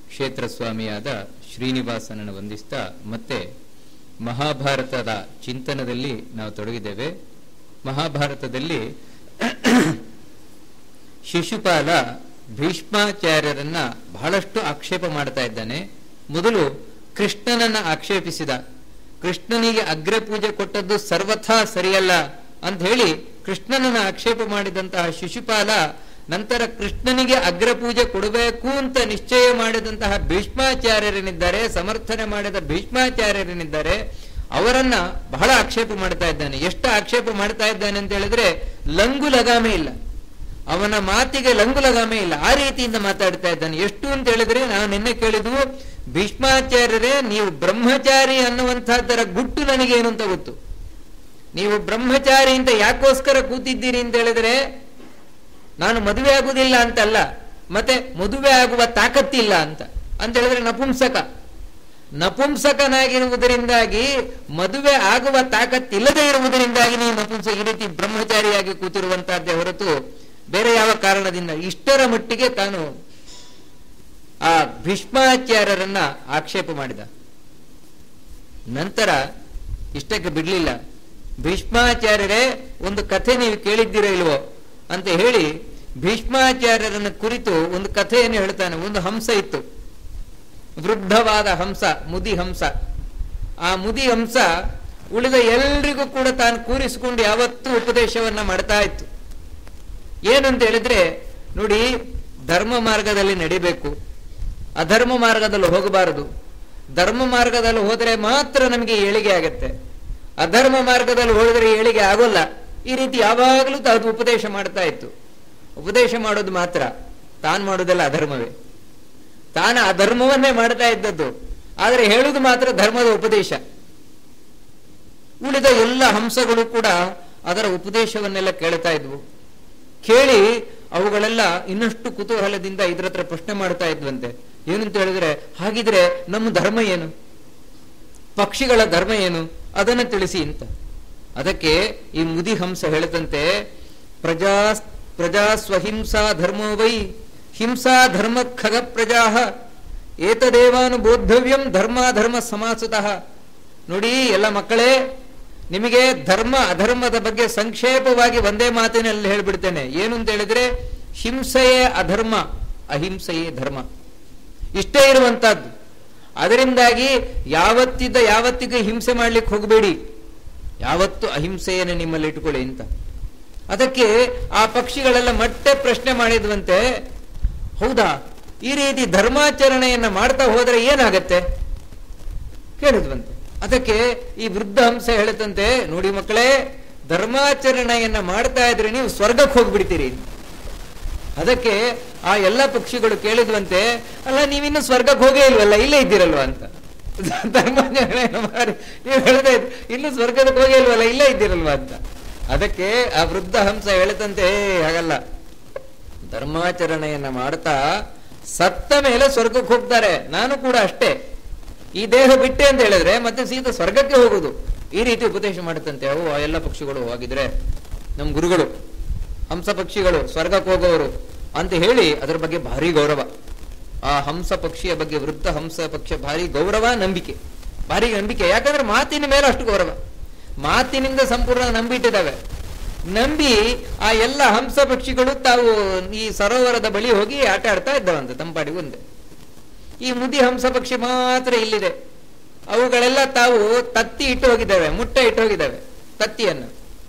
ಕ್ಷೇತ್ರ ಸ್ವಾಮಿಯಾದ ಶ್ರೀನಿವಾಸನನ್ನು ವಂದಿಸ್ತಾ ಮತ್ತೆ ಮಹಾಭಾರತದ ಚಿಂತನದಲ್ಲಿ ನಾವು ತೊಡಗಿದ್ದೇವೆ ಮಹಾಭಾರತದಲ್ಲಿ ಶಿಶುಪಾಲ ಭೀಷ್ಮಾಚಾರ್ಯರನ್ನ ಬಹಳಷ್ಟು ಆಕ್ಷೇಪ ಮಾಡ್ತಾ ಇದ್ದಾನೆ ಮೊದಲು ಕೃಷ್ಣನನ್ನ ಆಕ್ಷೇಪಿಸಿದ ಕೃಷ್ಣನಿಗೆ ಅಗ್ರಪೂಜೆ ಕೊಟ್ಟದ್ದು ಸರ್ವಥಾ ಸರಿಯಲ್ಲ ಅಂತ ಹೇಳಿ ಕೃಷ್ಣನನ್ನ ಆಕ್ಷೇಪ ಮಾಡಿದಂತಹ ಶಿಶುಪಾಲ ನಂತರ ಕೃಷ್ಣನಿಗೆ ಅಗ್ರಪೂಜೆ ಕೊಡಬೇಕು ಅಂತ ನಿಶ್ಚಯ ಮಾಡಿದಂತಹ ಭೀಷ್ಮಾಚಾರ್ಯರೇನಿದ್ದಾರೆ ಸಮರ್ಥನೆ ಮಾಡಿದ ಭೀಷ್ಮಾಚಾರ್ಯರೇನಿದ್ದಾರೆ ಅವರನ್ನ ಬಹಳ ಆಕ್ಷೇಪ ಮಾಡ್ತಾ ಇದ್ದಾನೆ ಎಷ್ಟು ಆಕ್ಷೇಪ ಮಾಡ್ತಾ ಇದ್ದಾನೆ ಅಂತ ಹೇಳಿದ್ರೆ ಲಂಗು ಲಗಾಮೆ ಇಲ್ಲ ಅವನ ಮಾತಿಗೆ ಲಂಗು ಲಗಾಮೆ ಇಲ್ಲ ಆ ರೀತಿಯಿಂದ ಮಾತಾಡ್ತಾ ಇದ್ದಾನೆ ಎಷ್ಟು ಅಂತ ಹೇಳಿದ್ರೆ ನಾವು ನಿನ್ನೆ ಕೇಳಿದ್ವು ಭೀಷ್ಮಾಚಾರ್ಯರೇ ನೀವು ಬ್ರಹ್ಮಚಾರಿ ಅನ್ನುವಂತಹದ್ದರ ಗುಟ್ಟು ನನಗೇನು ಅಂತ ಗೊತ್ತು ನೀವು ಬ್ರಹ್ಮಚಾರಿ ಅಂತ ಯಾಕೋಸ್ಕರ ಕೂತಿದ್ದೀರಿ ಅಂತ ಹೇಳಿದ್ರೆ ನಾನು ಮದುವೆ ಆಗುವುದಿಲ್ಲ ಅಂತಲ್ಲ ಮತ್ತೆ ಮದುವೆ ಆಗುವ ತಾಕತ್ತಿಲ್ಲ ಅಂತ ಅಂತ ಹೇಳಿದ್ರೆ ನಪುಂಸಕ ನಪುಂಸಕನಾಗಿರುವುದರಿಂದಾಗಿ ಮದುವೆ ಆಗುವ ತಾಕತ್ತಿಲ್ಲದೆ ಇರುವುದರಿಂದಾಗಿ ನೀವು ನಪುಂಸಕ ಈ ರೀತಿ ಬ್ರಹ್ಮಚಾರಿಯಾಗಿ ಕೂತಿರುವಂತಹದ್ದೇ ಹೊರತು ಬೇರೆ ಯಾವ ಕಾರಣದಿಂದ ಇಷ್ಟರ ಮಟ್ಟಿಗೆ ತಾನು ಆ ಭೀಷ್ಮಾಚಾರ್ಯರನ್ನ ಆಕ್ಷೇಪ ಮಾಡಿದ ನಂತರ ಇಷ್ಟಕ್ಕೆ ಬಿಡ್ಲಿಲ್ಲ ಭೀಷ್ಮಾಚಾರ್ಯರೇ ಒಂದು ಕಥೆ ನೀವು ಕೇಳಿದ್ದೀರೋ ಇಲ್ವೋ ಅಂತ ಹೇಳಿ ಭೀಷ್ಮಾಚಾರ್ಯರನ್ನ ಕುರಿತು ಒಂದು ಕಥೆಯನ್ನು ಹೇಳ್ತಾನೆ ಒಂದು ಹಂಸ ಇತ್ತು ವೃದ್ಧವಾದ ಹಂಸ ಮುದಿ ಹಂಸ ಆ ಮುದಿ ಹಂಸ ಉಳಿದ ಎಲ್ರಿಗೂ ಕೂಡ ತಾನು ಕೂರಿಸಿಕೊಂಡು ಯಾವತ್ತೂ ಉಪದೇಶವನ್ನ ಮಾಡ್ತಾ ಇತ್ತು ಏನಂತ ಹೇಳಿದ್ರೆ ನೋಡಿ ಧರ್ಮ ಮಾರ್ಗದಲ್ಲಿ ನಡಿಬೇಕು ಅಧರ್ಮ ಮಾರ್ಗದಲ್ಲಿ ಹೋಗಬಾರದು ಧರ್ಮ ಮಾರ್ಗದಲ್ಲಿ ಹೋದರೆ ಮಾತ್ರ ನಮಗೆ ಏಳಿಗೆ ಆಗತ್ತೆ ಅಧರ್ಮ ಮಾರ್ಗದಲ್ಲಿ ಹೋದರೆ ಏಳಿಗೆ ಆಗೋಲ್ಲ ಈ ರೀತಿ ಯಾವಾಗಲೂ ಅದು ಉಪದೇಶ ಮಾಡ್ತಾ ಇತ್ತು ಉಪದೇಶ ಮಾಡೋದು ಮಾತ್ರ ತಾನು ಮಾಡೋದೆಲ್ಲ ಅಧರ್ಮವೇ ತಾನು ಅಧರ್ಮವನ್ನೇ ಮಾಡ್ತಾ ಇದ್ದದ್ದು ಆದರೆ ಹೇಳುದು ಮಾತ್ರ ಧರ್ಮದ ಉಪದೇಶ ಉಳಿದ ಎಲ್ಲ ಹಂಸಗಳು ಕೂಡ ಅದರ ಉಪದೇಶವನ್ನೆಲ್ಲ ಕೇಳ್ತಾ ಇದ್ವು ಕೇಳಿ ಅವುಗಳೆಲ್ಲ ಇನ್ನಷ್ಟು ಕುತೂಹಲದಿಂದ ಇದ್ರ ಹತ್ರ ಪ್ರಶ್ನೆ ಮಾಡ್ತಾ ಇದ್ವಂತೆ ಏನಂತ ಹೇಳಿದ್ರೆ ಹಾಗಿದ್ರೆ ನಮ್ಮ ಧರ್ಮ ಏನು ಪಕ್ಷಿಗಳ ಧರ್ಮ ಏನು ಅದನ್ನು ತಿಳಿಸಿ ಅಂತ ಅದಕ್ಕೆ ಈ ಮುದಿ ಹಂಸ ಹೇಳದಂತೆ ಪ್ರಜಾ ಪ್ರಜಾ ಸ್ವಹಿಂಸಾ ಧರ್ಮೋ ವೈ ಹಿಂಸಾ ಧರ್ಮ ಖಗ ಪ್ರಜಾ ಏತದೇವಾನುಬೋಧವ್ಯಂ ಧರ್ಮಾಧರ್ಮ ಸಮಾಸತಃ ನೋಡಿ ಎಲ್ಲ ಮಕ್ಕಳೇ ನಿಮಗೆ ಧರ್ಮ ಅಧರ್ಮದ ಬಗ್ಗೆ ಸಂಕ್ಷೇಪವಾಗಿ ಒಂದೇ ಮಾತಿನಲ್ಲಿ ಹೇಳ್ಬಿಡ್ತೇನೆ ಏನು ಅಂತ ಹೇಳಿದ್ರೆ ಹಿಂಸೆಯೇ ಅಧರ್ಮ ಅಹಿಂಸೆಯೇ ಧರ್ಮ ಇಷ್ಟೇ ಇರುವಂತಹದ್ದು ಅದರಿಂದಾಗಿ ಯಾವತ್ತಿದ್ದ ಯಾವತ್ತಿಗೂ ಹಿಂಸೆ ಮಾಡ್ಲಿಕ್ಕೆ ಹೋಗಬೇಡಿ ಯಾವತ್ತು ಅಹಿಂಸೆಯನ್ನು ನಿಮ್ಮಲ್ಲಿ ಇಟ್ಕೊಳ್ಳಿ ಅಂತ ಅದಕ್ಕೆ ಆ ಪಕ್ಷಿಗಳೆಲ್ಲ ಮತ್ತೆ ಪ್ರಶ್ನೆ ಮಾಡಿದ್ವಂತೆ ಹೌದಾ ಈ ರೀತಿ ಧರ್ಮಾಚರಣೆಯನ್ನ ಮಾಡ್ತಾ ಹೋದ್ರೆ ಏನಾಗತ್ತೆ ಕೇಳಿದ್ವಂತೆ ಅದಕ್ಕೆ ಈ ವೃದ್ಧ ಹಂಸ ಹೇಳುತ್ತಂತೆ ನೋಡಿ ಮಕ್ಕಳೇ ಧರ್ಮಾಚರಣೆಯನ್ನ ಮಾಡ್ತಾ ಇದ್ರೆ ನೀವು ಸ್ವರ್ಗಕ್ಕೆ ಹೋಗ್ಬಿಡ್ತೀರಿ ಅದಕ್ಕೆ ಆ ಎಲ್ಲ ಪಕ್ಷಿಗಳು ಕೇಳಿದ್ವಂತೆ ಅಲ್ಲ ನೀವಿನ್ನು ಸ್ವರ್ಗಕ್ಕೆ ಹೋಗೇ ಇಲ್ವಲ್ಲ ಇಲ್ಲೇ ಇದ್ದೀರಲ್ವಾ ಅಂತ ಧರ್ಮಾಚರಣೆಯನ್ನು ಮಾಡಿ ನೀವು ಹೇಳ್ತಾ ಇದ್ ಇನ್ನು ಸ್ವರ್ಗಕ್ಕೆ ಹೋಗೇ ಇಲ್ವಲ್ಲ ಇಲ್ಲೇ ಇದ್ದೀರಲ್ವಾ ಅಂತ ಅದಕ್ಕೆ ಆ ವೃದ್ಧ ಹಂಸ ಹೇಳುತ್ತಂತೆ ಹಾಗಲ್ಲ ಧರ್ಮಾಚರಣೆಯನ್ನ ಮಾಡ್ತಾ ಸತ್ತ ಮೇಲೆ ಸ್ವರ್ಗಕ್ಕೆ ಹೋಗ್ತಾರೆ ನಾನು ಕೂಡ ಅಷ್ಟೇ ಈ ದೇಹ ಬಿಟ್ಟೆ ಅಂತ ಹೇಳಿದ್ರೆ ಮತ್ತೆ ಸೀದಾ ಸ್ವರ್ಗಕ್ಕೆ ಹೋಗುದು ಈ ರೀತಿ ಉಪದೇಶ ಮಾಡುತ್ತಂತೆ ಅವು ಆ ಎಲ್ಲ ಪಕ್ಷಿಗಳು ಹಾಗಿದ್ರೆ ನಮ್ಮ ಗುರುಗಳು ಹಂಸ ಪಕ್ಷಿಗಳು ಸ್ವರ್ಗಕ್ಕೆ ಹೋಗೋರು ಅಂತ ಹೇಳಿ ಅದರ ಬಗ್ಗೆ ಭಾರಿ ಗೌರವ ಆ ಹಂಸ ಪಕ್ಷಿಯ ಬಗ್ಗೆ ವೃದ್ಧ ಹಂಸ ಪಕ್ಷ ಭಾರಿ ಗೌರವ ನಂಬಿಕೆ ಭಾರಿ ನಂಬಿಕೆ ಯಾಕಂದ್ರೆ ಮಾತಿನ ಮೇಲೆ ಅಷ್ಟು ಗೌರವ ಮಾತಿನಿಂದ ಸಂಪೂರ್ಣ ನಂಬಿಟ್ಟಿದ್ದಾವೆ ನಂಬಿ ಆ ಎಲ್ಲ ಹಂಸ ಪಕ್ಷಿಗಳು ತಾವು ಈ ಸರೋವರದ ಬಳಿ ಹೋಗಿ ಆಟ ಆಡ್ತಾ ಇದ್ದಾವಂತೆ ತಂಪಾಡಿಗೆ ಒಂದೇ ಈ ಮುದಿ ಹಂಸ ಪಕ್ಷಿ ಮಾತ್ರ ಇಲ್ಲಿದೆ ಅವುಗಳೆಲ್ಲ ತಾವು ತತ್ತಿ ಇಟ್ಟು ಹೋಗಿದ್ದಾವೆ ಮುಟ್ಟೆ ಇಟ್ಟು ಹೋಗಿದ್ದಾವೆ ತತ್ತಿಯನ್ನು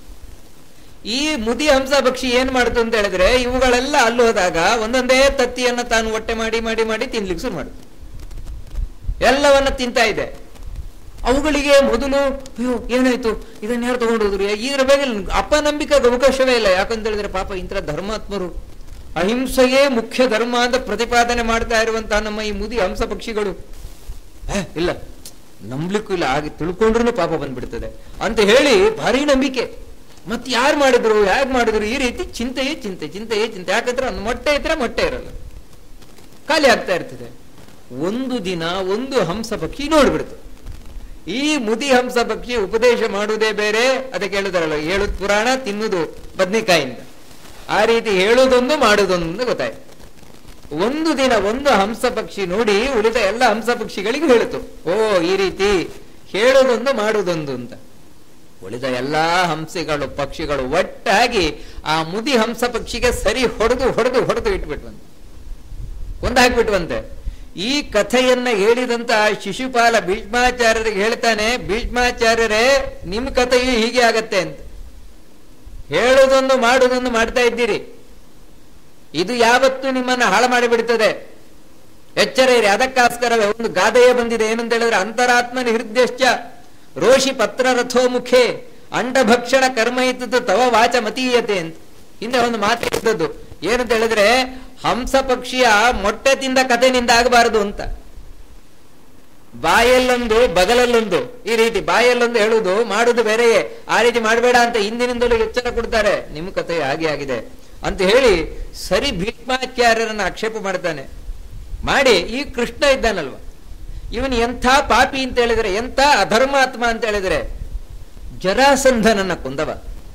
ಈ ಮುದಿ ಹಂಸ ಪಕ್ಷಿ ಏನ್ ಮಾಡ್ತು ಅಂತ ಹೇಳಿದ್ರೆ ಇವುಗಳೆಲ್ಲ ಅಲ್ಲಿ ಹೋದಾಗ ಒಂದೊಂದೇ ತತ್ತಿಯನ್ನ ತಾನು ಹೊಟ್ಟೆ ಮಾಡಿ ಮಾಡಿ ಮಾಡಿ ತಿನ್ಲಿಕ್ಕೆ ಶುರು ಮಾಡುತ್ತೆ ಎಲ್ಲವನ್ನ ತಿಂತಾ ಇದೆ ಅವುಗಳಿಗೆ ಮೊದಲು ಅಯ್ಯೋ ಏನಾಯ್ತು ಇದನ್ನ ಯಾರು ತಗೊಂಡೋದ್ರು ಇದ್ರ ಬಗ್ಗೆ ಅಪನಂಬಿಕೆಗೆ ಅವಕಾಶವೇ ಇಲ್ಲ ಯಾಕಂತ ಹೇಳಿದ್ರೆ ಪಾಪ ಇಂಥ ಧರ್ಮಾತ್ಮರು ಅಹಿಂಸೆಯೇ ಮುಖ್ಯ ಧರ್ಮ ಅಂತ ಪ್ರತಿಪಾದನೆ ಮಾಡ್ತಾ ಇರುವಂತಹ ನಮ್ಮ ಈ ಮುದಿ ಹಂಸ ಪಕ್ಷಿಗಳು ಇಲ್ಲ ನಂಬ್ಲಿಕ್ಕೂ ಇಲ್ಲ ಹಾಗೆ ತಿಳ್ಕೊಂಡ್ರು ಪಾಪ ಬಂದ್ಬಿಡ್ತದೆ ಅಂತ ಹೇಳಿ ಭಾರಿ ನಂಬಿಕೆ ಮತ್ತೆ ಯಾರು ಮಾಡಿದ್ರು ಹೇಗ್ ಮಾಡಿದ್ರು ಈ ರೀತಿ ಚಿಂತೆಯೇ ಚಿಂತೆ ಚಿಂತೆಯೇ ಚಿಂತೆ ಯಾಕಂದ್ರೆ ಒಂದು ಮೊಟ್ಟೆ ಇದ್ರೆ ಮೊಟ್ಟೆ ಇರಲ್ಲ ಖಾಲಿ ಆಗ್ತಾ ಇರ್ತದೆ ಒಂದು ದಿನ ಒಂದು ಹಂಸ ಪಕ್ಷಿ ನೋಡ್ಬಿಡ್ತು ಈ ಮುದಿ ಹಂಸ ಪಕ್ಷಿ ಉಪದೇಶ ಮಾಡುವುದೇ ಬೇರೆ ಅದಕ್ಕೆ ಹೇಳುದಾರಲ್ಲ ಹೇಳುದ್ ಪುರಾಣ ತಿನ್ನುವುದು ಬದ್ನಿಕಾಯಿಂದ ಆ ರೀತಿ ಹೇಳುವುದೊಂದು ಮಾಡುವುದೊಂದು ಗೊತ್ತಾಯ್ತು ಒಂದು ದಿನ ಒಂದು ಹಂಸ ಪಕ್ಷಿ ನೋಡಿ ಉಳಿದ ಎಲ್ಲ ಹಂಸ ಪಕ್ಷಿಗಳಿಗೆ ಹೇಳಿತು ಓ ಈ ರೀತಿ ಹೇಳೋದೊಂದು ಮಾಡುವುದೊಂದು ಅಂತ ಉಳಿದ ಎಲ್ಲಾ ಹಂಸಗಳು ಪಕ್ಷಿಗಳು ಒಟ್ಟಾಗಿ ಆ ಮುದಿ ಹಂಸ ಪಕ್ಷಿಗೆ ಸರಿ ಹೊಡೆದು ಹೊಡೆದು ಹೊಡೆದು ಇಟ್ಬಿಟ್ವಂತೆ ಕೊಂದು ಹಾಕ್ಬಿಟ್ವಂತೆ ಈ ಕಥೆಯನ್ನ ಹೇಳಿದಂತ ಶಿಶುಪಾಲ ಭೀಷ್ಮಾಚಾರ್ಯರಿಗೆ ಹೇಳ್ತಾನೆ ಭೀಷ್ಮಾಚಾರ್ಯರೇ ನಿಮ್ ಕಥೆಯು ಹೀಗೆ ಆಗತ್ತೆ ಅಂತ ಹೇಳೋದೊಂದು ಮಾಡುವುದೊಂದು ಮಾಡ್ತಾ ಇದ್ದೀರಿ ಇದು ಯಾವತ್ತು ನಿಮ್ಮನ್ನ ಹಾಳು ಮಾಡಿಬಿಡ್ತದೆ ಎಚ್ಚರ ಇರಿ ಅದಕ್ಕೋಸ್ಕರವೇ ಒಂದು ಗಾದೆಯೇ ಬಂದಿದೆ ಏನಂತ ಹೇಳಿದ್ರೆ ಅಂತರಾತ್ಮನ ಹೃದಯಶ್ಚ ರೋಷಿ ಪತ್ರ ರಥೋ ಮುಖೇ ಅಂಡಭಕ್ಷಣ ಕರ್ಮ ಇದ್ದದ್ದು ತವ ವಾಚ ಮತೀಯತೆ ಅಂತ ಹಿಂದೆ ಒಂದು ಮಾತು ಇದ್ದದ್ದು ಏನಂತ ಹೇಳಿದ್ರೆ ಹಂಸ ಪಕ್ಷಿಯ ಮೊಟ್ಟೆ ತಿಂದ ಕಥೆನಿಂದ ಆಗಬಾರದು ಅಂತ ಬಾಯಲ್ಲೊಂದು ಬಗಲಲ್ಲೊಂದು ಈ ರೀತಿ ಬಾಯಲ್ಲೊಂದು ಹೇಳುದು ಮಾಡುದು ಬೇರೆಯೇ ಆ ರೀತಿ ಮಾಡಬೇಡ ಅಂತ ಹಿಂದಿನಿಂದಲೂ ಎಚ್ಚರ ಕೊಡ್ತಾರೆ ನಿಮ್ಮ ಕಥೆ ಹಾಗೆ ಆಗಿದೆ ಅಂತ ಹೇಳಿ ಸರಿ ಭೀಷ್ಮಾಚಾರ್ಯರನ್ನ ಆಕ್ಷೇಪ ಮಾಡ್ತಾನೆ ಮಾಡಿ ಈ ಕೃಷ್ಣ ಇದ್ದಾನಲ್ವ ಇವನು ಎಂಥ ಪಾಪಿ ಅಂತ ಹೇಳಿದ್ರೆ ಎಂಥ ಅಧರ್ಮಾತ್ಮ ಅಂತ ಹೇಳಿದ್ರೆ ಜರಾಸಂಧನನ್ನ ಕೊಂದವ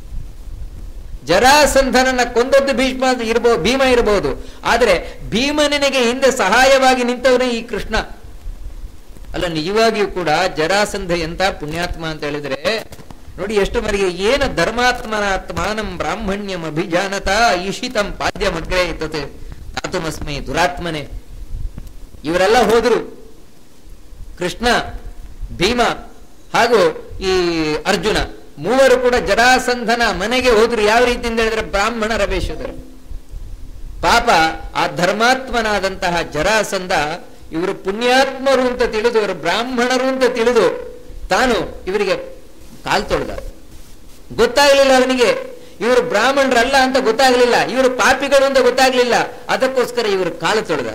ಜರಾಸಂಧನನ್ನ ಕೊಂದದ್ದು ಭೀಷ್ಮ ಇರಬಹುದು ಭೀಮ ಇರಬಹುದು ಆದ್ರೆ ಭೀಮನಿಗೆ ಹಿಂದೆ ಸಹಾಯವಾಗಿ ನಿಂತವನೇ ಈ ಕೃಷ್ಣ ಅಲ್ಲ ನಿಜವಾಗಿಯೂ ಕೂಡ ಜರಾಸಂಧ ಎಂತ ಪುಣ್ಯಾತ್ಮ ಅಂತ ಹೇಳಿದ್ರೆ ನೋಡಿ ಎಷ್ಟು ಮರಿಗೆ ಏನ ಧರ್ಮಾತ್ಮನಾತ್ಮಾನಂ ಬ್ರಾಹ್ಮಣ್ಯಂ ಅಭಿಜಾನತ ಈಶಿತಂ ಪಾದ್ಯಮಗ್ರೇ ತತ್ ತಾತುಮಸ್ಮೈ ದುರಾತ್ಮನೆ ಇವರೆಲ್ಲ ಹೋದ್ರು ಕೃಷ್ಣ ಭೀಮ ಹಾಗೂ ಈ ಅರ್ಜುನ ಮೂವರು ಕೂಡ ಜರಾಸಂಧನ ಮನೆಗೆ ಹೋದ್ರು ಯಾವ ರೀತಿ ಅಂತ ಹೇಳಿದ್ರೆ ಬ್ರಾಹ್ಮಣರ ವೇಷದಲ್ಲಿ ಪಾಪ ಆ ಧರ್ಮಾತ್ಮನಾದಂತಹ ಜರಾಸಂಧ ಇವರು ಪುಣ್ಯಾತ್ಮರು ಅಂತ ತಿಳಿದು ಇವರು ಬ್ರಾಹ್ಮಣರು ಅಂತ ತಿಳಿದು ತಾನು ಇವರಿಗೆ ಕಾಲ್ ತೊಳೆದ ಗೊತ್ತಾಗ್ಲಿಲ್ಲ ಅವನಿಗೆ ಇವರು ಬ್ರಾಹ್ಮಣರಲ್ಲ ಅಂತ ಗೊತ್ತಾಗ್ಲಿಲ್ಲ ಇವರು ಪಾಪಿಗಳು ಅಂತ ಗೊತ್ತಾಗ್ಲಿಲ್ಲ ಅದಕ್ಕೋಸ್ಕರ ಇವರು ಕಾಲು ತೊಳೆದ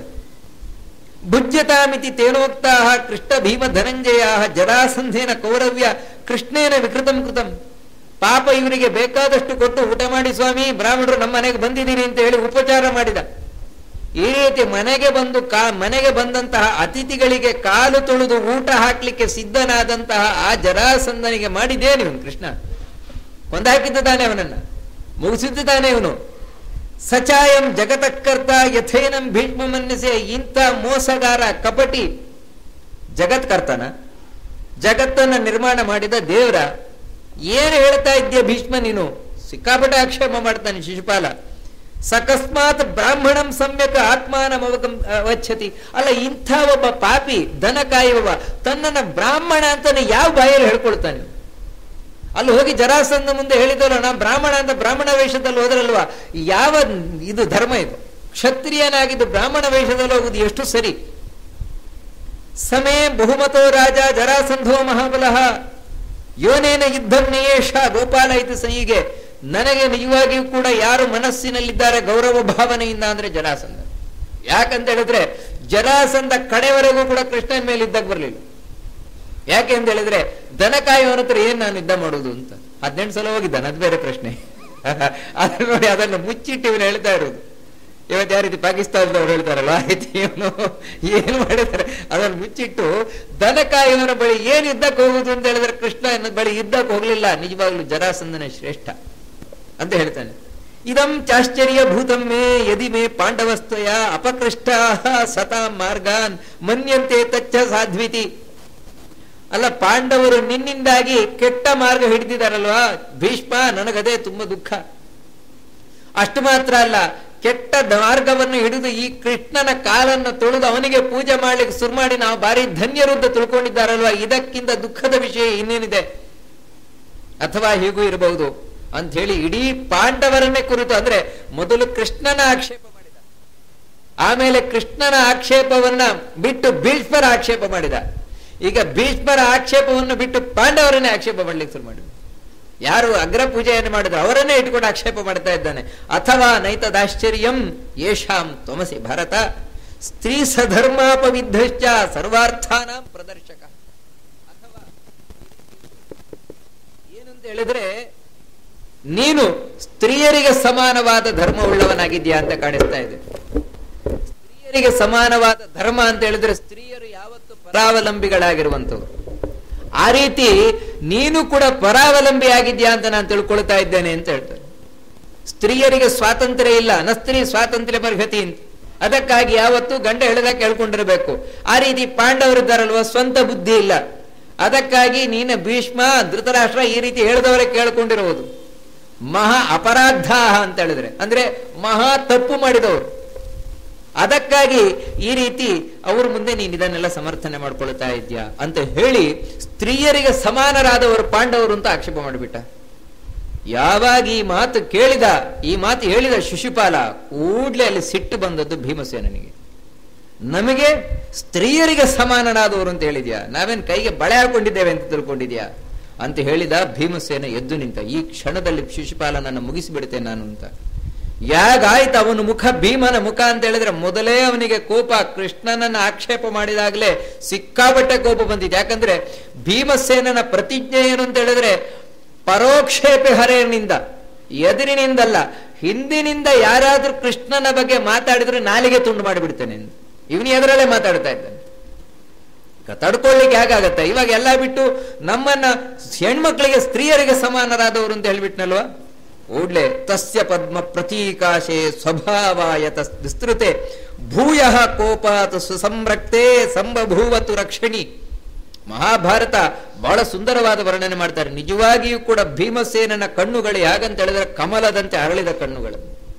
ಭುಜ್ಯತಾಮಿತಿ ತೇನೋಕ್ತಾ ಕೃಷ್ಣ ಭೀಮ ಧನಂಜಯ ಜರಾಸಂಧೇನ ಕೌರವ್ಯ ಕೃಷ್ಣೇನ ವಿಕೃತಂ ಕೃತಂ ಪಾಪ ಇವರಿಗೆ ಬೇಕಾದಷ್ಟು ಕೊಟ್ಟು ಊಟ ಮಾಡಿ ಸ್ವಾಮಿ ಬ್ರಾಹ್ಮಣರು ನಮ್ಮ ಮನೆಗೆ ಬಂದಿದ್ದೀರಿ ಅಂತ ಹೇಳಿ ಉಪಚಾರ ಮಾಡಿದ ಈ ರೀತಿ ಮನೆಗೆ ಬಂದು ಕಾ ಮನೆಗೆ ಬಂದಂತಹ ಅತಿಥಿಗಳಿಗೆ ಕಾಲು ತೊಳೆದು ಊಟ ಹಾಕ್ಲಿಕ್ಕೆ ಸಿದ್ಧನಾದಂತಹ ಆ ಜರಾಸಂಧನಿಗೆ ಮಾಡಿದ್ದೇನು ಇವನು ಕೃಷ್ಣ ಕೊಂದಾಕಿದ್ದ ತಾನೆ ಅವನನ್ನ ಮುಗಿಸಿದ್ದ ತಾನೆ ಇವನು ಸಚಾಯಂ ಜಗತಕ್ಕರ್ತ ಯಥೇನಂ ಭೀಷ್ಮ ಮನ್ಯಸೆ ಇಂಥ ಮೋಸಗಾರ ಕಪಟಿ ಜಗತ್ಕರ್ತನ ಜಗತ್ತನ್ನ ನಿರ್ಮಾಣ ಮಾಡಿದ ದೇವರ ಏನು ಹೇಳ್ತಾ ಇದ್ದೀಯ ಭೀಷ್ಮ ನೀನು ಸಿಕ್ಕಾಪಟ್ಟೆ ಆಕ್ಷೇಪ ಮಾಡ್ತಾನೆ ಶಿಶುಪಾಲ ಸಕಸ್ಮಾತ್ ಬ್ರಾಹ್ಮಣಂ ಸಮ್ಯಕ ಆತ್ಮಾನಂ ಅವಗಂ ಅವಚ್ಛತಿ ಅಲ್ಲ ಇಂಥ ಒಬ್ಬ ಪಾಪಿ ದನ ಕಾಯುವವ ತನ್ನನ್ನ ಬ್ರಾಹ್ಮಣ ಅಂತಾನೆ ಯಾವ ಬಾಯಲ್ಲಿ ಹೇಳ್ಕೊಳ್ತಾನೆ ಅಲ್ಲಿ ಹೋಗಿ ಜರಾಸಂಧ ಮುಂದೆ ಹೇಳಿದಲ್ಲ ನಾ ಬ್ರಾಹ್ಮಣ ಅಂತ ಬ್ರಾಹ್ಮಣ ವೇಷದಲ್ಲಿ ಹೋದ್ರಲ್ವಾ ಯಾವ ಇದು ಧರ್ಮ ಇದು ಕ್ಷತ್ರಿಯನಾಗಿದ್ದು ಬ್ರಾಹ್ಮಣ ವೇಷದಲ್ಲಿ ಹೋಗುದು ಎಷ್ಟು ಸರಿ ಸಮೇ ಬಹುಮತೋ ರಾಜ ಜರಾಸಂಧೋ ಮಹಾಬಲಃ ಯೋನೇನ ಯುದ್ಧಂ ನಿಯೇಷ ಗೋಪಾಲ ಇದು ಸಹಿಗೆ ನನಗೆ ನಿಜವಾಗಿಯೂ ಕೂಡ ಯಾರು ಮನಸ್ಸಿನಲ್ಲಿದ್ದಾರೆ ಗೌರವ ಭಾವನೆಯಿಂದ ಅಂದ್ರೆ ಜರಾಸಂಧ ಯಾಕಂತ ಹೇಳಿದ್ರೆ ಜರಾಸಂಧ ಕಡೆವರೆಗೂ ಕೂಡ ಕೃಷ್ಣನ ಮೇಲೆ ಇದ್ದಾಗ ಬರಲಿಲ್ಲ ಯಾಕೆ ಅಂತ ಹೇಳಿದ್ರೆ ದನ ಕಾಯುವವನ ಹತ್ರ ಏನ್ ನಾನು ಯುದ್ಧ ಮಾಡುದು ಅಂತ ಹದಿನೆಂಟು ಸಲ ಹೋಗಿದ್ದಾನೆ ಅದು ಬೇರೆ ಪ್ರಶ್ನೆ ಅದನ್ನ ನೋಡಿ ಅದನ್ನು ಮುಚ್ಚಿಟ್ಟು ಇವನು ಹೇಳ್ತಾ ಇರೋದು ಇವತ್ತು ಯಾವ ರೀತಿ ಪಾಕಿಸ್ತಾನದವ್ರು ಹೇಳ್ತಾರಲ್ಲ ಆ ರೀತಿ ಇವನು ಏನು ಮಾಡಿದ್ದಾರೆ ಅದನ್ನು ಮುಚ್ಚಿಟ್ಟು ದನ ಕಾಯುವವನ ಬಳಿ ಏನ್ ಯುದ್ಧಕ್ಕೆ ಹೋಗುದು ಅಂತ ಹೇಳಿದ್ರೆ ಕೃಷ್ಣ ಅನ್ನೋದ್ ಬಳಿ ಯುದ್ಧಕ್ಕೆ ಹೋಗ್ಲಿಲ್ಲ ನಿಜವಾಗ್ಲೂ ಜರಾಸಂಧನ ಶ್ರೇಷ್ಠ ಅಂತ ಹೇಳ್ತಾನೆ ಇದಂ ಚಾಶ್ಚರ್ಯ ಭೂತಂ ಮೇ ಯದಿ ಮೇ ಪಾಂಡವಸ್ತಯ ಅಪಕೃಷ್ಟ ಸತಾ ಮಾರ್ಗಾನ್ ಮನ್ಯಂತೆ ತಚ್ಚ ಸಾಧ್ವಿತಿ ಅಲ್ಲ ಪಾಂಡವರು ನಿನ್ನಿಂದಾಗಿ ಕೆಟ್ಟ ಮಾರ್ಗ ಹಿಡಿದಿದಾರಲ್ವಾ ಭೀಷ್ಮ ನನಗದೇ ತುಂಬಾ ದುಃಖ ಅಷ್ಟು ಮಾತ್ರ ಅಲ್ಲ ಕೆಟ್ಟ ಮಾರ್ಗವನ್ನು ಹಿಡಿದು ಈ ಕೃಷ್ಣನ ಕಾಲನ್ನು ತೊಳೆದು ಅವನಿಗೆ ಪೂಜೆ ಮಾಡ್ಲಿಕ್ಕೆ ಶುರು ಮಾಡಿ ನಾವು ಭಾರಿ ಧನ್ಯರು ಅಂತ ತಿಳ್ಕೊಂಡಿದ್ದಾರಲ್ವಾ ಇದಕ್ಕಿಂತ ದುಃಖದ ವಿಷಯ ಇನ್ನೇನಿದೆ ಅಥವಾ ಹೀಗೂ ಇರಬಹುದು ಅಂತ ಹೇಳಿ ಇಡೀ ಪಾಂಡವರನ್ನೇ ಕುರಿತು ಅಂದ್ರೆ ಮೊದಲು ಕೃಷ್ಣನ ಆಕ್ಷೇಪ ಮಾಡಿದ ಆಮೇಲೆ ಕೃಷ್ಣನ ಆಕ್ಷೇಪವನ್ನ ಬಿಟ್ಟು ಭೀಷ್ಮರ ಆಕ್ಷೇಪ ಮಾಡಿದ ಈಗ ಭೀಷ್ಮರ ಆಕ್ಷೇಪವನ್ನು ಬಿಟ್ಟು ಪಾಂಡವರನ್ನೇ ಆಕ್ಷೇಪ ಮಾಡ್ಲಿಕ್ಕೆ ಶುರು ಮಾಡಿದ ಯಾರು ಅಗ್ರ ಪೂಜೆಯನ್ನು ಮಾಡಿದ್ರು ಅವರನ್ನೇ ಇಟ್ಕೊಂಡು ಆಕ್ಷೇಪ ಮಾಡ್ತಾ ಇದ್ದಾನೆ ಅಥವಾ ನೈತದಾಶ್ಚರ್ಯಂ ಯೇಷಾಂ ತ್ವಮಸಿ ಭಾರತ ಸ್ತ್ರೀ ಸಧರ್ಮಾಪವಿದ್ಧಶ್ಚ ಸರ್ವಾರ್ಥಾನಾಂ ಪ್ರದರ್ಶಕ ಅಥವಾ ಏನಂತ ಹೇಳಿದ್ರೆ ನೀನು ಸ್ತ್ರೀಯರಿಗೆ ಸಮಾನವಾದ ಧರ್ಮವುಳ್ಳವನಾಗಿದ್ಯಾ ಅಂತ ಕಾಣಿಸ್ತಾ ಇದೆ ಸ್ತ್ರೀಯರಿಗೆ ಸಮಾನವಾದ ಧರ್ಮ ಅಂತ ಹೇಳಿದ್ರೆ ಸ್ತ್ರೀಯರು ಯಾವತ್ತು ಪರಾವಲಂಬಿಗಳಾಗಿರುವಂತವ್ರು ಆ ರೀತಿ ನೀನು ಕೂಡ ಪರಾವಲಂಬಿ ಆಗಿದ್ಯಾ ಅಂತ ನಾನು ತಿಳ್ಕೊಳ್ತಾ ಇದ್ದೇನೆ ಅಂತ ಹೇಳ್ತಾರೆ ಸ್ತ್ರೀಯರಿಗೆ ಸ್ವಾತಂತ್ರ್ಯ ಇಲ್ಲ ನ ಸ್ತ್ರೀ ಸ್ವಾತಂತ್ರ್ಯ ಬರ್ಗತಿ ಅಂತ ಅದಕ್ಕಾಗಿ ಯಾವತ್ತು ಗಂಡ ಹೇಳಿದಾಗ ಕೇಳ್ಕೊಂಡಿರ್ಬೇಕು ಆ ರೀತಿ ಪಾಂಡವರಿದ್ದಾರಲ್ವ ಸ್ವಂತ ಬುದ್ಧಿ ಇಲ್ಲ ಅದಕ್ಕಾಗಿ ನೀನು ಭೀಷ್ಮ ಧೃತರಾಷ್ಟ್ರ ಈ ರೀತಿ ಹೇಳಿದವರೇ ಕೇಳ್ಕೊಂಡಿರುವುದು ಮಹಾ ಅಪರಾಧ ಅಂತ ಹೇಳಿದ್ರೆ ಅಂದ್ರೆ ಮಹಾ ತಪ್ಪು ಮಾಡಿದವರು ಅದಕ್ಕಾಗಿ ಈ ರೀತಿ ಅವ್ರ ಮುಂದೆ ನೀನು ಇದನ್ನೆಲ್ಲ ಸಮರ್ಥನೆ ಮಾಡ್ಕೊಳ್ತಾ ಇದ್ಯಾ ಅಂತ ಹೇಳಿ ಸ್ತ್ರೀಯರಿಗೆ ಸಮಾನರಾದವರು ಪಾಂಡವರು ಅಂತ ಆಕ್ಷೇಪ ಮಾಡಿಬಿಟ್ಟ ಯಾವಾಗ ಈ ಮಾತು ಕೇಳಿದ ಈ ಮಾತು ಹೇಳಿದ ಶಿಶುಪಾಲ ಕೂಡ್ಲೆ ಅಲ್ಲಿ ಸಿಟ್ಟು ಬಂದದ್ದು ಭೀಮಸೇನನಿಗೆ ನಮಗೆ ಸ್ತ್ರೀಯರಿಗೆ ಸಮಾನನಾದವರು ಅಂತ ಹೇಳಿದ್ಯಾ ನಾವೇನ್ ಕೈಗೆ ಬಳೆ ಹಾಕೊಂಡಿದ್ದೇವೆ ಅಂತ ತಿಳ್ಕೊಂಡಿದ್ಯಾ ಅಂತ ಹೇಳಿದ ಭೀಮಸೇನ ಎದ್ದು ನಿಂತ ಈ ಕ್ಷಣದಲ್ಲಿ ಶಿಶುಪಾಲನನ್ನು ಮುಗಿಸಿಬಿಡ್ತೇನೆ ನಾನು ಅಂತ ಯಾಗಾಯ್ತು ಅವನು ಮುಖ ಭೀಮನ ಮುಖ ಅಂತ ಹೇಳಿದ್ರೆ ಮೊದಲೇ ಅವನಿಗೆ ಕೋಪ ಕೃಷ್ಣನನ್ನ ಆಕ್ಷೇಪ ಮಾಡಿದಾಗಲೇ ಸಿಕ್ಕಾಪಟ್ಟೆ ಕೋಪ ಬಂದಿದೆ ಯಾಕಂದ್ರೆ ಭೀಮಸೇನನ ಪ್ರತಿಜ್ಞೆ ಏನು ಅಂತ ಹೇಳಿದ್ರೆ ಪರೋಕ್ಷೇಪಿ ಹರೇನಿಂದ ಎದುರಿನಿಂದಲ್ಲ ಹಿಂದಿನಿಂದ ಯಾರಾದ್ರೂ ಕೃಷ್ಣನ ಬಗ್ಗೆ ಮಾತಾಡಿದ್ರೆ ನಾಲಿಗೆ ತುಂಡು ಮಾಡಿಬಿಡ್ತೇನೆ ಇವನು ಎದುರಲ್ಲೇ ಮಾತಾಡ್ತಾ ಇದ್ದಾನೆ ಈಗ ತಡ್ಕೊಳ್ಳಿಕ್ಕೆ ಹೇಗಾಗತ್ತೆ ಇವಾಗ ಎಲ್ಲ ಬಿಟ್ಟು ನಮ್ಮನ್ನ ಹೆಣ್ಮಕ್ಳಿಗೆ ಸ್ತ್ರೀಯರಿಗೆ ಸಮಾನರಾದವರು ಅಂತ ಹೇಳ್ಬಿಟ್ನಲ್ವಾ ಓಡ್ಲೆ ತಸ್ಯ ಪದ್ಮ ಪ್ರತೀಕಾಶೆ ಸ್ವಭಾವಾಯ ತಸ್ ವಿಸ್ತೃತೆ ಭೂಯ ಕೋಪಾತ್ ಸುಸಂರಕ್ತೆ ಸಂಬಭೂವತು ರಕ್ಷಣಿ ಮಹಾಭಾರತ ಬಹಳ ಸುಂದರವಾದ ವರ್ಣನೆ ಮಾಡ್ತಾರೆ ನಿಜವಾಗಿಯೂ ಕೂಡ ಭೀಮಸೇನನ ಕಣ್ಣುಗಳು ಹೇಗಂತ ಹೇಳಿದ್ರೆ ಕಮಲದಂತೆ ಅರಳಿದ ಕಣ್ಣುಗಳು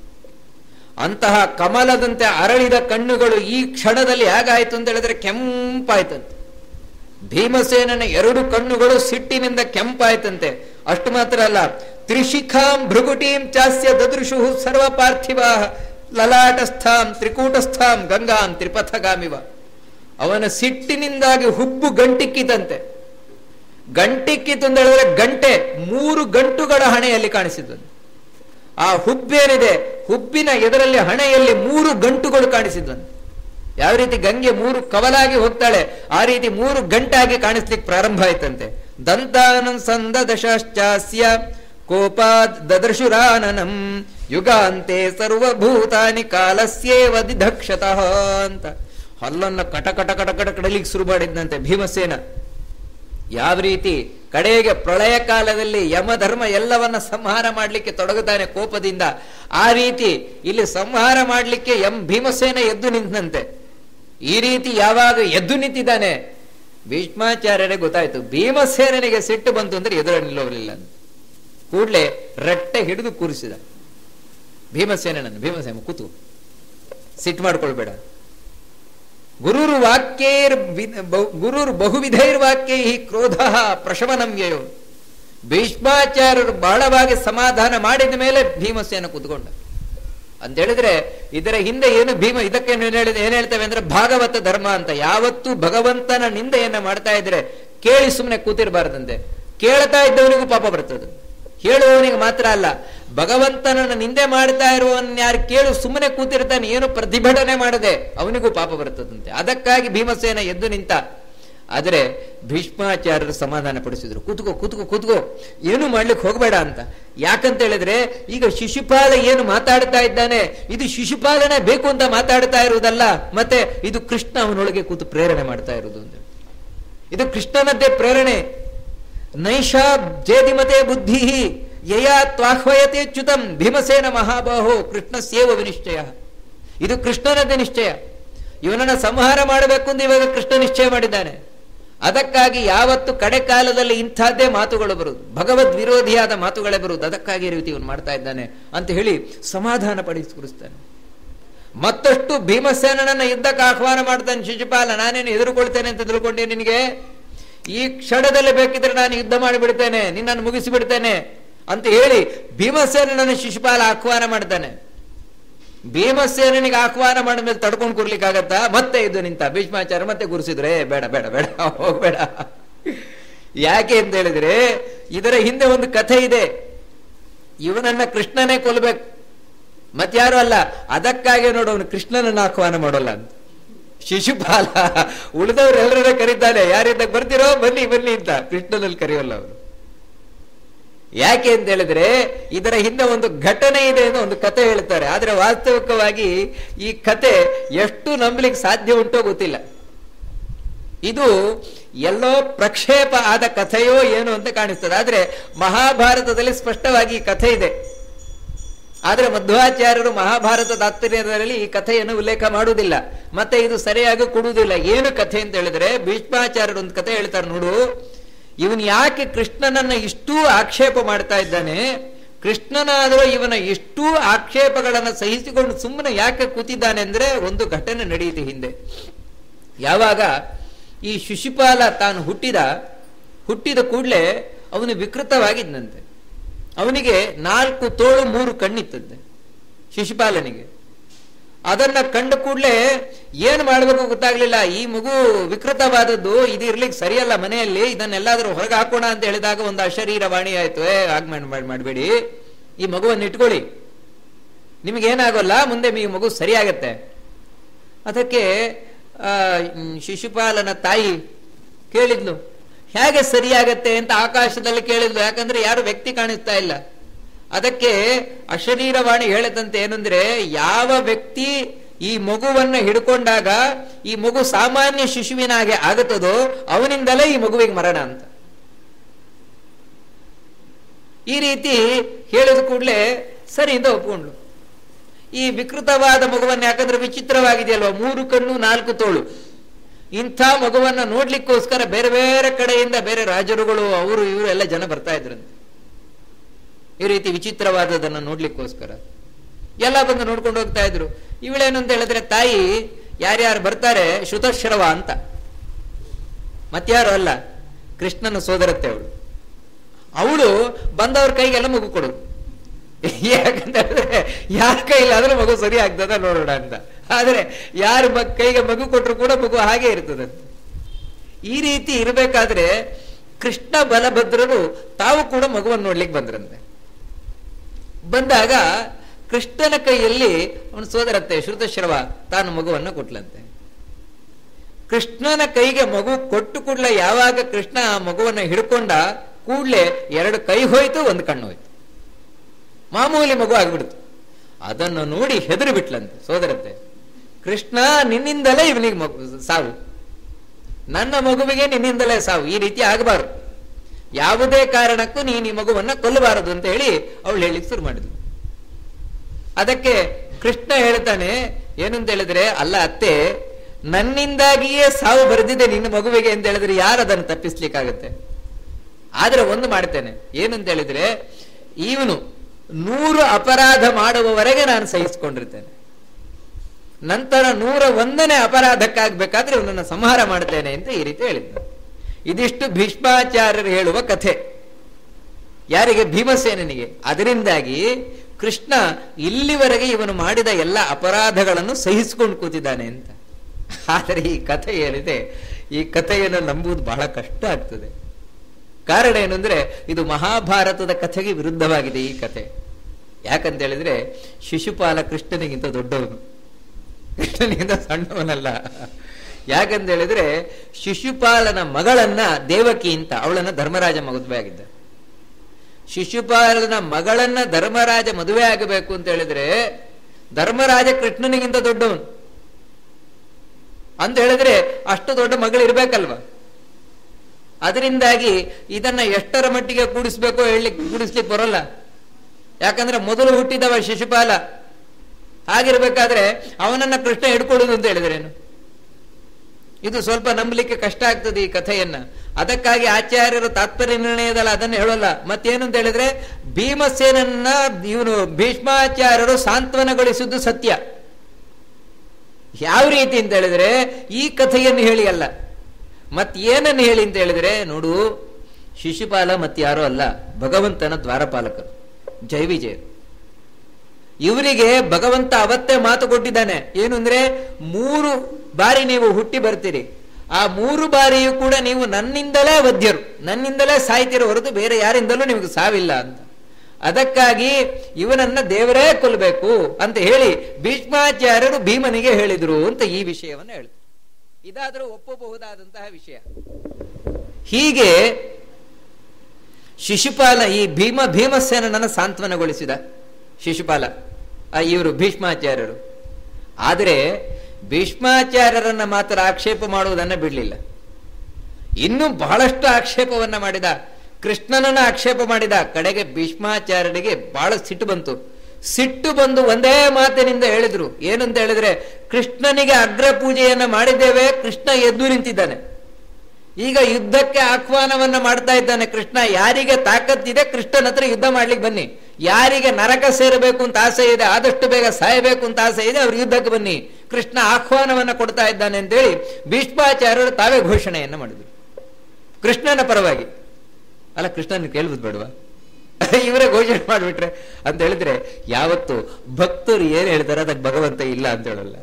ಅಂತಹ ಕಮಲದಂತೆ ಅರಳಿದ ಕಣ್ಣುಗಳು ಈ ಕ್ಷಣದಲ್ಲಿ ಹೇಗಾಯ್ತು ಅಂತ ಹೇಳಿದ್ರೆ ಕೆಂಪಾಯ್ತಂತೆ ಭೀಮಸೇನನ ಎರಡು ಕಣ್ಣುಗಳು ಸಿಟ್ಟಿನಿಂದ ಕೆಂಪಾಯ್ತಂತೆ ಅಷ್ಟು ಮಾತ್ರ ಅಲ್ಲ ತ್ರಿಶಿಖಾಂ ಭೃಗುಟೀಂ ಚಾಸ್ಯ ದದೃಶು ಸರ್ವ ಪಾರ್ಥಿವ ಲಲಾಟಸ್ಥಾಂ ತ್ರಿಕೂಟಸ್ಥಾಂ ಗಂಗಾಂ ತ್ರಿಪಥಗಾಮಿವ ಅವನ ಸಿಟ್ಟಿನಿಂದಾಗಿ ಹುಬ್ಬು ಗಂಟಿಕ್ಕಿತಂತೆ ಗಂಟಿಕ್ಕಿತು ಅಂತ ಹೇಳಿದ್ರೆ ಗಂಟೆ ಮೂರು ಗಂಟುಗಳ ಹಣೆಯಲ್ಲಿ ಕಾಣಿಸಿದಂತೆ ಆ ಹುಬ್ಬೇನಿದೆ ಹುಬ್ಬಿನ ಎದರಲ್ಲಿ ಹಣೆಯಲ್ಲಿ ಮೂರು ಗಂಟುಗಳು ಕಾಣಿಸಿದ್ವಂತೆ ಯಾವ ರೀತಿ ಗಂಗೆ ಮೂರು ಕವಲಾಗಿ ಹೋಗ್ತಾಳೆ ಆ ರೀತಿ ಮೂರು ಗಂಟಾಗಿ ಕಾಣಿಸ್ಲಿಕ್ಕೆ ಪ್ರಾರಂಭ ಆಯ್ತಂತೆ ದಂತಾನಂ ಸಂದ ದಶಾಶ್ಚಾಸ್ಯ ಕೋಪಾದ್ ದದೃಶುರಾನನಂ ಯುಗಾಂತೆ ಸರ್ವಭೂತಾನಿ ಕಾಲಸ್ಯೇವ ದಿಧಕ್ಷತಃ ಅಂತ ಹಲ್ಲನ್ನ ಕಟ ಕಟ ಕಟ ಕಟ ಕಡಲಿಕ್ಕೆ ಶುರು ಮಾಡಿದ್ದಂತೆ ಭೀಮಸೇನ ಯಾವ ರೀತಿ ಕಡೆಗೆ ಪ್ರಳಯ ಕಾಲದಲ್ಲಿ ಯಮಧರ್ಮ ಎಲ್ಲವನ್ನ ಸಂಹಾರ ಮಾಡಲಿಕ್ಕೆ ತೊಡಗುತ್ತಾನೆ ಕೋಪದಿಂದ ಆ ರೀತಿ ಇಲ್ಲಿ ಸಂಹಾರ ಮಾಡಲಿಕ್ಕೆ ಎಂ ಭೀಮಸೇನ ಎದ್ದು ನಿಂತಂತೆ ಈ ರೀತಿ ಯಾವಾಗ ಎದ್ದು ನಿಂತಿದ್ದಾನೆ ಭೀಷ್ಮಾಚಾರ್ಯರೇ ಗೊತ್ತಾಯ್ತು ಭೀಮಸೇನನಿಗೆ ಸಿಟ್ಟು ಬಂತು ಅಂದ್ರೆ ಎದುರು ನಿಲ್ಲೋಲಿಲ್ಲ ಕೂಡ್ಲೆ ರಟ್ಟೆ ಹಿಡಿದು ಕೂರಿಸಿದ ಭೀಮಸೇನನನ್ನು ಭೀಮಸೇನ ಕೂತು ಸಿಟ್ಟು ಮಾಡ್ಕೊಳ್ಬೇಡ ಗುರುರು ವಾಕ್ಯೈರ್ ಗುರುರ್ ಬಹುವಿಧೈರ್ ವಾಕ್ಯೈ ಕ್ರೋಧ ಪ್ರಶಮನಂ ವ್ಯಯೋ ಭೀಷ್ಮಾಚಾರ್ಯರು ಬಹಳವಾಗಿ ಸಮಾಧಾನ ಮಾಡಿದ ಮೇಲೆ ಭೀಮಸೇನ ಕೂತ್ಕೊಂಡ ಅಂತ ಹೇಳಿದ್ರೆ ಇದರ ಹಿಂದೆ ಏನು ಭೀಮ ಇದಕ್ಕೆ ಏನ್ ಹೇಳಿದ ಏನ್ ಹೇಳ್ತೇವೆ ಅಂದ್ರೆ ಭಾಗವತ ಧರ್ಮ ಅಂತ ಯಾವತ್ತೂ ಭಗವಂತನ ನಿಂದೆಯನ್ನ ಮಾಡ್ತಾ ಇದ್ರೆ ಕೇಳಿ ಸುಮ್ಮನೆ ಕೂತಿರಬಾರ್ದಂತೆ ಕೇಳ್ತಾ ಇದ್ದವನಿಗೂ ಪಾಪ ಬರ್ತದೆ ಹೇಳುವವನಿಗೆ ಮಾತ್ರ ಅಲ್ಲ ಭಗವಂತನನ್ನು ನಿಂದೆ ಮಾಡ್ತಾ ಇರುವವನ್ನ ಯಾರು ಕೇಳು ಸುಮ್ಮನೆ ಕೂತಿರ್ತಾನೆ ಏನು ಪ್ರತಿಭಟನೆ ಮಾಡದೆ ಅವನಿಗೂ ಪಾಪ ಬರ್ತದಂತೆ ಅದಕ್ಕಾಗಿ ಭೀಮಸೇನ ಎದ್ದು ನಿಂತ ಆದರೆ ಭೀಷ್ಮಾಚಾರ್ಯರು ಸಮಾಧಾನ ಪಡಿಸಿದ್ರು ಕೂತ್ಕೋ ಕೂತ್ಕೋ ಕೂತ್ಕೋ ಏನು ಮಾಡ್ಲಿಕ್ಕೆ ಹೋಗಬೇಡ ಅಂತ ಯಾಕಂತ ಹೇಳಿದ್ರೆ ಈಗ ಶಿಶುಪಾಲ ಏನು ಮಾತಾಡ್ತಾ ಇದ್ದಾನೆ ಇದು ಶಿಶುಪಾಲನೆ ಬೇಕು ಅಂತ ಮಾತಾಡ್ತಾ ಇರುವುದಲ್ಲ ಮತ್ತೆ ಇದು ಕೃಷ್ಣ ಅವನೊಳಗೆ ಕೂತು ಪ್ರೇರಣೆ ಮಾಡ್ತಾ ಇರುವುದು ಅಂತ ಇದು ಕೃಷ್ಣನದ್ದೇ ಪ್ರೇರಣೆ ನೈಷಾ ಜೇದಿಮತೆ ಬುದ್ಧಿ ಯಯಾ ತ್ವಾಹ್ವಯತೆ ಚ್ಯುತಂ ಭೀಮಸೇನ ಮಹಾಬಾಹೋ ಕೃಷ್ಣಸ್ಯೇವ ವಿನಿಶ್ಚಯ ಇದು ಕೃಷ್ಣನದ್ದೇ ನಿಶ್ಚಯ ಇವನನ್ನ ಸಂಹಾರ ಮಾಡಬೇಕು ಅಂತ ಇವಾಗ ಕೃಷ್ಣ ನಿಶ್ಚಯ ಮಾಡಿದ್ದಾನೆ ಅದಕ್ಕಾಗಿ ಯಾವತ್ತು ಕಡೆ ಕಾಲದಲ್ಲಿ ಇಂಥದ್ದೇ ಮಾತುಗಳು ಬರುವುದು ಭಗವದ್ ವಿರೋಧಿಯಾದ ಮಾತುಗಳೇ ಬರುವುದು ಅದಕ್ಕಾಗಿ ಈ ರೀತಿ ಇವನು ಮಾಡ್ತಾ ಇದ್ದಾನೆ ಅಂತ ಹೇಳಿ ಸಮಾಧಾನ ಪಡಿಸ್ಕೊಡಿಸ್ತಾನೆ ಮತ್ತಷ್ಟು ಭೀಮಸೇನನನ್ನ ಯುದ್ಧಕ್ಕೆ ಆಹ್ವಾನ ಮಾಡ್ತಾನೆ ಶಿಶುಪಾಲ ನಾನೇನು ಎದುರುಕೊಳ್ತೇನೆ ಅಂತ ತಿಳ್ಕೊಂಡೆ ನಿನಗೆ ಈ ಕ್ಷಣದಲ್ಲಿ ಬೇಕಿದ್ರೆ ನಾನು ಯುದ್ಧ ಮಾಡಿಬಿಡ್ತೇನೆ ನಿನ್ನನ್ನು ಮುಗಿಸಿಬಿಡ್ತೇನೆ ಅಂತ ಹೇಳಿ ಭೀಮಸೇನನನ್ನು ಶಿಶುಪಾಲ ಆಹ್ವಾನ ಮಾಡ್ತಾನೆ ಭೀಮಸೇನಿಗೆ ಆಹ್ವಾನ ಮಾಡಿದ ಮೇಲೆ ತಡ್ಕೊಂಡು ಕೂರ್ಲಿಕ್ಕಾಗತ್ತಾ ಮತ್ತೆ ಇದು ನಿಂತ ಭೀಷ್ಮಾಚಾರ್ಯ ಮತ್ತೆ ಗುರುಸಿದ್ರೆ ಬೇಡ ಬೇಡ ಬೇಡ ಹೋಗ್ಬೇಡ ಯಾಕೆ ಅಂತ ಹೇಳಿದ್ರೆ ಇದರ ಹಿಂದೆ ಒಂದು ಕಥೆ ಇದೆ ಇವನನ್ನ ಕೃಷ್ಣನೇ ಕೊಲ್ಬೇಕು ಮತ್ಯಾರು ಅಲ್ಲ ಅದಕ್ಕಾಗಿ ನೋಡು ಅವನು ಕೃಷ್ಣನನ್ನ ಆಹ್ವಾನ ಮಾಡೋಲ್ಲ ಅಂತ ಶಿಶುಪಾಲ ಉಳಿದವ್ರು ಎಲ್ಲರನ್ನ ಕರೀತಾನೆ ಯಾರಿಂದ ಬರ್ತಿರೋ ಬನ್ನಿ ಬನ್ನಿ ಅಂತ ಕೃಷ್ಣನಲ್ಲಿ ಕರೆಯೋಲ್ಲ ಅವರು ಯಾಕೆ ಅಂತ ಹೇಳಿದ್ರೆ ಇದರ ಹಿಂದೆ ಒಂದು ಘಟನೆ ಇದೆ ಅಂತ ಒಂದು ಕತೆ ಹೇಳ್ತಾರೆ ಆದ್ರೆ ವಾಸ್ತವಿಕವಾಗಿ ಈ ಕತೆ ಎಷ್ಟು ನಂಬಲಿಕ್ಕೆ ಸಾಧ್ಯ ಉಂಟೋ ಗೊತ್ತಿಲ್ಲ ಇದು ಎಲ್ಲೋ ಪ್ರಕ್ಷೇಪ ಆದ ಕಥೆಯೋ ಏನು ಅಂತ ಕಾಣಿಸ್ತದೆ ಆದ್ರೆ ಮಹಾಭಾರತದಲ್ಲಿ ಸ್ಪಷ್ಟವಾಗಿ ಈ ಕಥೆ ಇದೆ ಆದ್ರೆ ಮಧ್ವಾಚಾರ್ಯರು ಮಹಾಭಾರತ ತಾತ್ಪರ್ಯದಲ್ಲಿ ಈ ಕಥೆಯನ್ನು ಉಲ್ಲೇಖ ಮಾಡುವುದಿಲ್ಲ ಮತ್ತೆ ಇದು ಸರಿಯಾಗಿ ಕೊಡುವುದಿಲ್ಲ ಏನು ಕಥೆ ಅಂತ ಹೇಳಿದ್ರೆ ಭೀಷ್ಮಾಚಾರ್ಯರು ಒಂದು ಕಥೆ ಹೇಳ್ತಾರೆ ನೋಡು ಇವನ್ ಯಾಕೆ ಕೃಷ್ಣನನ್ನ ಇಷ್ಟೂ ಆಕ್ಷೇಪ ಮಾಡ್ತಾ ಇದ್ದಾನೆ ಕೃಷ್ಣನಾದರೂ ಇವನ ಇಷ್ಟೂ ಆಕ್ಷೇಪಗಳನ್ನು ಸಹಿಸಿಕೊಂಡು ಸುಮ್ಮನೆ ಯಾಕೆ ಕೂತಿದ್ದಾನೆ ಅಂದ್ರೆ ಒಂದು ಘಟನೆ ನಡೆಯಿತು ಹಿಂದೆ ಯಾವಾಗ ಈ ಶಿಶುಪಾಲ ತಾನು ಹುಟ್ಟಿದ ಹುಟ್ಟಿದ ಕೂಡಲೇ ಅವನು ವಿಕೃತವಾಗಿದ್ದಂತೆ ಅವನಿಗೆ ನಾಲ್ಕು ತೋಳು ಮೂರು ಕಣ್ಣಿತ್ತಂತೆ ಶಿಶುಪಾಲನಿಗೆ ಅದನ್ನ ಕಂಡ ಕೂಡಲೇ ಏನ್ ಮಾಡಬೇಕು ಗೊತ್ತಾಗ್ಲಿಲ್ಲ ಈ ಮಗು ವಿಕೃತವಾದದ್ದು ಇದು ಇರ್ಲಿಕ್ಕೆ ಸರಿಯಲ್ಲ ಮನೆಯಲ್ಲಿ ಇದನ್ನೆಲ್ಲಾದ್ರೂ ಹೊರಗೆ ಹಾಕೋಣ ಅಂತ ಹೇಳಿದಾಗ ಒಂದು ಅಶರೀರ ವಾಣಿ ಆಯ್ತು ಏ ಆಗ್ ಮಾಡ್ ಮಾಡಬೇಡಿ ಈ ಮಗುವನ್ನು ಇಟ್ಕೊಳ್ಳಿ ನಿಮಗೇನಾಗೋಲ್ಲ ಮುಂದೆ ಈ ಮಗು ಸರಿಯಾಗತ್ತೆ ಅದಕ್ಕೆ ಆ ಮ್, ಶಿಶುಪಾಲನ ತಾಯಿ ಕೇಳಿದ್ಲು ಹೇಗೆ ಸರಿಯಾಗತ್ತೆ ಅಂತ ಆಕಾಶದಲ್ಲಿ ಕೇಳಿದ್ಲು ಯಾಕಂದ್ರೆ ಯಾರು ವ್ಯಕ್ತಿ ಕಾಣಿಸ್ತಾ ಇಲ್ಲ ಅದಕ್ಕೆ ಅಶರೀರವಾಣಿ ಹೇಳದಂತೆ ಏನಂದ್ರೆ ಯಾವ ವ್ಯಕ್ತಿ ಈ ಮಗುವನ್ನ ಹಿಡ್ಕೊಂಡಾಗ ಈ ಮಗು ಸಾಮಾನ್ಯ ಶಿಶುವಿನ ಹಾಗೆ ಆಗುತ್ತದೋ ಅವನಿಂದಲೇ ಈ ಮಗುವಿಗೆ ಮರಣ ಅಂತ ಈ ರೀತಿ ಹೇಳಿದ ಕೂಡಲೇ ಸರಿ ಅಂತ ಒಪ್ಕೊಂಡ್ಲು ಈ ವಿಕೃತವಾದ ಮಗುವನ್ನ ಯಾಕಂದ್ರೆ ವಿಚಿತ್ರವಾಗಿದೆಯಲ್ವಾ ಮೂರು ಕಣ್ಣು ನಾಲ್ಕು ತೋಳು ಇಂಥ ಮಗುವನ್ನ ನೋಡ್ಲಿಕ್ಕೋಸ್ಕರ ಬೇರೆ ಬೇರೆ ಕಡೆಯಿಂದ ಬೇರೆ ರಾಜರುಗಳು ಅವರು ಇವರು ಎಲ್ಲ ಜನ ಬರ್ತಾ ಇದ್ರಂತೆ ಈ ರೀತಿ ವಿಚಿತ್ರವಾದದನ್ನ ನೋಡ್ಲಿಕ್ಕೋಸ್ಕರ ಎಲ್ಲ ಬಂದು ನೋಡ್ಕೊಂಡು ಹೋಗ್ತಾ ಇದ್ರು ಇವಳೇನು ಅಂತ ಹೇಳಿದ್ರೆ ತಾಯಿ ಯಾರ್ಯಾರು ಬರ್ತಾರೆ ಶ್ರುತಶ್ರವ ಅಂತ ಮತ್ಯಾರು ಅಲ್ಲ ಕೃಷ್ಣನ ಸೋದರತ್ತೆ ಅವಳು ಅವಳು ಬಂದವ್ರ ಕೈಗೆಲ್ಲ ಮಗು ಕೊಡು ಯಾಕಂತ ಹೇಳಿದ್ರೆ ಯಾರ ಕೈಲಾದ್ರೂ ಮಗು ಸರಿ ಆಗ್ತದ ನೋಡೋಣ ಅಂತ ಆದ್ರೆ ಯಾರ ಮಗ್ ಕೈಗೆ ಮಗು ಕೊಟ್ಟರು ಕೂಡ ಮಗು ಹಾಗೆ ಇರ್ತದಂತೆ ಈ ರೀತಿ ಇರಬೇಕಾದ್ರೆ ಕೃಷ್ಣ ಬಲಭದ್ರರು ತಾವು ಕೂಡ ಮಗುವನ್ನು ನೋಡ್ಲಿಕ್ಕೆ ಬಂದ್ರಂತೆ ಬಂದಾಗ ಕೃಷ್ಣನ ಕೈಯಲ್ಲಿ ಅವನು ಸೋದರತ್ತೆ ಶ್ರುತಶ್ರವ ತಾನು ಮಗುವನ್ನು ಕೊಟ್ಲಂತೆ ಕೃಷ್ಣನ ಕೈಗೆ ಮಗು ಕೊಟ್ಟು ಕೂಡ್ಲೆ ಯಾವಾಗ ಕೃಷ್ಣ ಆ ಮಗುವನ್ನ ಹಿಡ್ಕೊಂಡ ಕೂಡ್ಲೆ ಎರಡು ಕೈ ಹೋಯ್ತು ಒಂದು ಕಣ್ಣು ಹೋಯ್ತು ಮಾಮೂಲಿ ಮಗು ಆಗ್ಬಿಡ್ತು ಅದನ್ನು ನೋಡಿ ಹೆದರಿ ಬಿಟ್ಲಂತೆ ಸೋದರತ್ತೆ ಕೃಷ್ಣ ನಿನ್ನಿಂದಲೇ ಇವನಿಗೆ ಮಗು ಸಾವು ನನ್ನ ಮಗುವಿಗೆ ನಿನ್ನಿಂದಲೇ ಸಾವು ಈ ರೀತಿ ಆಗಬಾರದು ಯಾವುದೇ ಕಾರಣಕ್ಕೂ ನೀನು ಈ ಮಗುವನ್ನ ಕೊಲ್ಲಬಾರದು ಅಂತ ಹೇಳಿ ಅವಳು ಹೇಳಿಕ್ ಶುರು ಮಾಡಿದ್ಲು ಅದಕ್ಕೆ ಕೃಷ್ಣ ಹೇಳ್ತಾನೆ ಏನಂತ ಹೇಳಿದ್ರೆ ಅಲ್ಲ ಅತ್ತೆ ನನ್ನಿಂದಾಗಿಯೇ ಸಾವು ಬರೆದಿದೆ ನಿನ್ನ ಮಗುವಿಗೆ ಅಂತ ಹೇಳಿದ್ರೆ ಯಾರು ಅದನ್ನು ತಪ್ಪಿಸ್ಲಿಕ್ಕಾಗತ್ತೆ ಆದ್ರೆ ಒಂದು ಮಾಡ್ತೇನೆ ಏನಂತ ಹೇಳಿದ್ರೆ ಇವನು ನೂರು ಅಪರಾಧ ಮಾಡುವವರೆಗೆ ನಾನು ಸಹಿಸಿಕೊಂಡಿರ್ತೇನೆ ನಂತರ ನೂರ ಒಂದನೇ ಅಪರಾಧಕ್ಕಾಗಬೇಕಾದ್ರೆ ಇವನನ್ನು ಸಂಹಾರ ಮಾಡ್ತೇನೆ ಅಂತ ಈ ರೀತಿ ಹೇಳಿದ್ದ ಇದಿಷ್ಟು ಭೀಷ್ಮಾಚಾರ್ಯರು ಹೇಳುವ ಕಥೆ ಯಾರಿಗೆ ಭೀಮಸೇನಿಗೆ ಅದರಿಂದಾಗಿ ಕೃಷ್ಣ ಇಲ್ಲಿವರೆಗೆ ಇವನು ಮಾಡಿದ ಎಲ್ಲ ಅಪರಾಧಗಳನ್ನು ಸಹಿಸಿಕೊಂಡು ಕೂತಿದ್ದಾನೆ ಅಂತ ಆದರೆ ಈ ಕಥೆ ಏನಿದೆ ಈ ಕಥೆಯನ್ನು ನಂಬುವುದು ಬಹಳ ಕಷ್ಟ ಆಗ್ತದೆ ಕಾರಣ ಏನಂದ್ರೆ ಇದು ಮಹಾಭಾರತದ ಕಥೆಗೆ ವಿರುದ್ಧವಾಗಿದೆ ಈ ಕಥೆ ಯಾಕಂತ ಹೇಳಿದ್ರೆ ಶಿಶುಪಾಲ ಕೃಷ್ಣನಿಗಿಂತ ದೊಡ್ಡವನು ಕೃಷ್ಣನಿಗಿಂತ ಸಣ್ಣವನಲ್ಲ ಯಾಕಂತ ಹೇಳಿದ್ರೆ ಶಿಶುಪಾಲನ ಮಗಳನ್ನ ದೇವಕಿ ಅಂತ ಅವಳನ್ನ ಧರ್ಮರಾಜ ಮದುವೆ ಆಗಿದ್ದ ಶಿಶುಪಾಲನ ಮಗಳನ್ನ ಧರ್ಮರಾಜ ಮದುವೆ ಆಗಬೇಕು ಅಂತ ಹೇಳಿದ್ರೆ ಧರ್ಮರಾಜ ಕೃಷ್ಣನಿಗಿಂತ ದೊಡ್ಡವನು ಅಂತ ಹೇಳಿದ್ರೆ ಅಷ್ಟು ದೊಡ್ಡ ಮಗಳು ಇರ್ಬೇಕಲ್ವಾ ಅದರಿಂದಾಗಿ ಇದನ್ನ ಎಷ್ಟರ ಮಟ್ಟಿಗೆ ಕೂಡಿಸ್ಬೇಕೋ ಹೇಳಲಿಕ್ಕೆ ಕೂಡಿಸ್ಲಿಕ್ಕೆ ಬರೋಲ್ಲ ಯಾಕಂದ್ರೆ ಮೊದಲು ಹುಟ್ಟಿದವ ಶಿಶುಪಾಲ ಹಾಗಿರ್ಬೇಕಾದ್ರೆ ಅವನನ್ನ ಕೃಷ್ಣ ಹಿಡ್ಕೊಳ್ಳುದು ಅಂತ ಹೇಳಿದ್ರೇನು ಇದು ಸ್ವಲ್ಪ ನಂಬಲಿಕ್ಕೆ ಕಷ್ಟ ಆಗ್ತದೆ ಈ ಕಥೆಯನ್ನ ಅದಕ್ಕಾಗಿ ಆಚಾರ್ಯರು ತಾತ್ಪರ್ಯ ನಿರ್ಣಯದಲ್ಲಿ ಅದನ್ನು ಹೇಳೋಲ್ಲ ಮತ್ತೇನು ಅಂತ ಹೇಳಿದ್ರೆ ಭೀಮಸೇನನ್ನ ಇವನು ಭೀಷ್ಮಾಚಾರ್ಯರು ಸಾಂತ್ವನಗೊಳಿಸಿದ್ದು ಸತ್ಯ ಯಾವ ರೀತಿ ಅಂತ ಹೇಳಿದ್ರೆ ಈ ಕಥೆಯನ್ನು ಹೇಳಿ ಅಲ್ಲ ಮತ್ ಏನನ್ನು ಹೇಳಿ ಅಂತ ಹೇಳಿದ್ರೆ ನೋಡು ಶಿಶುಪಾಲ ಮತ್ತಾರೋ ಅಲ್ಲ ಭಗವಂತನ ದ್ವಾರಪಾಲಕರು ಜೈ ವಿಜಯರು ಇವರಿಗೆ ಭಗವಂತ ಅವತ್ತೇ ಮಾತು ಕೊಟ್ಟಿದ್ದಾನೆ ಏನು ಅಂದ್ರೆ ಮೂರು ಬಾರಿ ನೀವು ಹುಟ್ಟಿ ಬರ್ತೀರಿ ಆ ಮೂರು ಬಾರಿಯೂ ಕೂಡ ನೀವು ನನ್ನಿಂದಲೇ ವದ್ಯರು ನನ್ನಿಂದಲೇ ಸಾಯ್ತಿರೋ ಹೊರತು ಬೇರೆ ಯಾರಿಂದಲೂ ನಿಮಗೆ ಸಾವಿಲ್ಲ ಅಂತ ಅದಕ್ಕಾಗಿ ಇವನನ್ನ ದೇವರೇ ಕೊಲ್ಲಬೇಕು ಅಂತ ಹೇಳಿ ಭೀಷ್ಮಾಚಾರ್ಯರು ಭೀಮನಿಗೆ ಹೇಳಿದ್ರು ಅಂತ ಈ ವಿಷಯವನ್ನು ಹೇಳಿದ್ರು ಇದಾದರೂ ಒಪ್ಪಬಹುದಾದಂತಹ ವಿಷಯ ಹೀಗೆ ಶಿಶುಪಾಲ ಈ ಭೀಮ ಭೀಮಸೇನನನ್ನು ಸಾಂತ್ವನಗೊಳಿಸಿದ ಶಿಶುಪಾಲ ಇವರು ಭೀಷ್ಮಾಚಾರ್ಯರು ಆದರೆ ಭೀಷ್ಮಾಚಾರ್ಯರನ್ನ ಮಾತ್ರ ಆಕ್ಷೇಪ ಮಾಡುವುದನ್ನ ಬಿಡಲಿಲ್ಲ ಇನ್ನು ಬಹಳಷ್ಟು ಆಕ್ಷೇಪವನ್ನ ಮಾಡಿದ ಕೃಷ್ಣನನ್ನ ಆಕ್ಷೇಪ ಮಾಡಿದ ಕಡೆಗೆ ಭೀಷ್ಮಾಚಾರ್ಯರಿಗೆ ಬಹಳ ಸಿಟ್ಟು ಬಂತು ಸಿಟ್ಟು ಬಂದು ಒಂದೇ ಮಾತಿನಿಂದ ಹೇಳಿದ್ರು ಏನಂತ ಹೇಳಿದ್ರೆ ಕೃಷ್ಣನಿಗೆ ಅಗ್ರ ಪೂಜೆಯನ್ನ ಮಾಡಿದ್ದೇವೆ ಕೃಷ್ಣ ಎದ್ದು ನಿಂತಿದ್ದಾನೆ ಈಗ ಯುದ್ಧಕ್ಕೆ ಆಹ್ವಾನವನ್ನ ಮಾಡ್ತಾ ಇದ್ದಾನೆ ಕೃಷ್ಣ ಯಾರಿಗೆ ತಾಕತ್ತಿದೆ ಕೃಷ್ಣನ ಹತ್ರ ಯುದ್ಧ ಮಾಡ್ಲಿಕ್ಕೆ ಬನ್ನಿ ಯಾರಿಗೆ ನರಕ ಸೇರಬೇಕು ಅಂತ ಆಸೆ ಇದೆ ಆದಷ್ಟು ಬೇಗ ಸಾಯಬೇಕು ಅಂತ ಆಸೆ ಇದೆ ಅವ್ರು ಯುದ್ಧಕ್ಕೆ ಬನ್ನಿ ಕೃಷ್ಣ ಆಹ್ವಾನವನ್ನ ಕೊಡ್ತಾ ಇದ್ದಾನೆ ಅಂತೇಳಿ ಭೀಷ್ಮಾಚಾರ್ಯರು ತಾವೇ ಘೋಷಣೆಯನ್ನ ಮಾಡಿದ್ರು ಕೃಷ್ಣನ ಪರವಾಗಿ ಅಲ್ಲ ಕೃಷ್ಣನ ಕೇಳ್ಬೋದು ಬೇಡವಾ ಇವರೇ ಘೋಷಣೆ ಮಾಡಿಬಿಟ್ರೆ ಅಂತ ಹೇಳಿದ್ರೆ ಯಾವತ್ತು ಭಕ್ತರು ಏನ್ ಹೇಳ್ತಾರೆ ಅದಕ್ಕೆ ಭಗವಂತ ಇಲ್ಲ ಅಂತ ಹೇಳಲ್ಲ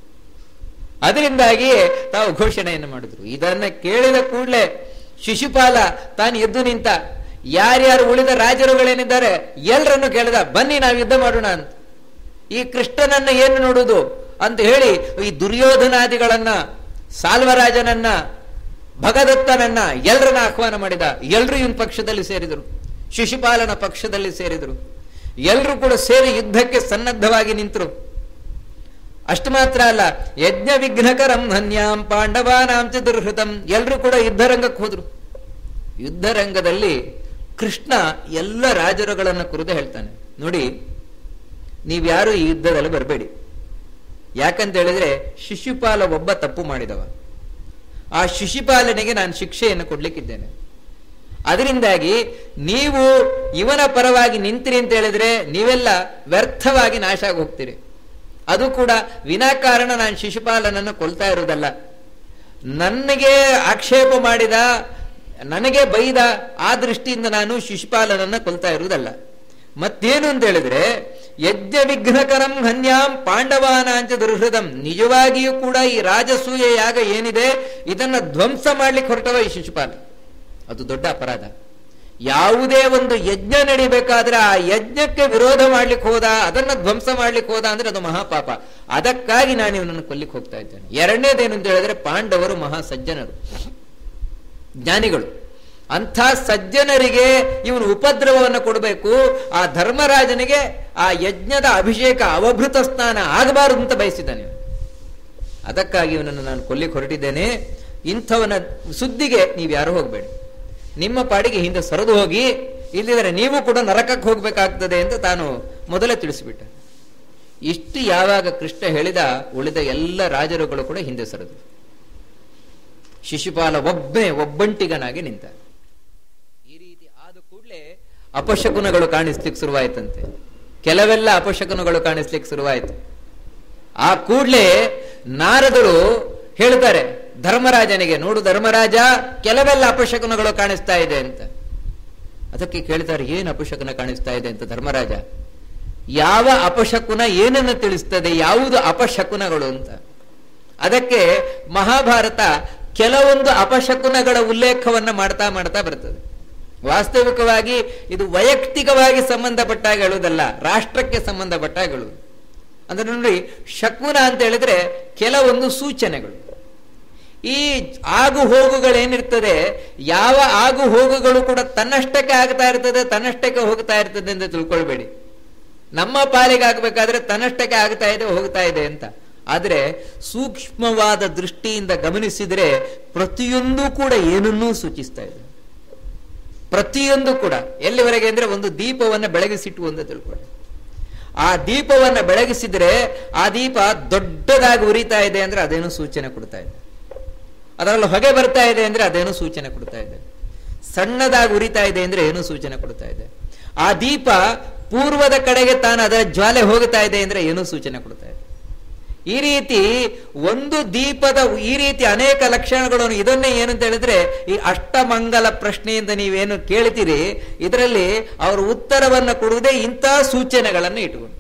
ಅದರಿಂದಾಗಿಯೇ ತಾವು ಘೋಷಣೆಯನ್ನು ಮಾಡಿದ್ರು ಇದನ್ನ ಕೇಳಿದ ಕೂಡಲೇ ಶಿಶುಪಾಲ ತಾನು ಎದ್ದು ನಿಂತ ಯಾರ್ಯಾರು ಉಳಿದ ರಾಜರುಗಳೇನಿದ್ದಾರೆ ಎಲ್ಲರನ್ನು ಕೇಳಿದ ಬನ್ನಿ ನಾವು ಯುದ್ಧ ಮಾಡೋಣ ಅಂತ ಈ ಕೃಷ್ಣನನ್ನ ಏನು ನೋಡುವುದು ಅಂತ ಹೇಳಿ ಈ ದುರ್ಯೋಧನಾದಿಗಳನ್ನ ಸಾಲ್ವರಾಜನನ್ನ ಭಗದತ್ತನನ್ನ ಎಲ್ಲರನ್ನ ಆಹ್ವಾನ ಮಾಡಿದ ಎಲ್ರು ಇವನ್ ಪಕ್ಷದಲ್ಲಿ ಸೇರಿದರು ಶಿಶುಪಾಲನ ಪಕ್ಷದಲ್ಲಿ ಸೇರಿದರು ಎಲ್ಲರೂ ಕೂಡ ಸೇರಿ ಯುದ್ಧಕ್ಕೆ ಸನ್ನದ್ಧವಾಗಿ ನಿಂತರು ಅಷ್ಟು ಮಾತ್ರ ಅಲ್ಲ ಯಜ್ಞ ವಿಘ್ನಕರಂ ಹನ್ಯಾಂ ಪಾಂಡವಾನಾಂ ಚ ದುರ್ಹೃತಂ ಎಲ್ಲರೂ ಕೂಡ ಯುದ್ಧರಂಗಕ್ಕೆ ಹೋದ್ರು ಯುದ್ಧರಂಗದಲ್ಲಿ ಕೃಷ್ಣ ಎಲ್ಲ ರಾಜರುಗಳನ್ನು ಕುರಿತು ಹೇಳ್ತಾನೆ ನೋಡಿ ನೀವ್ಯಾರು ಈ ಯುದ್ಧದಲ್ಲಿ ಬರಬೇಡಿ ಯಾಕಂತ ಹೇಳಿದ್ರೆ ಶಿಶುಪಾಲ ಒಬ್ಬ ತಪ್ಪು ಮಾಡಿದವ ಆ ಶಿಶುಪಾಲನಿಗೆ ನಾನು ಶಿಕ್ಷೆಯನ್ನು ಕೊಡ್ಲಿಕ್ಕಿದ್ದೇನೆ ಅದರಿಂದಾಗಿ ನೀವು ಇವನ ಪರವಾಗಿ ನಿಂತಿರಿ ಅಂತ ಹೇಳಿದ್ರೆ ನೀವೆಲ್ಲ ವ್ಯರ್ಥವಾಗಿ ನಾಶ ಆಗಿ ಹೋಗ್ತೀರಿ ಅದು ಕೂಡ ವಿನಾಕಾರಣ ನಾನು ಶಿಶುಪಾಲನನ್ನು ಕೊಲ್ತಾ ಇರುವುದಲ್ಲ ನನಗೆ ಆಕ್ಷೇಪ ಮಾಡಿದ ನನಗೆ ಬೈದ ಆ ದೃಷ್ಟಿಯಿಂದ ನಾನು ಶಿಶುಪಾಲನನ್ನ ಕೊಲ್ತಾ ಇರುವುದಲ್ಲ ಮತ್ತೇನು ಅಂತ ಹೇಳಿದ್ರೆ ಯಜ್ಞ ವಿಘ್ನಕರಂ ಹನ್ಯಾಂ ಪಾಂಡವಾನಾಂಚ ದುರ್ಹೃದಂ ನಿಜವಾಗಿಯೂ ಕೂಡ ಈ ರಾಜಸೂಯ ಯಾಗ ಏನಿದೆ ಇದನ್ನ ಧ್ವಂಸ ಮಾಡ್ಲಿಕ್ಕೆ ಹೊರಟವ ಈ ಶಿಶುಪಾಲ ಅದು ದೊಡ್ಡ ಅಪರಾಧ ಯಾವುದೇ ಒಂದು ಯಜ್ಞ ನಡಿಬೇಕಾದ್ರೆ ಆ ಯಜ್ಞಕ್ಕೆ ವಿರೋಧ ಮಾಡ್ಲಿಕ್ಕೆ ಹೋದ ಅದನ್ನ ಧ್ವಂಸ ಮಾಡ್ಲಿಕ್ಕೆ ಹೋದ ಅಂದ್ರೆ ಅದು ಮಹಾಪಾಪ ಅದಕ್ಕಾಗಿ ನಾನು ಇವನನ್ನು ಕೊಲ್ಲಿಕ್ಕೆ ಹೋಗ್ತಾ ಇದ್ದೇನೆ ಎರಡನೇದೇನು ಅಂತ ಹೇಳಿದ್ರೆ ಪಾಂಡವರು ಮಹಾ ಸಜ್ಜನರು ಜ್ಞಾನಿಗಳು ಅಂಥ ಸಜ್ಜನರಿಗೆ ಇವನು ಉಪದ್ರವವನ್ನು ಕೊಡಬೇಕು ಆ ಧರ್ಮರಾಜನಿಗೆ ಆ ಯಜ್ಞದ ಅಭಿಷೇಕ ಅವಭೃತ ಸ್ನಾನ ಆಗಬಾರದು ಅಂತ ಬಯಸಿದ್ದಾನೆ ಅದಕ್ಕಾಗಿ ಇವನನ್ನು ನಾನು ಕೊಲ್ಲಿಕ್ಕೆ ಹೊರಟಿದ್ದೇನೆ ಇಂಥವನ ಸುದ್ದಿಗೆ ನೀವು ಯಾರು ಹೋಗಬೇಡಿ ನಿಮ್ಮ ಪಾಡಿಗೆ ಹಿಂದೆ ಸರಿದು ಹೋಗಿ ಇಲ್ಲಿದ್ರೆ ನೀವು ಕೂಡ ನರಕಕ್ಕೆ ಹೋಗ್ಬೇಕಾಗ್ತದೆ ಅಂತ ತಾನು ಮೊದಲೇ ತಿಳಿಸಿಬಿಟ್ಟ ಇಷ್ಟು ಯಾವಾಗ ಕೃಷ್ಣ ಹೇಳಿದ ಉಳಿದ ಎಲ್ಲ ರಾಜರುಗಳು ಕೂಡ ಹಿಂದೆ ಸರಿದು ಶಿಶುಪಾಲ ಒಬ್ಬನೇ ಒಬ್ಬಂಟಿಗನಾಗಿ ನಿಂತ ಈ ರೀತಿ ಆದ ಕೂಡಲೇ ಅಪಶಕುನಗಳು ಕಾಣಿಸ್ಲಿಕ್ಕೆ ಶುರುವಾಯ್ತಂತೆ ಕೆಲವೆಲ್ಲ ಅಪಶಕುನಗಳು ಕಾಣಿಸ್ಲಿಕ್ಕೆ ಶುರುವಾಯಿತು ಆ ಕೂಡಲೇ ನಾರದರು ಹೇಳ್ತಾರೆ ಧರ್ಮರಾಜನಿಗೆ ನೋಡು ಧರ್ಮರಾಜ ಕೆಲವೆಲ್ಲ ಅಪಶಕುನಗಳು ಕಾಣಿಸ್ತಾ ಇದೆ ಅಂತ ಅದಕ್ಕೆ ಕೇಳ್ತಾರೆ ಏನು ಅಪಶಕುನ ಕಾಣಿಸ್ತಾ ಇದೆ ಅಂತ ಧರ್ಮರಾಜ ಯಾವ ಅಪಶಕುನ ಏನನ್ನು ತಿಳಿಸ್ತದೆ ಯಾವುದು ಅಪಶಕುನಗಳು ಅಂತ ಅದಕ್ಕೆ ಮಹಾಭಾರತ ಕೆಲವೊಂದು ಅಪಶಕುನಗಳ ಉಲ್ಲೇಖವನ್ನ ಮಾಡ್ತಾ ಮಾಡ್ತಾ ಬರ್ತದೆ ವಾಸ್ತವಿಕವಾಗಿ ಇದು ವೈಯಕ್ತಿಕವಾಗಿ ಸಂಬಂಧಪಟ್ಟಾಗ ಹೇಳುವುದಲ್ಲ ರಾಷ್ಟ್ರಕ್ಕೆ ಸಂಬಂಧಪಟ್ಟಾಗ ಹೇಳುವುದು ಅಂದ್ರೆ ನೋಡಿ ಶಕುನ ಅಂತ ಹೇಳಿದ್ರೆ ಕೆಲವೊಂದು ಸೂಚನೆಗಳು ಈ ಆಗು ಹೋಗುಗಳೇನಿರ್ತದೆ ಯಾವ ಆಗು ಹೋಗುಗಳು ಕೂಡ ತನ್ನಷ್ಟಕ್ಕೆ ಆಗ್ತಾ ಇರ್ತದೆ ತನ್ನಷ್ಟಕ್ಕೆ ಹೋಗ್ತಾ ಇರ್ತದೆ ಅಂತ ತಿಳ್ಕೊಳ್ಬೇಡಿ ನಮ್ಮ ಪಾಲಿಗೆ ಆಗ್ಬೇಕಾದ್ರೆ ತನ್ನಷ್ಟಕ್ಕೆ ಆಗ್ತಾ ಇದೆ ಹೋಗ್ತಾ ಇದೆ ಅಂತ ಆದ್ರೆ ಸೂಕ್ಷ್ಮವಾದ ದೃಷ್ಟಿಯಿಂದ ಗಮನಿಸಿದರೆ ಪ್ರತಿಯೊಂದು ಕೂಡ ಏನನ್ನೂ ಸೂಚಿಸ್ತಾ ಇದೆ ಪ್ರತಿಯೊಂದು ಕೂಡ ಎಲ್ಲಿವರೆಗೆ ಅಂದ್ರೆ ಒಂದು ದೀಪವನ್ನ ಬೆಳಗಿಸಿಟ್ಟು ಅಂತ ತಿಳ್ಕೊಳ್ಳಿ ಆ ದೀಪವನ್ನ ಬೆಳಗಿಸಿದ್ರೆ ಆ ದೀಪ ದೊಡ್ಡದಾಗಿ ಉರಿತಾ ಇದೆ ಅಂದ್ರೆ ಅದೇನು ಸೂಚನೆ ಕೊಡ್ತಾ ಇದೆ ಅದರಲ್ಲಿ ಹೊಗೆ ಬರ್ತಾ ಇದೆ ಅಂದ್ರೆ ಅದೇನು ಸೂಚನೆ ಕೊಡ್ತಾ ಇದೆ ಸಣ್ಣದಾಗಿ ಉರಿತಾ ಇದೆ ಅಂದ್ರೆ ಏನು ಸೂಚನೆ ಕೊಡ್ತಾ ಇದೆ ಆ ದೀಪ ಪೂರ್ವದ ಕಡೆಗೆ ತಾನು ಅದರ ಜ್ವಾಲೆ ಹೋಗ್ತಾ ಇದೆ ಅಂದ್ರೆ ಏನು ಸೂಚನೆ ಕೊಡ್ತಾ ಇದೆ ಈ ರೀತಿ ಒಂದು ದೀಪದ ಈ ರೀತಿ ಅನೇಕ ಲಕ್ಷಣಗಳನ್ನು ಇದನ್ನೇ ಏನಂತ ಹೇಳಿದ್ರೆ ಈ ಅಷ್ಟಮಂಗಲ ಪ್ರಶ್ನೆಯಿಂದ ನೀವೇನು ಕೇಳ್ತೀರಿ ಇದರಲ್ಲಿ ಅವರು ಉತ್ತರವನ್ನು ಕೊಡುವುದೇ ಇಂತಹ ಸೂಚನೆಗಳನ್ನು ಇಟ್ಕೊಂಡು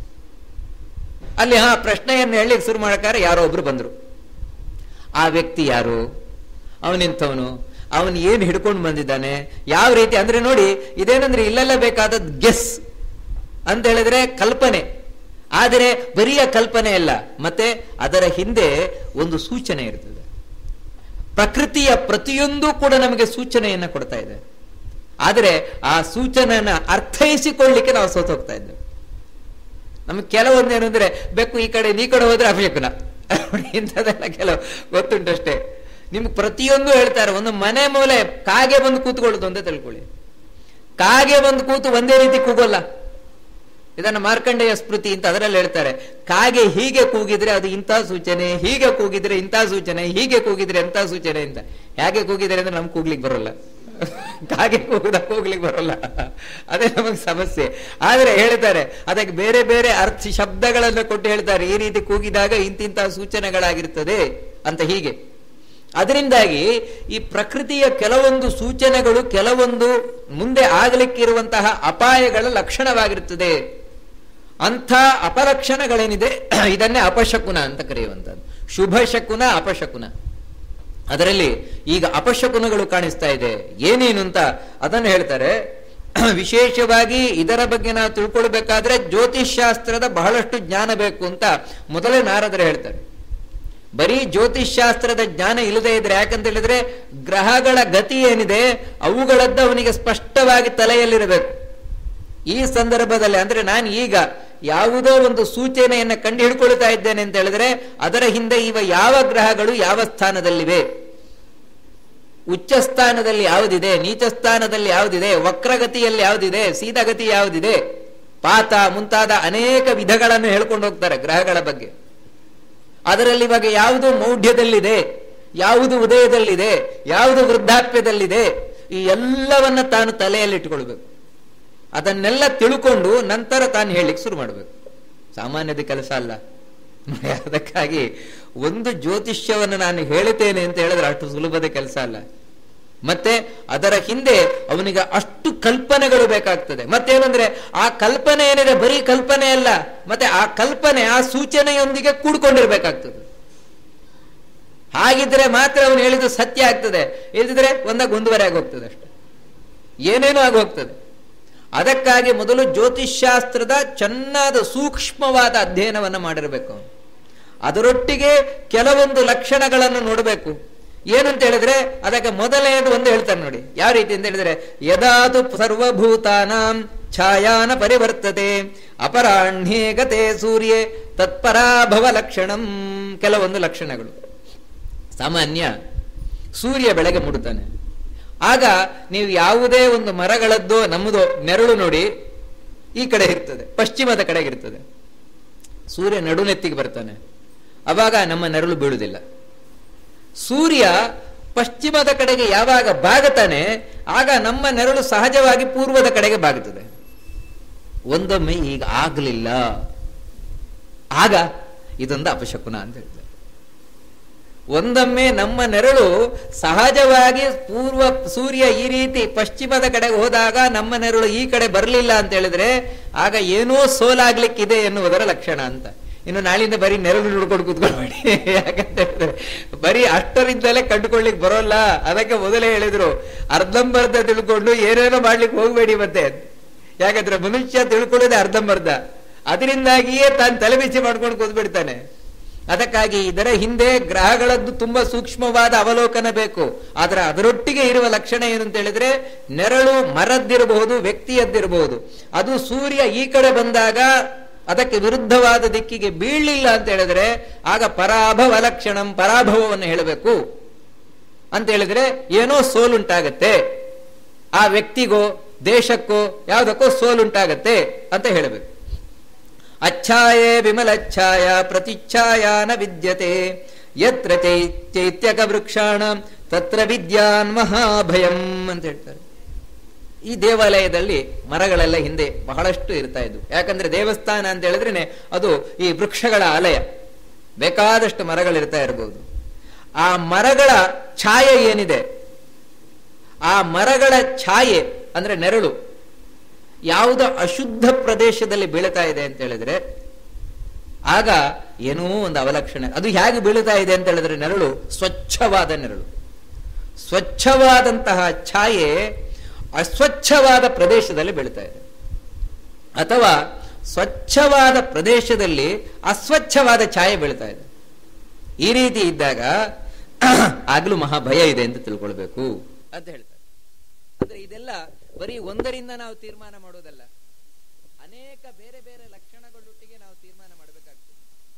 ಅಲ್ಲಿ ಹಾ ಪ್ರಶ್ನೆಯನ್ನು ಹೇಳಿ ಶುರು ಮಾಡಕ್ಕಾರೆ ಯಾರೋ ಒಬ್ರು ಬಂದ್ರು ಆ ವ್ಯಕ್ತಿ ಯಾರು ಅವನಿಂಥವನು ಅವನು ಏನು ಹಿಡ್ಕೊಂಡು ಬಂದಿದ್ದಾನೆ ಯಾವ ರೀತಿ ಅಂದ್ರೆ ನೋಡಿ ಇದೇನಂದ್ರೆ ಇಲ್ಲೆಲ್ಲ ಬೇಕಾದ ಗೆಸ್ ಅಂತ ಹೇಳಿದ್ರೆ ಕಲ್ಪನೆ ಆದರೆ ಬರಿಯ ಕಲ್ಪನೆ ಅಲ್ಲ ಮತ್ತೆ ಅದರ ಹಿಂದೆ ಒಂದು ಸೂಚನೆ ಇರ್ತದೆ ಪ್ರಕೃತಿಯ ಪ್ರತಿಯೊಂದು ಕೂಡ ನಮಗೆ ಸೂಚನೆಯನ್ನ ಕೊಡ್ತಾ ಇದೆ ಆದರೆ ಆ ಸೂಚನೆಯನ್ನ ಅರ್ಥೈಸಿಕೊಳ್ಳಿಕ್ಕೆ ನಾವು ಸೋತು ಹೋಗ್ತಾ ಇದ್ದೇವೆ ನಮಗೆ ಕೆಲವೊಂದು ಏನು ಅಂದ್ರೆ ಬೆಕ್ಕು ಈ ಕಡೆ ಈ ಕಡೆ ಹೋದ್ರೆ ಅಭಿಷೇಕನ ಇಂಥದೆಲ್ಲ ಕೆಲವು ಗೊತ್ತುಂಟಷ್ಟೇ ನಿಮ್ಗೆ ಪ್ರತಿಯೊಂದು ಹೇಳ್ತಾರೆ ಒಂದು ಮನೆ ಮೂಲೆ ಕಾಗೆ ಬಂದು ಕೂತ್ಕೊಳ್ಳೋದು ಅಂತ ತಿಳ್ಕೊಳ್ಳಿ ಕಾಗೆ ಬಂದು ಕೂತು ಒಂದೇ ರೀತಿ ಕೂಗೋಲ್ಲ ಇದನ್ನ ಮಾರ್ಕಂಡೇಯ ಸ್ಮೃತಿ ಅಂತ ಅದರಲ್ಲಿ ಹೇಳ್ತಾರೆ ಕಾಗೆ ಹೀಗೆ ಕೂಗಿದ್ರೆ ಅದು ಇಂಥ ಸೂಚನೆ ಹೀಗೆ ಕೂಗಿದ್ರೆ ಇಂಥ ಸೂಚನೆ ಹೀಗೆ ಕೂಗಿದ್ರೆ ಎಂಥ ಸೂಚನೆ ಅಂತ ಹೇಗೆ ಕೂಗಿದ್ರೆ ಅಂದ್ರೆ ನಮ್ಗೆ ಕೂಗ್ಲಿಕ್ಕೆ ಬರೋಲ್ಲ ಕಾಗೆ ಕೂಗುದ ಕೂಗ್ಲಿಕ್ಕೆ ಬರೋಲ್ಲ ಅದೇ ನಮಗೆ ಸಮಸ್ಯೆ ಆದ್ರೆ ಹೇಳ್ತಾರೆ ಅದಕ್ಕೆ ಬೇರೆ ಬೇರೆ ಅರ್ಥ ಶಬ್ದಗಳನ್ನು ಕೊಟ್ಟು ಹೇಳ್ತಾರೆ ಈ ರೀತಿ ಕೂಗಿದಾಗ ಇಂತಿಂತ ಸೂಚನೆಗಳಾಗಿರ್ತದೆ ಅಂತ ಹೀಗೆ ಅದರಿಂದಾಗಿ ಈ ಪ್ರಕೃತಿಯ ಕೆಲವೊಂದು ಸೂಚನೆಗಳು ಕೆಲವೊಂದು ಮುಂದೆ ಆಗಲಿಕ್ಕಿರುವಂತಹ ಅಪಾಯಗಳ ಲಕ್ಷಣವಾಗಿರುತ್ತದೆ ಅಂಥ ಅಪಲಕ್ಷಣಗಳೇನಿದೆ ಇದನ್ನೇ ಅಪಶಕುನ ಅಂತ ಕರೆಯುವಂಥದ್ದು ಶುಭ ಶಕುನ ಅಪಶಕುನ ಅದರಲ್ಲಿ ಈಗ ಅಪಶಕುನಗಳು ಕಾಣಿಸ್ತಾ ಇದೆ ಏನೇನು ಅಂತ ಅದನ್ನು ಹೇಳ್ತಾರೆ ವಿಶೇಷವಾಗಿ ಇದರ ಬಗ್ಗೆ ನಾವು ತಿಳ್ಕೊಳ್ಬೇಕಾದ್ರೆ ಜ್ಯೋತಿಷ್ಶಾಸ್ತ್ರದ ಬಹಳಷ್ಟು ಜ್ಞಾನ ಬೇಕು ಅಂತ ಮೊದಲೇ ನಾರದರು ಹೇಳ್ತಾರೆ ಬರೀ ಜ್ಯೋತಿಷ್ಶಾಸ್ತ್ರದ ಜ್ಞಾನ ಇಲ್ಲದೆ ಇದ್ರೆ ಯಾಕಂತ ಹೇಳಿದ್ರೆ ಗ್ರಹಗಳ ಗತಿ ಏನಿದೆ ಅವುಗಳದ್ದು ಅವನಿಗೆ ಸ್ಪಷ್ಟವಾಗಿ ತಲೆಯಲ್ಲಿರಬೇಕು ಈ ಸಂದರ್ಭದಲ್ಲಿ ಅಂದ್ರೆ ನಾನು ಈಗ ಯಾವುದೋ ಒಂದು ಸೂಚನೆಯನ್ನ ಕಂಡು ಹಿಡ್ಕೊಳ್ತಾ ಇದ್ದೇನೆ ಅಂತ ಹೇಳಿದ್ರೆ ಅದರ ಹಿಂದೆ ಇವ ಯಾವ ಗ್ರಹಗಳು ಯಾವ ಸ್ಥಾನದಲ್ಲಿವೆ ಉಚ್ಚ ಸ್ಥಾನದಲ್ಲಿ ಯಾವುದಿದೆ ನೀಚ ಸ್ಥಾನದಲ್ಲಿ ಯಾವುದಿದೆ ವಕ್ರಗತಿಯಲ್ಲಿ ಯಾವುದಿದೆ ಸೀದಗತಿ ಯಾವುದಿದೆ ಪಾತ ಮುಂತಾದ ಅನೇಕ ವಿಧಗಳನ್ನು ಹೇಳ್ಕೊಂಡು ಹೋಗ್ತಾರೆ ಗ್ರಹಗಳ ಬಗ್ಗೆ ಅದರಲ್ಲಿ ಇವಾಗ ಯಾವುದು ಮೌಢ್ಯದಲ್ಲಿದೆ ಯಾವುದು ಉದಯದಲ್ಲಿದೆ ಯಾವುದು ವೃದ್ಧಾಪ್ಯದಲ್ಲಿದೆ ಈ ಎಲ್ಲವನ್ನ ತಾನು ತಲೆಯಲ್ಲಿ ಇಟ್ಕೊಳ್ಬೇಕು ಅದನ್ನೆಲ್ಲ ತಿಳ್ಕೊಂಡು ನಂತರ ತಾನು ಹೇಳಲಿಕ್ಕೆ ಶುರು ಮಾಡಬೇಕು ಸಾಮಾನ್ಯದ ಕೆಲಸ ಅಲ್ಲ ಅದಕ್ಕಾಗಿ ಒಂದು ಜ್ಯೋತಿಷ್ಯವನ್ನು ನಾನು ಹೇಳುತ್ತೇನೆ ಅಂತ ಹೇಳಿದ್ರೆ ಅಷ್ಟು ಸುಲಭದ ಕೆಲಸ ಅಲ್ಲ ಮತ್ತೆ ಅದರ ಹಿಂದೆ ಅವನಿಗೆ ಅಷ್ಟು ಕಲ್ಪನೆಗಳು ಬೇಕಾಗ್ತದೆ ಮತ್ತೇನಂದ್ರೆ ಆ ಕಲ್ಪನೆ ಏನಿದೆ ಬರೀ ಕಲ್ಪನೆ ಅಲ್ಲ ಮತ್ತೆ ಆ ಕಲ್ಪನೆ ಆ ಸೂಚನೆಯೊಂದಿಗೆ ಕೂಡ್ಕೊಂಡಿರ್ಬೇಕಾಗ್ತದೆ ಹಾಗಿದ್ರೆ ಮಾತ್ರ ಅವನು ಹೇಳಿದ್ದು ಸತ್ಯ ಆಗ್ತದೆ ಇಲ್ದಿದ್ರೆ ಒಂದಾಗ ಒಂದುವರೆ ಆಗೋಗ್ತದೆ ಅಷ್ಟೆ ಏನೇನೋ ಆಗೋಗ್ತದೆ ಅದಕ್ಕಾಗಿ ಮೊದಲು ಜ್ಯೋತಿಷ್ಶಾಸ್ತ್ರದ ಚೆನ್ನಾದ ಸೂಕ್ಷ್ಮವಾದ ಅಧ್ಯಯನವನ್ನು ಮಾಡಿರಬೇಕು ಅವನು ಅದರೊಟ್ಟಿಗೆ ಕೆಲವೊಂದು ಲಕ್ಷಣಗಳನ್ನು ನೋಡಬೇಕು ಏನಂತ ಹೇಳಿದ್ರೆ ಅದಕ್ಕೆ ಮೊದಲನೇದು ಒಂದು ಹೇಳ್ತಾರೆ ನೋಡಿ ಯಾವ ರೀತಿ ಅಂತ ಹೇಳಿದ್ರೆ ಯದಾತು ಸರ್ವಭೂತಾನಾಂ ಛಾಯಾನ ಪರಿವರ್ತತೆ ಅಪರಾಹ್ಣೇ ಗತೆ ಸೂರ್ಯೆ ತತ್ಪರಾಭವ ಲಕ್ಷಣಂ ಕೆಲವೊಂದು ಲಕ್ಷಣಗಳು ಸಾಮಾನ್ಯ ಸೂರ್ಯ ಬೆಳಗ್ಗೆ ಮುಡುತ್ತಾನೆ ಆಗ ನೀವು ಯಾವುದೇ ಒಂದು ಮರಗಳದ್ದೋ ನಮ್ಮದೋ ನೆರಳು ನೋಡಿ ಈ ಕಡೆ ಇರ್ತದೆ ಪಶ್ಚಿಮದ ಕಡೆಗೆ ಇರ್ತದೆ ಸೂರ್ಯ ನಡುನೆತ್ತಿಗೆ ಬರ್ತಾನೆ ಅವಾಗ ನಮ್ಮ ನೆರಳು ಬೀಳುವುದಿಲ್ಲ ಸೂರ್ಯ ಪಶ್ಚಿಮದ ಕಡೆಗೆ ಯಾವಾಗ ಬಾಗುತ್ತಾನೆ ಆಗ ನಮ್ಮ ನೆರಳು ಸಹಜವಾಗಿ ಪೂರ್ವದ ಕಡೆಗೆ ಬಾಗುತ್ತದೆ ಒಂದೊಮ್ಮೆ ಈಗ ಆಗಲಿಲ್ಲ ಆಗ ಇದೊಂದು ಅಪಶಕುನ ಅಂತ ಹೇಳ್ತಾರೆ ಒಂದೊಮ್ಮೆ ನಮ್ಮ ನೆರಳು ಸಹಜವಾಗಿ ಪೂರ್ವ ಸೂರ್ಯ ಈ ರೀತಿ ಪಶ್ಚಿಮದ ಕಡೆಗೆ ಹೋದಾಗ ನಮ್ಮ ನೆರಳು ಈ ಕಡೆ ಬರಲಿಲ್ಲ ಅಂತ ಹೇಳಿದ್ರೆ ಆಗ ಏನೋ ಸೋಲಾಗ್ಲಿಕ್ಕಿದೆ ಎನ್ನುವುದರ ಲಕ್ಷಣ ಅಂತ ಇನ್ನು ನಾಳಿಂದ ಬರೀ ನೆರಳು ನೋಡ್ಕೊಂಡು ಕೂತ್ಕೊಳ್ಬೇಡಿ ಯಾಕಂತ ಹೇಳಿದ್ರೆ ಬರೀ ಅಷ್ಟರಿಂದಲೇ ಕಂಡುಕೊಳ್ಳಿಕ್ ಬರೋಲ್ಲ ಅದಕ್ಕೆ ಮೊದಲೇ ಹೇಳಿದ್ರು ಅರ್ಧಂಬರ್ಧ ತಿಳ್ಕೊಂಡು ಏನೇನೋ ಮಾಡ್ಲಿಕ್ಕೆ ಹೋಗ್ಬೇಡಿ ಮತ್ತೆ ಯಾಕಂದ್ರೆ ಮನುಷ್ಯ ತಿಳ್ಕೊಳ್ಳೋದೇ ಅರ್ಧಂಬರ್ಧ ಅದರಿಂದಾಗಿಯೇ ತಾನು ತಲೆಬಿಸಿ ಮಾಡ್ಕೊಂಡು ಕೂತ್ಬಿಡ್ತಾನೆ ಅದಕ್ಕಾಗಿ ಇದರ ಹಿಂದೆ ಗ್ರಹಗಳದ್ದು ತುಂಬಾ ಸೂಕ್ಷ್ಮವಾದ ಅವಲೋಕನ ಬೇಕು ಆದ್ರೆ ಅದರೊಟ್ಟಿಗೆ ಇರುವ ಲಕ್ಷಣ ಏನು ಅಂತ ಹೇಳಿದ್ರೆ ನೆರಳು ಮರದ್ದಿರಬಹುದು ವ್ಯಕ್ತಿಯದ್ದಿರಬಹುದು ಅದು ಸೂರ್ಯ ಈ ಕಡೆ ಬಂದಾಗ ಅದಕ್ಕೆ ವಿರುದ್ಧವಾದ ದಿಕ್ಕಿಗೆ ಬೀಳಲಿಲ್ಲ ಅಂತ ಹೇಳಿದ್ರೆ ಆಗ ಪರಾಭವ ಲಕ್ಷಣಂ ಪರಾಭವವನ್ನು ಹೇಳಬೇಕು ಅಂತ ಹೇಳಿದ್ರೆ ಏನೋ ಸೋಲುಂಟಾಗತ್ತೆ ಆ ವ್ಯಕ್ತಿಗೋ ದೇಶಕ್ಕೋ ಯಾವುದಕ್ಕೋ ಸೋಲುಂಟಾಗತ್ತೆ ಅಂತ ಹೇಳಬೇಕು ಅಚ್ಛಾಯೇ ವಿಮಲಚ್ಛಾಯ ಪ್ರತಿಚ್ಛಾಯ ನ ವಿದ್ಯತೆ ಯತ್ರ ಚೈತ್ಯಕ ವೃಕ್ಷಾಣ ತತ್ರ ವಿದ್ಯಾನ್ ಮಹಾಭಯಂ ಅಂತ ಹೇಳ್ತಾರೆ ಈ ದೇವಾಲಯದಲ್ಲಿ ಮರಗಳೆಲ್ಲ ಹಿಂದೆ ಬಹಳಷ್ಟು ಇರ್ತಾ ಇದ್ವು ಯಾಕಂದ್ರೆ ದೇವಸ್ಥಾನ ಅಂತ ಹೇಳಿದ್ರೆ ಅದು ಈ ವೃಕ್ಷಗಳ ಆಲಯ ಬೇಕಾದಷ್ಟು ಮರಗಳಿರ್ತಾ ಇರಬಹುದು ಆ ಮರಗಳ ಛಾಯೆ ಏನಿದೆ ಆ ಮರಗಳ ಛಾಯೆ ಅಂದ್ರೆ ನೆರಳು ಯಾವುದೋ ಅಶುದ್ಧ ಪ್ರದೇಶದಲ್ಲಿ ಬೀಳ್ತಾ ಇದೆ ಅಂತ ಹೇಳಿದ್ರೆ ಆಗ ಏನೋ ಒಂದು ಅವಲಕ್ಷಣೆ ಅದು ಹೇಗೆ ಬೀಳ್ತಾ ಇದೆ ಅಂತ ಹೇಳಿದ್ರೆ ನೆರಳು ಸ್ವಚ್ಛವಾದ ನೆರಳು ಸ್ವಚ್ಛವಾದಂತಹ ಛಾಯೆ ಅಸ್ವಚ್ಛವಾದ ಪ್ರದೇಶದಲ್ಲಿ ಬೀಳ್ತಾ ಇದೆ ಅಥವಾ ಸ್ವಚ್ಛವಾದ ಪ್ರದೇಶದಲ್ಲಿ ಅಸ್ವಚ್ಛವಾದ ಛಾಯೆ ಬೀಳ್ತಾ ಇದೆ ಈ ರೀತಿ ಇದ್ದಾಗ ಆಗ್ಲೂ ಮಹಾಭಯ ಇದೆ ಅಂತ ತಿಳ್ಕೊಳ್ಬೇಕು ಅಂತ ಹೇಳ್ತಾರೆ ಅಂದ್ರೆ ಇದೆಲ್ಲ ಬರೀ ಒಂದರಿಂದ ನಾವು ತೀರ್ಮಾನ ಮಾಡೋದಲ್ಲ ಅನೇಕ ಬೇರೆ ಬೇರೆ ಲಕ್ಷಣಗಳೊಟ್ಟಿಗೆ ನಾವು ತೀರ್ಮಾನ ಮಾಡಬೇಕಾಗ್ತದೆ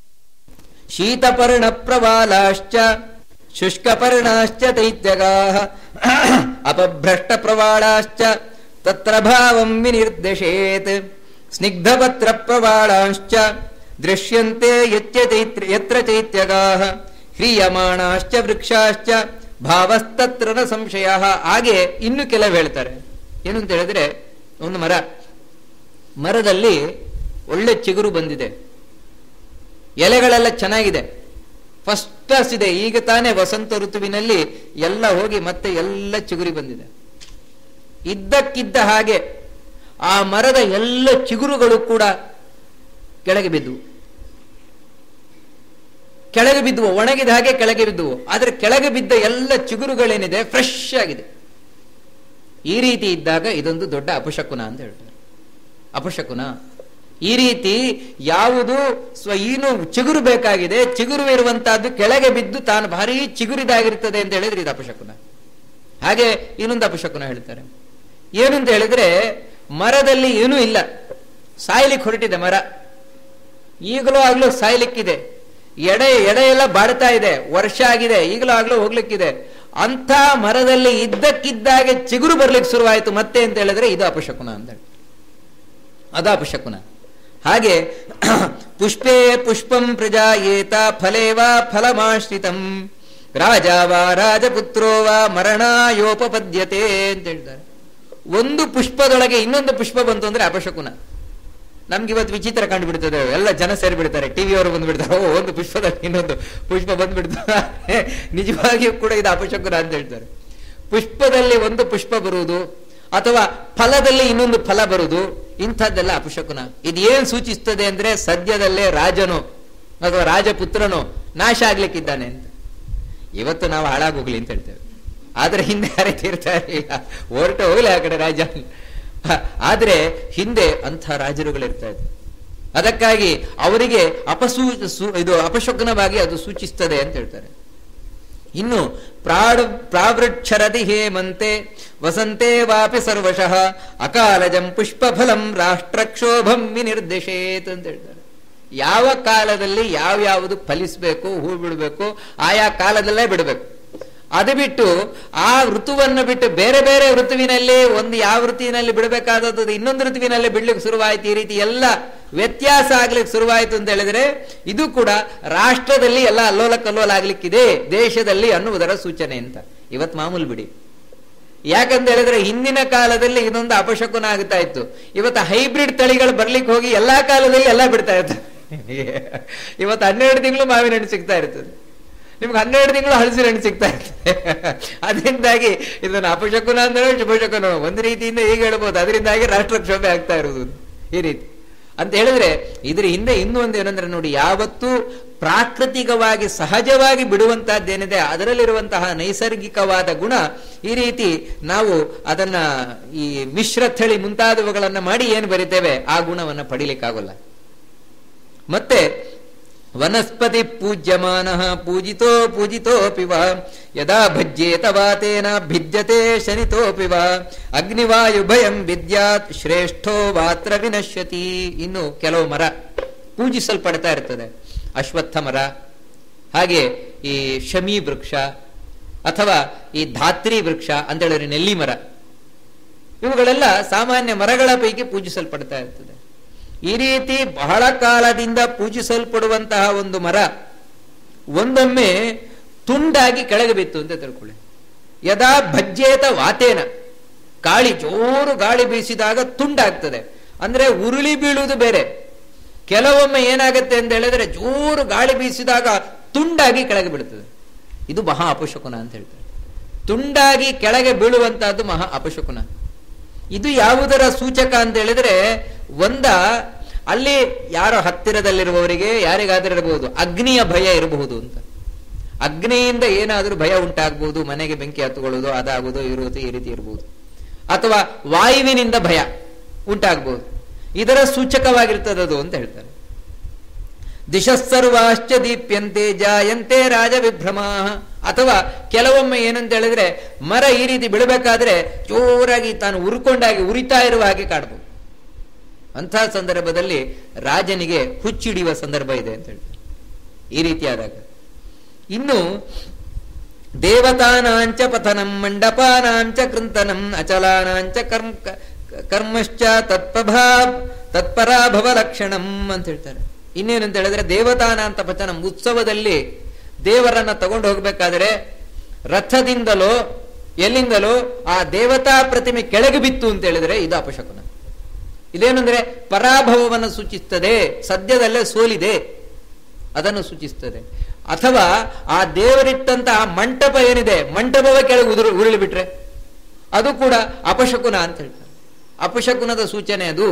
ಶೀತಪರ್ಣ ಪ್ರವಾಲಾಶ್ಚ ಶುಷ್ಕಪರ್ಣಾಶ್ಚ ದೈತ್ಯಗಾ ಅಪಭ್ರಷ್ಟ ಪ್ರವಾಳಾಶ್ಚ ತತ್ರ ಭಾವಂ ವಿನಿರ್ದೇಶೇತ್ ಸ್ನಿಗ್ಧಪತ್ರ ಪ್ರವಾಳಾಶ್ಚ ದೃಶ್ಯಂತೆ ಯತ್ಯ ಚೈತ್ರ ಯತ್ರ ಚೈತ್ಯಗಾಹ ಹ್ರೀಯಮಾಣಾಶ್ಚ ವೃಕ್ಷಾಶ್ಚ ಭಾವಸ್ತತ್ರ ನ ಸಂಶಯ ಹಾಗೆ ಇನ್ನು ಕೆಲವು ಹೇಳ್ತಾರೆ ಏನು ಅಂತ ಹೇಳಿದ್ರೆ ಒಂದು ಮರ ಮರದಲ್ಲಿ ಒಳ್ಳೆ ಚಿಗುರು ಬಂದಿದೆ ಎಲೆಗಳೆಲ್ಲ ಚೆನ್ನಾಗಿದೆ ಫಸ್ಟ್ ಕ್ಲಾಸ್ ಇದೆ ಈಗ ತಾನೇ ವಸಂತ ಋತುವಿನಲ್ಲಿ ಎಲ್ಲ ಹೋಗಿ ಮತ್ತೆ ಎಲ್ಲ ಚಿಗುರಿ ಬಂದಿದೆ ಇದ್ದಕ್ಕಿದ್ದ ಹಾಗೆ ಆ ಮರದ ಎಲ್ಲ ಚಿಗುರುಗಳು ಕೂಡ ಕೆಳಗೆ ಬಿದ್ದುವು ಕೆಳಗೆ ಬಿದ್ದುವು ಒಣಗಿದ ಹಾಗೆ ಕೆಳಗೆ ಬಿದ್ದುವು ಆದ್ರೆ ಕೆಳಗೆ ಬಿದ್ದ ಎಲ್ಲ ಚಿಗುರುಗಳೇನಿದೆ ಫ್ರೆಶ್ ಆಗಿದೆ ಈ ರೀತಿ ಇದ್ದಾಗ ಇದೊಂದು ದೊಡ್ಡ ಅಪಶಕುನ ಅಂತ ಹೇಳ್ತಾರೆ ಅಪಶಕುನ ಈ ರೀತಿ ಯಾವುದು ಸ್ವ ಏನು ಚಿಗುರು ಬೇಕಾಗಿದೆ ಚಿಗುರು ಇರುವಂತಹದ್ದು ಕೆಳಗೆ ಬಿದ್ದು ತಾನು ಭಾರಿ ಚಿಗುರಿದಾಗಿರ್ತದೆ ಅಂತ ಹೇಳಿದ್ರೆ ಇದು ಅಪಶಕುನ ಹಾಗೆ ಇನ್ನೊಂದು ಅಪಶಕುನ ಹೇಳ್ತಾರೆ ಏನು ಅಂತ ಹೇಳಿದ್ರೆ ಮರದಲ್ಲಿ ಏನೂ ಇಲ್ಲ ಸಾಯ್ಲಿಕ್ಕೆ ಹೊರಟಿದೆ ಮರ ಈಗಲೂ ಆಗ್ಲೂ ಸಾಯ್ಲಿಕ್ಕಿದೆ ಎಡೆ ಎಡೆ ಎಲ್ಲ ಬಾಡ್ತಾ ಇದೆ ವರ್ಷ ಆಗಿದೆ ಈಗಲೂ ಆಗ್ಲೂ ಹೋಗ್ಲಿಕ್ಕಿದೆ ಅಂತ ಮರದಲ್ಲಿ ಇದ್ದಕ್ಕಿದ್ದಾಗೆ ಚಿಗುರು ಬರ್ಲಿಕ್ಕೆ ಶುರುವಾಯಿತು ಮತ್ತೆ ಅಂತ ಹೇಳಿದ್ರೆ ಇದು ಅಪಶಕುನ ಅಂತ ಹೇಳಿ ಅದು ಅಪಶಕುನ ಹಾಗೆ ಪುಷ್ಪೇ ಪುಷ್ಪಂ ಪ್ರಜಾಯೇತ ಫಲೇ ವಾ ಫಲಮಾಶ್ರಿತಂ ರಾಜ ವಾ ರಾಜಪುತ್ರೋ ವಾ ಮರಣಾಯೋಪಪದ್ಯತೆ ಅಂತ ಹೇಳ್ತಾರೆ ಒಂದು ಪುಷ್ಪದೊಳಗೆ ಇನ್ನೊಂದು ಪುಷ್ಪ ಬಂತು ಅಂದ್ರೆ ಅಪಶಕುನ ನಮ್ಗೆ ಇವತ್ತು ವಿಚಿತ್ರ ಕಂಡುಬಿಡ್ತದೆ ಎಲ್ಲ ಜನ ಸೇರಿಬಿಡ್ತಾರೆ ಟಿವಿ ಅವರು ಬಂದ್ಬಿಡ್ತಾರೆ ಓ ಒಂದು ಪುಷ್ಪದಲ್ಲಿ ಇನ್ನೊಂದು ಪುಷ್ಪ ಬಂದ್ಬಿಡ್ತಾರೆ ನಿಜವಾಗಿಯೂ ಕೂಡ ಇದು ಅಪಶಕುನ ಅಂತ ಹೇಳ್ತಾರೆ ಪುಷ್ಪದಲ್ಲಿ ಒಂದು ಪುಷ್ಪ ಬರುವುದು ಅಥವಾ ಫಲದಲ್ಲಿ ಇನ್ನೊಂದು ಫಲ ಬರುವುದು ಇಂಥದ್ದೆಲ್ಲ ಅಪಶಕುನ ಇದು ಏನ್ ಸೂಚಿಸ್ತದೆ ಅಂದ್ರೆ ಸದ್ಯದಲ್ಲೇ ರಾಜನು ಅಥವಾ ರಾಜಪುತ್ರನು ನಾಶ ಆಗ್ಲಿಕ್ಕಿದ್ದಾನೆ ಅಂತ ಇವತ್ತು ನಾವು ಹಾಳಾಗೋಗ್ಲಿ ಅಂತ ಹೇಳ್ತೇವೆ ಆದ್ರೆ ಹಿಂದೆ ಆ ರೀತಿ ಇರ್ತಾ ಇರಲಿಲ್ಲ ಹೊರಟು ಹೋಗ್ಲಿ ಆ ಕಡೆ ರಾಜ ಆದ್ರೆ ಹಿಂದೆ ಅಂಥ ರಾಜರುಗಳಿರ್ತಾ ಇದ್ರು ಅದಕ್ಕಾಗಿ ಅವರಿಗೆ ಅಪಸೂ ಸು- ಇದು ಅಪಶಕುನವಾಗಿ ಅದು ಸೂಚಿಸ್ತದೆ ಅಂತ ಹೇಳ್ತಾರೆ ಇನ್ನು ಪ್ರಾಡ್ ಪ್ರಾವೃಕ್ಷರದಿ ಹೇಮಂತೆ ವಸಂತೆ ವಾಪಿ ಸರ್ವಶಃ ಅಕಾಲಜಂ ಪುಷ್ಪಫಲಂ ರಾಷ್ಟ್ರಕ್ಷೋಭಂ ವಿನಿರ್ದೇಶೇತ್ ಅಂತ ಹೇಳ್ತಾರೆ ಯಾವ ಕಾಲದಲ್ಲಿ ಯಾವ್ಯಾವುದು ಫಲಿಸಬೇಕು ಹೂ ಬಿಡಬೇಕು ಆಯಾ ಕಾಲದಲ್ಲೇ ಬಿಡಬೇಕು ಅದು ಬಿಟ್ಟು ಆ ಋತುವನ್ನು ಬಿಟ್ಟು ಬೇರೆ ಬೇರೆ ಋತುವಿನಲ್ಲಿ ಒಂದು ಯಾವ ಋತುವಿನಲ್ಲಿ ಬಿಡಬೇಕಾದದ್ದು ಇನ್ನೊಂದು ಋತುವಿನಲ್ಲಿ ಬಿಡ್ಲಿಕ್ಕೆ ಶುರುವಾಯಿತು ಈ ರೀತಿ ಎಲ್ಲ ವ್ಯತ್ಯಾಸ ಆಗ್ಲಿಕ್ಕೆ ಶುರುವಾಯಿತು ಅಂತ ಹೇಳಿದ್ರೆ ಇದು ಕೂಡ ರಾಷ್ಟ್ರದಲ್ಲಿ ಎಲ್ಲ ಅಲ್ಲೋಲ ಕಲ್ಲೋಲ ಆಗ್ಲಿಕ್ಕಿದೆ ದೇಶದಲ್ಲಿ ಅನ್ನುವುದರ ಸೂಚನೆ ಅಂತ ಇವತ್ತು ಮಾಮೂಲು ಬಿಡಿ ಯಾಕಂತ ಹೇಳಿದ್ರೆ ಹಿಂದಿನ ಕಾಲದಲ್ಲಿ ಇದೊಂದು ಅಪಶಕುನ ಆಗ್ತಾ ಇತ್ತು ಇವತ್ತು ಹೈಬ್ರಿಡ್ ತಳಿಗಳು ಬರ್ಲಿಕ್ಕೆ ಹೋಗಿ ಎಲ್ಲಾ ಕಾಲದಲ್ಲಿ ಎಲ್ಲ ಬಿಡ್ತಾ ಇರ್ತದೆ ಇವತ್ತು ಹನ್ನೆರಡು ತಿಂಗಳು ಮಾವಿನ ಹಣ್ಣು ಸಿಗ್ತಾ ಇರ್ತದೆ ನಿಮ್ಗೆ ಹನ್ನೆರಡು ತಿಂಗಳು ಹಲಸಿನ ಹಣ್ಣು ಸಿಗ್ತಾ ಇರ್ತದೆ ಅದರಿಂದಾಗಿ ಇದನ್ನು ಅಪಶಕುನ ಅಂದ್ರೆ ಶುಭಶಕುನ ಒಂದು ರೀತಿಯಿಂದ ಈಗ ಹೇಳ್ಬೋದು ಅದರಿಂದಾಗಿ ರಾಷ್ಟ್ರ ಕ್ಷೋಭೆ ಆಗ್ತಾ ಇರುವುದು ಈ ರೀತಿ ಅಂತ ಹೇಳಿದ್ರೆ ಇದ್ರ ಹಿಂದೆ ಇನ್ನೂ ಒಂದು ಏನಂದ್ರೆ ನೋಡಿ ಯಾವತ್ತೂ ಪ್ರಾಕೃತಿಕವಾಗಿ ಸಹಜವಾಗಿ ಬಿಡುವಂತಹದ್ದೇನಿದೆ ಅದರಲ್ಲಿರುವಂತಹ ನೈಸರ್ಗಿಕವಾದ ಗುಣ ಈ ರೀತಿ ನಾವು ಅದನ್ನ ಈ ಮಿಶ್ರ ಥಳಿ ಮುಂತಾದವುಗಳನ್ನ ಮಾಡಿ ಏನು ಬರಿತೇವೆ ಆ ಗುಣವನ್ನ ಪಡಿಲಿಕ್ಕಾಗಲ್ಲ ಮತ್ತೆ ವನಸ್ಪತಿ ಪೂಜ್ಯಮಾನ ಪೂಜಿತೋ ಪೂಜಿತೋಪಿ ವಾ ಯದಾ ಭಜ್ಯೇತ ವಾತೇನ ಭಿದ್ಯತೆ ಶನಿತೋಪಿ ವಾ ಅಗ್ನಿವಾಯು ಭಯಂ ವಿದ್ಯಾತ್ ಶ್ರೇಷ್ಠೋ ವಾತ್ರ ವಿನಶ್ಯತಿ ಇನ್ನು ಕೆಲವು ಮರ ಪೂಜಿಸಲ್ಪಡ್ತಾ ಇರ್ತದೆ ಅಶ್ವತ್ಥ ಮರ ಹಾಗೆ ಈ ಶಮಿ ವೃಕ್ಷ ಅಥವಾ ಈ ಧಾತ್ರಿ ವೃಕ್ಷ ಅಂತ ಹೇಳಿದ್ರೆ ನೆಲ್ಲಿ ಮರ ಇವುಗಳೆಲ್ಲ ಸಾಮಾನ್ಯ ಮರಗಳ ಪೈಕಿ ಪೂಜಿಸಲ್ಪಡ್ತಾ ಇರ್ತದೆ ಈ ರೀತಿ ಬಹಳ ಕಾಲದಿಂದ ಪೂಜಿಸಲ್ಪಡುವಂತಹ ಒಂದು ಮರ ಒಂದೊಮ್ಮೆ ತುಂಡಾಗಿ ಕೆಳಗೆ ಬಿತ್ತು ಅಂತ ತಿಳ್ಕೊಳ್ಳಿ ಯದಾ ಭಜ್ಯೇತ ವಾತೇನ ಗಾಳಿ ಜೋರು ಗಾಳಿ ಬೀಸಿದಾಗ ತುಂಡಾಗ್ತದೆ ಅಂದ್ರೆ ಉರುಳಿ ಬೀಳುವುದು ಬೇರೆ ಕೆಲವೊಮ್ಮೆ ಏನಾಗುತ್ತೆ ಅಂತ ಹೇಳಿದ್ರೆ ಜೋರು ಗಾಳಿ ಬೀಸಿದಾಗ ತುಂಡಾಗಿ ಕೆಳಗೆ ಬೀಳುತ್ತದೆ ಇದು ಮಹಾ ಅಪಶಕುನ ಅಂತ ಹೇಳ್ತಾರೆ ತುಂಡಾಗಿ ಕೆಳಗೆ ಬೀಳುವಂತಹದ್ದು ಮಹಾ ಅಪಶಕುನ ಇದು ಯಾವುದರ ಸೂಚಕ ಅಂತ ಹೇಳಿದ್ರೆ ಒಂದ ಅಲ್ಲಿ ಯಾರೋ ಹತ್ತಿರದಲ್ಲಿರುವವರಿಗೆ ಯಾರಿಗಾದ್ರೂ ಇರಬಹುದು ಅಗ್ನಿಯ ಭಯ ಇರಬಹುದು ಅಂತ ಅಗ್ನಿಯಿಂದ ಏನಾದರೂ ಭಯ ಉಂಟಾಗಬಹುದು ಮನೆಗೆ ಬೆಂಕಿ ಹತ್ತುಕೊಳ್ಳೋದು ಅದಾಗುವುದು ಇರುವುದು ಈ ರೀತಿ ಇರಬಹುದು ಅಥವಾ ವಾಯುವಿನಿಂದ ಭಯ ಉಂಟಾಗಬಹುದು ಇದರ ಸೂಚಕವಾಗಿರ್ತದದು ಅಂತ ಹೇಳ್ತಾರೆ ದಿಶಸ್ಸರ್ವಾಶ್ಚ ದೀಪ್ಯಂತೆ ಜಾಯಂತೆ ರಾಜ ವಿಭ್ರಮ ಅಥವಾ ಕೆಲವೊಮ್ಮೆ ಏನಂತ ಹೇಳಿದ್ರೆ ಮರ ಈ ರೀತಿ ಬಿಡಬೇಕಾದ್ರೆ ಜೋರಾಗಿ ತಾನು ಉರ್ಕೊಂಡಾಗಿ ಉರಿತಾ ಇರುವ ಹಾಗೆ ಕಾಡ್ಬೋದು ಅಂತಹ ಸಂದರ್ಭದಲ್ಲಿ ರಾಜನಿಗೆ ಹುಚ್ಚಿಡಿಯುವ ಸಂದರ್ಭ ಇದೆ ಅಂತ ಹೇಳ್ತಾರೆ ಈ ರೀತಿಯಾದಾಗ ಇನ್ನು ದೇವತಾನಾಂಚ ಪತನಂ ಮಂಡಪಾನಾಂಚ ಕೃಂತನಂ ಅಚಲಾನಾಂಚ ಕರ್ಮ ಕರ್ಮಶ್ಚ ತತ್ಪ್ರಭಾ ತತ್ಪರಾಭವ ಲಕ್ಷಣಂ ಅಂತ ಹೇಳ್ತಾರೆ ಇನ್ನೇನು ಅಂತ ಹೇಳಿದ್ರೆ ದೇವತಾನ ಅಂತ ಪಚನ ಉತ್ಸವದಲ್ಲಿ ದೇವರನ್ನ ತಗೊಂಡು ಹೋಗ್ಬೇಕಾದ್ರೆ ರಥದಿಂದಲೋ ಎಲ್ಲಿಂದಲೋ ಆ ದೇವತಾ ಪ್ರತಿಮೆ ಕೆಳಗೆ ಬಿತ್ತು ಅಂತ ಹೇಳಿದ್ರೆ ಇದು ಅಪಶಕುನ ಇದೇನೆಂದ್ರೆ ಪರಾಭವವನ್ನು ಸೂಚಿಸ್ತದೆ ಸದ್ಯದಲ್ಲೇ ಸೋಲಿದೆ ಅದನ್ನು ಸೂಚಿಸ್ತದೆ ಅಥವಾ ಆ ದೇವರಿಟ್ಟಂತಹ ಮಂಟಪ ಏನಿದೆ ಮಂಟಪವೇ ಕೆಳಗೆ ಉದುರು ಉರುಳಿ ಬಿಟ್ರೆ ಅದು ಕೂಡ ಅಪಶಕುನ ಅಂತ ಹೇಳ್ತಾರೆ ಅಪಶಕುನದ ಸೂಚನೆ ಅದು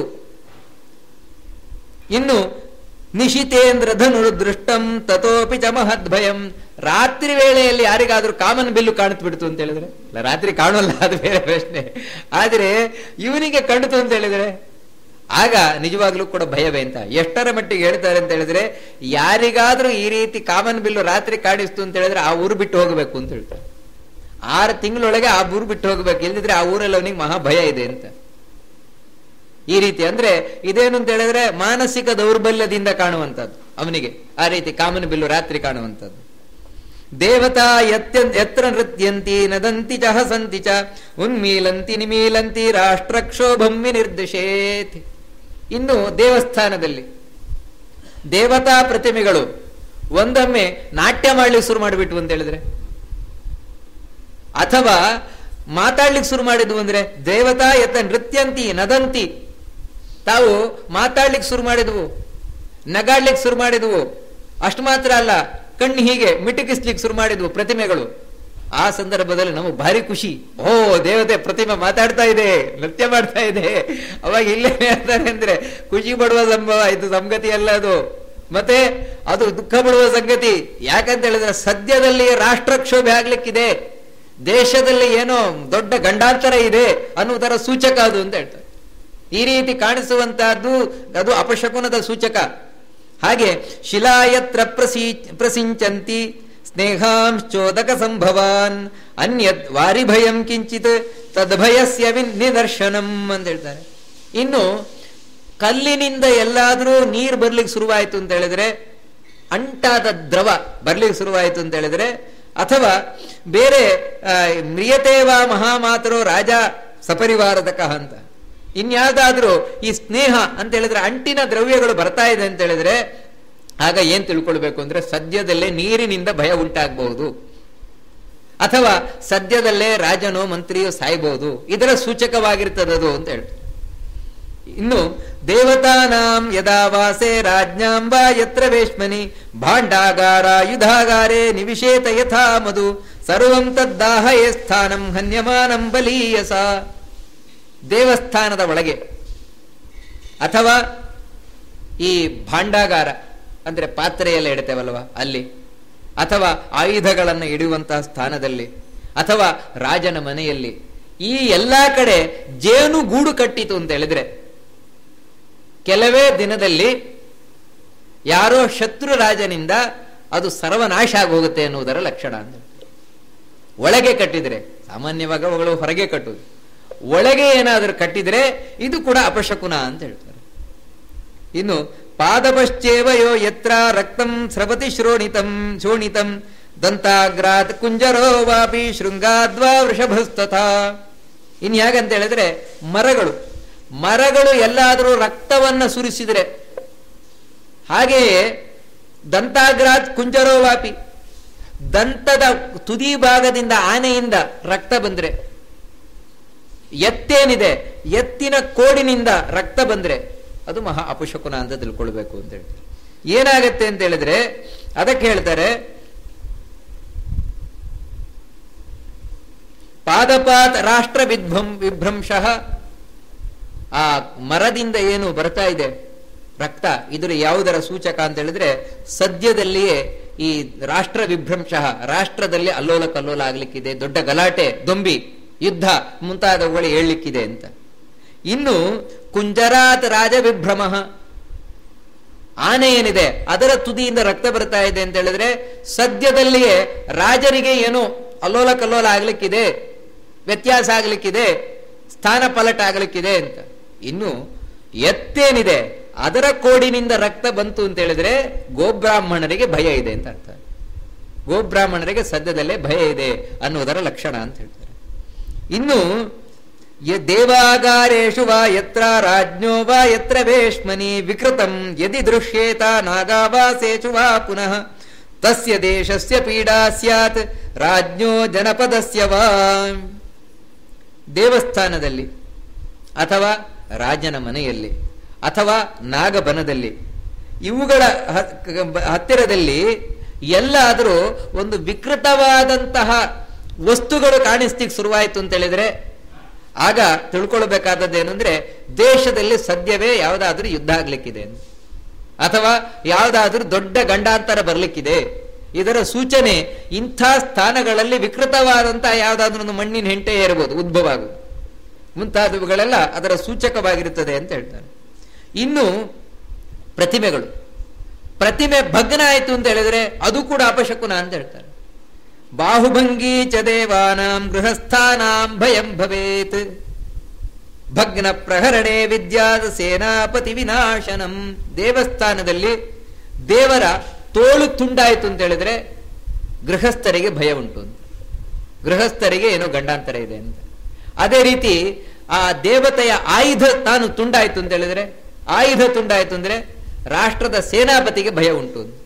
ಇನ್ನು ನಿಶಿತೇಂದ್ರ ಧನುರು ದೃಷ್ಟಂ ತಥೋಪಿ ಚ ಮಹದ್ಭಯಂ ರಾತ್ರಿ ವೇಳೆಯಲ್ಲಿ ಯಾರಿಗಾದ್ರೂ ಕಾಮನ್ ಬಿಲ್ಲು ಕಾಣುತ್ತ ಬಿಡ್ತು ಅಂತ ಹೇಳಿದ್ರೆ ಇಲ್ಲ ರಾತ್ರಿ ಕಾಣೋಲ್ಲ ಅದು ಬೇರೆ ಪ್ರಶ್ನೆ ಆದ್ರೆ ಇವನಿಗೆ ಕಂಡಿತು ಅಂತ ಹೇಳಿದ್ರೆ ಆಗ ನಿಜವಾಗ್ಲೂ ಕೂಡ ಭಯವೇ ಅಂತ ಎಷ್ಟರ ಮಟ್ಟಿಗೆ ಹೇಳ್ತಾರೆ ಅಂತ ಹೇಳಿದ್ರೆ ಯಾರಿಗಾದ್ರೂ ಈ ರೀತಿ ಕಾಮನ್ ಬಿಲ್ಲು ರಾತ್ರಿ ಕಾಣಿಸ್ತು ಅಂತ ಹೇಳಿದ್ರೆ ಆ ಊರು ಬಿಟ್ಟು ಹೋಗಬೇಕು ಅಂತ ಹೇಳ್ತಾರೆ ಆರು ತಿಂಗಳೊಳಗೆ ಆ ಊರು ಬಿಟ್ಟು ಹೋಗ್ಬೇಕು ಇಲ್ದಿದ್ರೆ ಆ ಊರಲ್ಲಿ ಅವನಿಗೆ ಮಹಾ ಭಯ ಇದೆ ಅಂತ ಈ ರೀತಿ ಅಂದ್ರೆ ಇದೇನು ಅಂತ ಹೇಳಿದ್ರೆ ಮಾನಸಿಕ ದೌರ್ಬಲ್ಯದಿಂದ ಕಾಣುವಂತದ್ದು ಅವನಿಗೆ ಆ ರೀತಿ ಕಾಮನ ಬಿಲ್ಲು ರಾತ್ರಿ ಕಾಣುವಂಥದ್ದು ದೇವತಾ ಯತ್ಯ ಯತ್ರ ನೃತ್ಯಂತಿ ನದಂತಿ ಚ ಹಸಂತಿ ಚ ಉನ್ಮೀಲಂತಿ ನಿಮೀಲಂತಿ ರಾಷ್ಟ್ರಕ್ಷೋಭಂ ವಿನಿರ್ದಿಶೇತ್ ಇನ್ನು ದೇವಸ್ಥಾನದಲ್ಲಿ ದೇವತಾ ಪ್ರತಿಮೆಗಳು ಒಂದೊಮ್ಮೆ ನಾಟ್ಯ ಮಾಡ್ಲಿಕ್ಕೆ ಶುರು ಮಾಡಿಬಿಟ್ವು ಅಂತ ಹೇಳಿದ್ರೆ ಅಥವಾ ಮಾತಾಡ್ಲಿಕ್ಕೆ ಶುರು ಮಾಡಿದ್ವು ಅಂದ್ರೆ ದೇವತಾ ಯತ ನೃತ್ಯಂತಿ ನದಂತಿ ತಾವು ಮಾತಾಡ್ಲಿಕ್ಕೆ ಶುರು ಮಾಡಿದ್ವು ನಗಾಡ್ಲಿಕ್ಕೆ ಶುರು ಮಾಡಿದ್ವು ಅಷ್ಟು ಮಾತ್ರ ಅಲ್ಲ ಕಣ್ಣು ಹೀಗೆ ಮಿಟುಕಿಸ್ಲಿಕ್ಕೆ ಶುರು ಮಾಡಿದ್ವು ಪ್ರತಿಮೆಗಳು ಆ ಸಂದರ್ಭದಲ್ಲಿ ನಮಗೆ ಭಾರಿ ಖುಷಿ ಓ ದೇವತೆ ಪ್ರತಿಮೆ ಮಾತಾಡ್ತಾ ಇದೆ ನೃತ್ಯ ಮಾಡ್ತಾ ಇದೆ ಅವಾಗ ಇಲ್ಲೇ ಹೇಳ್ತಾರೆ ಅಂದ್ರೆ ಖುಷಿ ಪಡುವ ಸಂಭವ ಇದು ಸಂಗತಿ ಅಲ್ಲ ಅದು ಮತ್ತೆ ಅದು ದುಃಖ ಪಡುವ ಸಂಗತಿ ಯಾಕಂತ ಹೇಳಿದ್ರೆ ಸದ್ಯದಲ್ಲಿ ರಾಷ್ಟ್ರಕ್ಷೋಭೆ ಆಗ್ಲಿಕ್ಕಿದೆ ದೇಶದಲ್ಲಿ ಏನೋ ದೊಡ್ಡ ಗಂಡಾಂತರ ಇದೆ ಅನ್ನುವುದರ ಸೂಚಕ ಅದು ಅಂತ ಹೇಳ್ತಾರೆ ಈ ರೀತಿ ಕಾಣಿಸುವಂತಹದ್ದು ಅದು ಅಪಶಕುನದ ಸೂಚಕ ಹಾಗೆ ಶಿಲಾಯತ್ರ ಪ್ರಸಿ ಪ್ರಸಿಂಚಂತಿ ಸ್ನೇಹಾಂಶ್ಚೋದಕ ಸಂಭವಾನ್ ಅನ್ಯದ್ ವಾರಿಭಯಂ ಕಿಂಚಿತ್ ತದ್ಭಯಸ್ಯ ವಿನ್ ನಿದರ್ಶನಂ ಅಂತ ಹೇಳ್ತಾರೆ ಇನ್ನು ಕಲ್ಲಿನಿಂದ ಎಲ್ಲಾದ್ರೂ ನೀರು ಬರ್ಲಿಕ್ಕೆ ಶುರುವಾಯಿತು ಅಂತ ಹೇಳಿದ್ರೆ ಅಂಟಾದ ದ್ರವ ಬರ್ಲಿಕ್ಕೆ ಶುರುವಾಯಿತು ಅಂತ ಹೇಳಿದ್ರೆ ಅಥವಾ ಬೇರೆ ಆ, ಮ್ರಿಯತೇವಾ ಮಹಾಮಾತರೋ ರಾಜ ಸಪರಿವಾರದಕ ಅಂತ ಇನ್ಯಾವುದಾದ್ರೂ ಈ ಸ್ನೇಹ ಅಂತ ಹೇಳಿದ್ರೆ ಅಂಟಿನ ದ್ರವ್ಯಗಳು ಬರ್ತಾ ಇದೆ ಅಂತ ಹೇಳಿದ್ರೆ ಆಗ ಏನ್ ತಿಳ್ಕೊಳ್ಬೇಕು ಅಂದ್ರೆ ಸದ್ಯದಲ್ಲೇ ನೀರಿನಿಂದ ಭಯ ಉಂಟಾಗಬಹುದು ಅಥವಾ ಸದ್ಯದಲ್ಲೇ ರಾಜನೋ ಮಂತ್ರಿಯೋ ಸಾಯ್ಬಹುದು ಇದರ ಸೂಚಕವಾಗಿರ್ತದದು ಅಂತ ಹೇಳ್ತಾರೆ ಇನ್ನು ದೇವತಾನಾಂ ಯದಾ ವಾಸೆ ರಾಜ್ಞಾಂ ವಾ ಯತ್ರ ವೇಶ್ಮನಿ ಭಾಂಡಾಗಾರ ಯುಧಾಗಾರೆ ನಿವಿಷೇತ ಯಥಾ ಮಧು ಸರ್ವಂ ತದ್ದಾಹಯೇ ಸ್ಥಾನಂ ಹನ್ಯಮಾನಂ ಬಲೀಯಸ ದೇವಸ್ಥಾನದ ಒಳಗೆ ಅಥವಾ ಈ ಭಾಂಡಾಗಾರ ಅಂದ್ರೆ ಪಾತ್ರೆ ಎಲ್ಲ ಇಡ್ತೇವಲ್ವ ಅಲ್ಲಿ ಅಥವಾ ಆಯುಧಗಳನ್ನು ಇಡುವಂತಹ ಸ್ಥಾನದಲ್ಲಿ ಅಥವಾ ರಾಜನ ಮನೆಯಲ್ಲಿ ಈ ಎಲ್ಲಾ ಕಡೆ ಜೇನು ಗೂಡು ಕಟ್ಟಿತು ಅಂತ ಹೇಳಿದ್ರೆ ಕೆಲವೇ ದಿನದಲ್ಲಿ ಯಾರೋ ಶತ್ರು ರಾಜನಿಂದ ಅದು ಸರ್ವನಾಶ ಆಗೋಗುತ್ತೆ ಎನ್ನುವುದರ ಲಕ್ಷಣ ಅಂತ ಒಳಗೆ ಕಟ್ಟಿದ್ರೆ ಸಾಮಾನ್ಯವಾಗಿ ಅವುಗಳು ಹೊರಗೆ ಕಟ್ಟುವುದು ಒಳಗೆ ಏನಾದರೂ ಕಟ್ಟಿದ್ರೆ ಇದು ಕೂಡ ಅಪಶಕುನ ಅಂತ ಹೇಳ್ತಾರೆ ಇನ್ನು ಪಾದಪಶ್ಚೇವ ಯೋ ಯತ್ರ ರಕ್ತಂ ಸ್ರವತಿ ಶ್ರೋಣಿತಂ ಶೋಣಿತಂ ದಂತಾಗ್ರಾತ್ ಕುಂಜರೋ ವಾಪಿ ಶೃಂಗಾದ್ವಾ ವೃಷಭಸ್ತಥಾ ಇನ್ ಹೇಗಂತ ಹೇಳಿದ್ರೆ ಮರಗಳು ಮರಗಳು ಎಲ್ಲಾದರೂ ರಕ್ತವನ್ನ ಸುರಿಸಿದ್ರೆ ಹಾಗೆಯೇ ದಂತಾಗ್ರಾತ್ ಕುಂಜರೋ ವಾಪಿ ದಂತದ ತುದಿ ಭಾಗದಿಂದ ಆನೆಯಿಂದ ರಕ್ತ ಬಂದ್ರೆ ಎತ್ತೇನಿದೆ ಎತ್ತಿನ ಕೋಡಿನಿಂದ ರಕ್ತ ಬಂದ್ರೆ ಅದು ಮಹಾ ಅಪಶಕುನ ಅಂತ ತಿಳ್ಕೊಳ್ಬೇಕು ಅಂತ ಹೇಳ್ತಾರೆ ಏನಾಗತ್ತೆ ಅಂತ ಹೇಳಿದ್ರೆ ಅದಕ್ಕೆ ಹೇಳ್ತಾರೆ ಪಾದಪಾತ್ ರಾಷ್ಟ್ರ ವಿಧ್ವಂ ವಿಭ್ರಂಶಃ ಆ ಮರದಿಂದ ಏನು ಬರ್ತಾ ಇದೆ ರಕ್ತ ಇದರ ಯಾವುದರ ಸೂಚಕ ಅಂತ ಹೇಳಿದ್ರೆ ಸದ್ಯದಲ್ಲಿಯೇ ಈ ರಾಷ್ಟ್ರ ವಿಭ್ರಂಶ ರಾಷ್ಟ್ರದಲ್ಲಿ ಅಲ್ಲೋಲ ಕಲ್ಲೋಲ ಆಗ್ಲಿಕ್ಕಿದೆ ದೊಡ್ಡ ಗಲಾಟೆ ದೊಂಬಿ ಯುದ್ಧ ಮುಂತಾದವುಗಳು ಹೇಳಲಿಕ್ಕಿದೆ ಅಂತ ಇನ್ನು ಕುಂಜರಾತ್ ರಾಜ ವಿಭ್ರಮ ಆನೆ ಏನಿದೆ ಅದರ ತುದಿಯಿಂದ ರಕ್ತ ಬರ್ತಾ ಇದೆ ಅಂತ ಹೇಳಿದ್ರೆ ಸದ್ಯದಲ್ಲಿಯೇ ರಾಜರಿಗೆ ಏನು ಅಲ್ಲೋಲ ಕಲ್ಲೋಲ ಆಗ್ಲಿಕ್ಕಿದೆ ವ್ಯತ್ಯಾಸ ಆಗ್ಲಿಕ್ಕಿದೆ ಸ್ಥಾನ ಪಲಟ ಆಗ್ಲಿಕ್ಕಿದೆ ಅಂತ ಇನ್ನು ಎತ್ತೇನಿದೆ ಅದರ ಕೋಡಿನಿಂದ ರಕ್ತ ಬಂತು ಅಂತ ಹೇಳಿದ್ರೆ ಗೋಬ್ರಾಹ್ಮಣರಿಗೆ ಭಯ ಇದೆ ಅಂತ ಅರ್ಥ ಗೋಬ್ರಾಹ್ಮಣರಿಗೆ ಸದ್ಯದಲ್ಲೇ ಭಯ ಇದೆ ಅನ್ನುವುದರ ಲಕ್ಷಣ ಅಂತ ಹೇಳ್ತಾರೆ ಇನ್ನು ಯ ದೇವಾಗಾರೇಷು ವಾ ಯತ್ರ ರಾಜ್ಞೋ ವಾ ಯತ್ರ ವೇಶ್ಮನಿ ವಿಕೃತಂ ಯದಿ ದೃಶ್ಯೇತ ನಾಗಾವಾಸೇಷು ವಾ ಪುನಃ ತಸ್ಯ ದೇಶಸ್ಯ ಪೀಡಾ ಸ್ಯಾತ್ ರಾಜ್ಞೋ ಜನಪದಸ್ಯ ವಾ ದೇವಸ್ಥಾನದಲ್ಲಿ ಅಥವಾ ರಾಜನ ಮನೆಯಲ್ಲಿ ಅಥವಾ ನಾಗಬನದಲ್ಲಿ ಇವುಗಳ ಹ- ಕ- ಹತ್ತಿರದಲ್ಲಿ ಎಲ್ಲಾದರೂ ಒಂದು ವಿಕೃತವಾದಂತಹ ವಸ್ತುಗಳು ಕಾಣಿಸ್ಲಿಕ್ಕೆ ಶುರುವಾಯಿತು ಅಂತ ಹೇಳಿದ್ರೆ ಆಗ ತಿಳ್ಕೊಳ್ಬೇಕಾದದ್ದು ಏನಂದ್ರೆ ದೇಶದಲ್ಲಿ ಸದ್ಯವೇ ಯಾವುದಾದ್ರೂ ಯುದ್ಧ ಆಗ್ಲಿಕ್ಕಿದೆ ಅಂತ. ಅಥವಾ ಯಾವುದಾದ್ರೂ ದೊಡ್ಡ ಗಂಡಾಂತರ ಬರ್ಲಿಕ್ಕಿದೆ ಇದರ ಸೂಚನೆ ಇಂಥ ಸ್ಥಾನಗಳಲ್ಲಿ ವಿಕೃತವಾದಂತಹ ಯಾವುದಾದ್ರೂ ಒಂದು ಮಣ್ಣಿನ ಹೆಂಟೆ ಇರಬಹುದು ಉದ್ಭವ ಆಗುವುದು ಮುಂತಾದವುಗಳೆಲ್ಲ ಅದರ ಸೂಚಕವಾಗಿರುತ್ತದೆ ಅಂತ ಹೇಳ್ತಾರೆ ಇನ್ನು ಪ್ರತಿಮೆಗಳು ಪ್ರತಿಮೆ ಭಗ್ನ ಆಯಿತು ಅಂತ ಹೇಳಿದ್ರೆ ಅದು ಕೂಡ ಅಪಶಕುನ ಅಂತ ಹೇಳ್ತಾರೆ ಬಾಹುಭಂಗಿ ಚ ದೇವಾನಾಂ ಗೃಹಸ್ಥಾನಾಂ ಭಯಂ ಭವೇತ್ ಭಗ್ನ ಪ್ರಹರಣೆ ವಿದ್ಯಾದ ಸೇನಾಪತಿ ವಿನಾಶನಂ ದೇವಸ್ಥಾನದಲ್ಲಿ ದೇವರ ತೋಳು ತುಂಡಾಯಿತು ಅಂತ ಹೇಳಿದ್ರೆ ಗೃಹಸ್ಥರಿಗೆ ಭಯ ಉಂಟು ಅಂತ ಗೃಹಸ್ಥರಿಗೆ ಏನೋ ಗಂಡಾಂತರ ಇದೆ ಅಂತ ಅದೇ ರೀತಿ ಆ ದೇವತೆಯ ಆಯುಧ ತಾನು ತುಂಡಾಯಿತು ಅಂತ ಹೇಳಿದ್ರೆ ಆಯುಧ ತುಂಡಾಯಿತು ಅಂದ್ರೆ ರಾಷ್ಟ್ರದ ಸೇನಾಪತಿಗೆ ಭಯ ಉಂಟು ಅಂತ.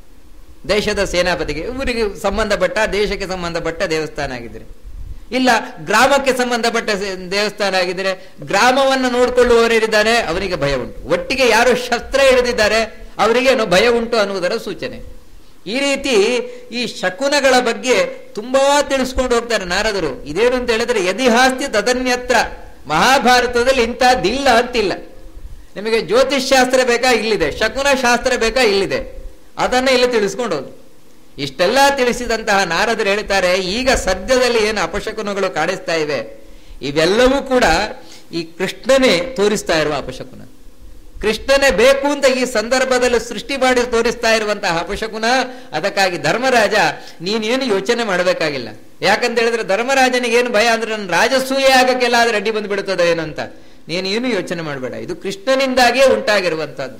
ದೇಶದ ಸೇನಾಪತಿಗೆ ಊರಿಗೆ ಸಂಬಂಧಪಟ್ಟ ದೇಶಕ್ಕೆ ಸಂಬಂಧಪಟ್ಟ ದೇವಸ್ಥಾನ ಆಗಿದ್ರೆ ಇಲ್ಲ ಗ್ರಾಮಕ್ಕೆ ಸಂಬಂಧಪಟ್ಟ ಸೇ- ದೇವಸ್ಥಾನ ಆಗಿದ್ರೆ ಗ್ರಾಮವನ್ನು ನೋಡ್ಕೊಳ್ಳುವವರಿದ್ದಾರೆ ಅವರಿಗೆ ಭಯ ಉಂಟು ಒಟ್ಟಿಗೆ ಯಾರು ಶಸ್ತ್ರ ಹಿಡಿದಿದ್ದಾರೆ ಅವರಿಗೆ ಏನೋ ಭಯ ಉಂಟು ಅನ್ನುವುದರ ಸೂಚನೆ ಈ ರೀತಿ ಈ ಶಕುನಗಳ ಬಗ್ಗೆ ತುಂಬಾ ತಿಳಿಸ್ಕೊಂಡು ಹೋಗ್ತಾರೆ ನಾರದರು ಇದೇನು ಅಂತ ಹೇಳಿದ್ರೆ ಯದಿಹಾಸ್ತಿ ತದನ್ಯತ್ರ ಮಹಾಭಾರತದಲ್ಲಿ ಇಂಥದ್ದಿಲ್ಲ ಅಂತಿಲ್ಲ ನಿಮಗೆ ಜ್ಯೋತಿಷ್ ಶಾಸ್ತ್ರ ಬೇಕಾ ಇಲ್ಲಿದೆ ಶಕುನ ಶಾಸ್ತ್ರ ಬೇಕಾ ಇಲ್ಲಿದೆ ಅದನ್ನ ಇಲ್ಲಿ ತಿಳಿಸ್ಕೊಂಡು ಹೋದ್ರು ಇಷ್ಟೆಲ್ಲ ತಿಳಿಸಿದಂತಹ ನಾರದರು ಹೇಳ್ತಾರೆ ಈಗ ಸದ್ಯದಲ್ಲಿ ಏನು ಅಪಶಕುನಗಳು ಕಾಣಿಸ್ತಾ ಇವೆ ಇವೆಲ್ಲವೂ ಕೂಡ ಈ ಕೃಷ್ಣನೇ ತೋರಿಸ್ತಾ ಇರುವ ಅಪಶಕುನ ಕೃಷ್ಣನೇ ಬೇಕು ಅಂತ ಈ ಸಂದರ್ಭದಲ್ಲಿ ಸೃಷ್ಟಿ ಮಾಡಿ ತೋರಿಸ್ತಾ ಇರುವಂತಹ ಅಪಶಕುನ ಅದಕ್ಕಾಗಿ ಧರ್ಮರಾಜ ನೀನೇನು ಯೋಚನೆ ಮಾಡಬೇಕಾಗಿಲ್ಲ ಯಾಕಂತ ಹೇಳಿದ್ರೆ ಧರ್ಮರಾಜನಿಗೆ ಏನು ಭಯ ಅಂದ್ರೆ ನನ್ನ ರಾಜಸೂಯ ಆಗಕ್ಕೆಲ್ಲ ಆದ್ರೆ ಅಡ್ಡಿ ಬಂದು ಬಿಡುತ್ತದೆ ಏನಂತ ನೀನೇನು ಯೋಚನೆ ಮಾಡಬೇಡ ಇದು ಕೃಷ್ಣನಿಂದಾಗಿಯೇ ಉಂಟಾಗಿರುವಂತಹದ್ದು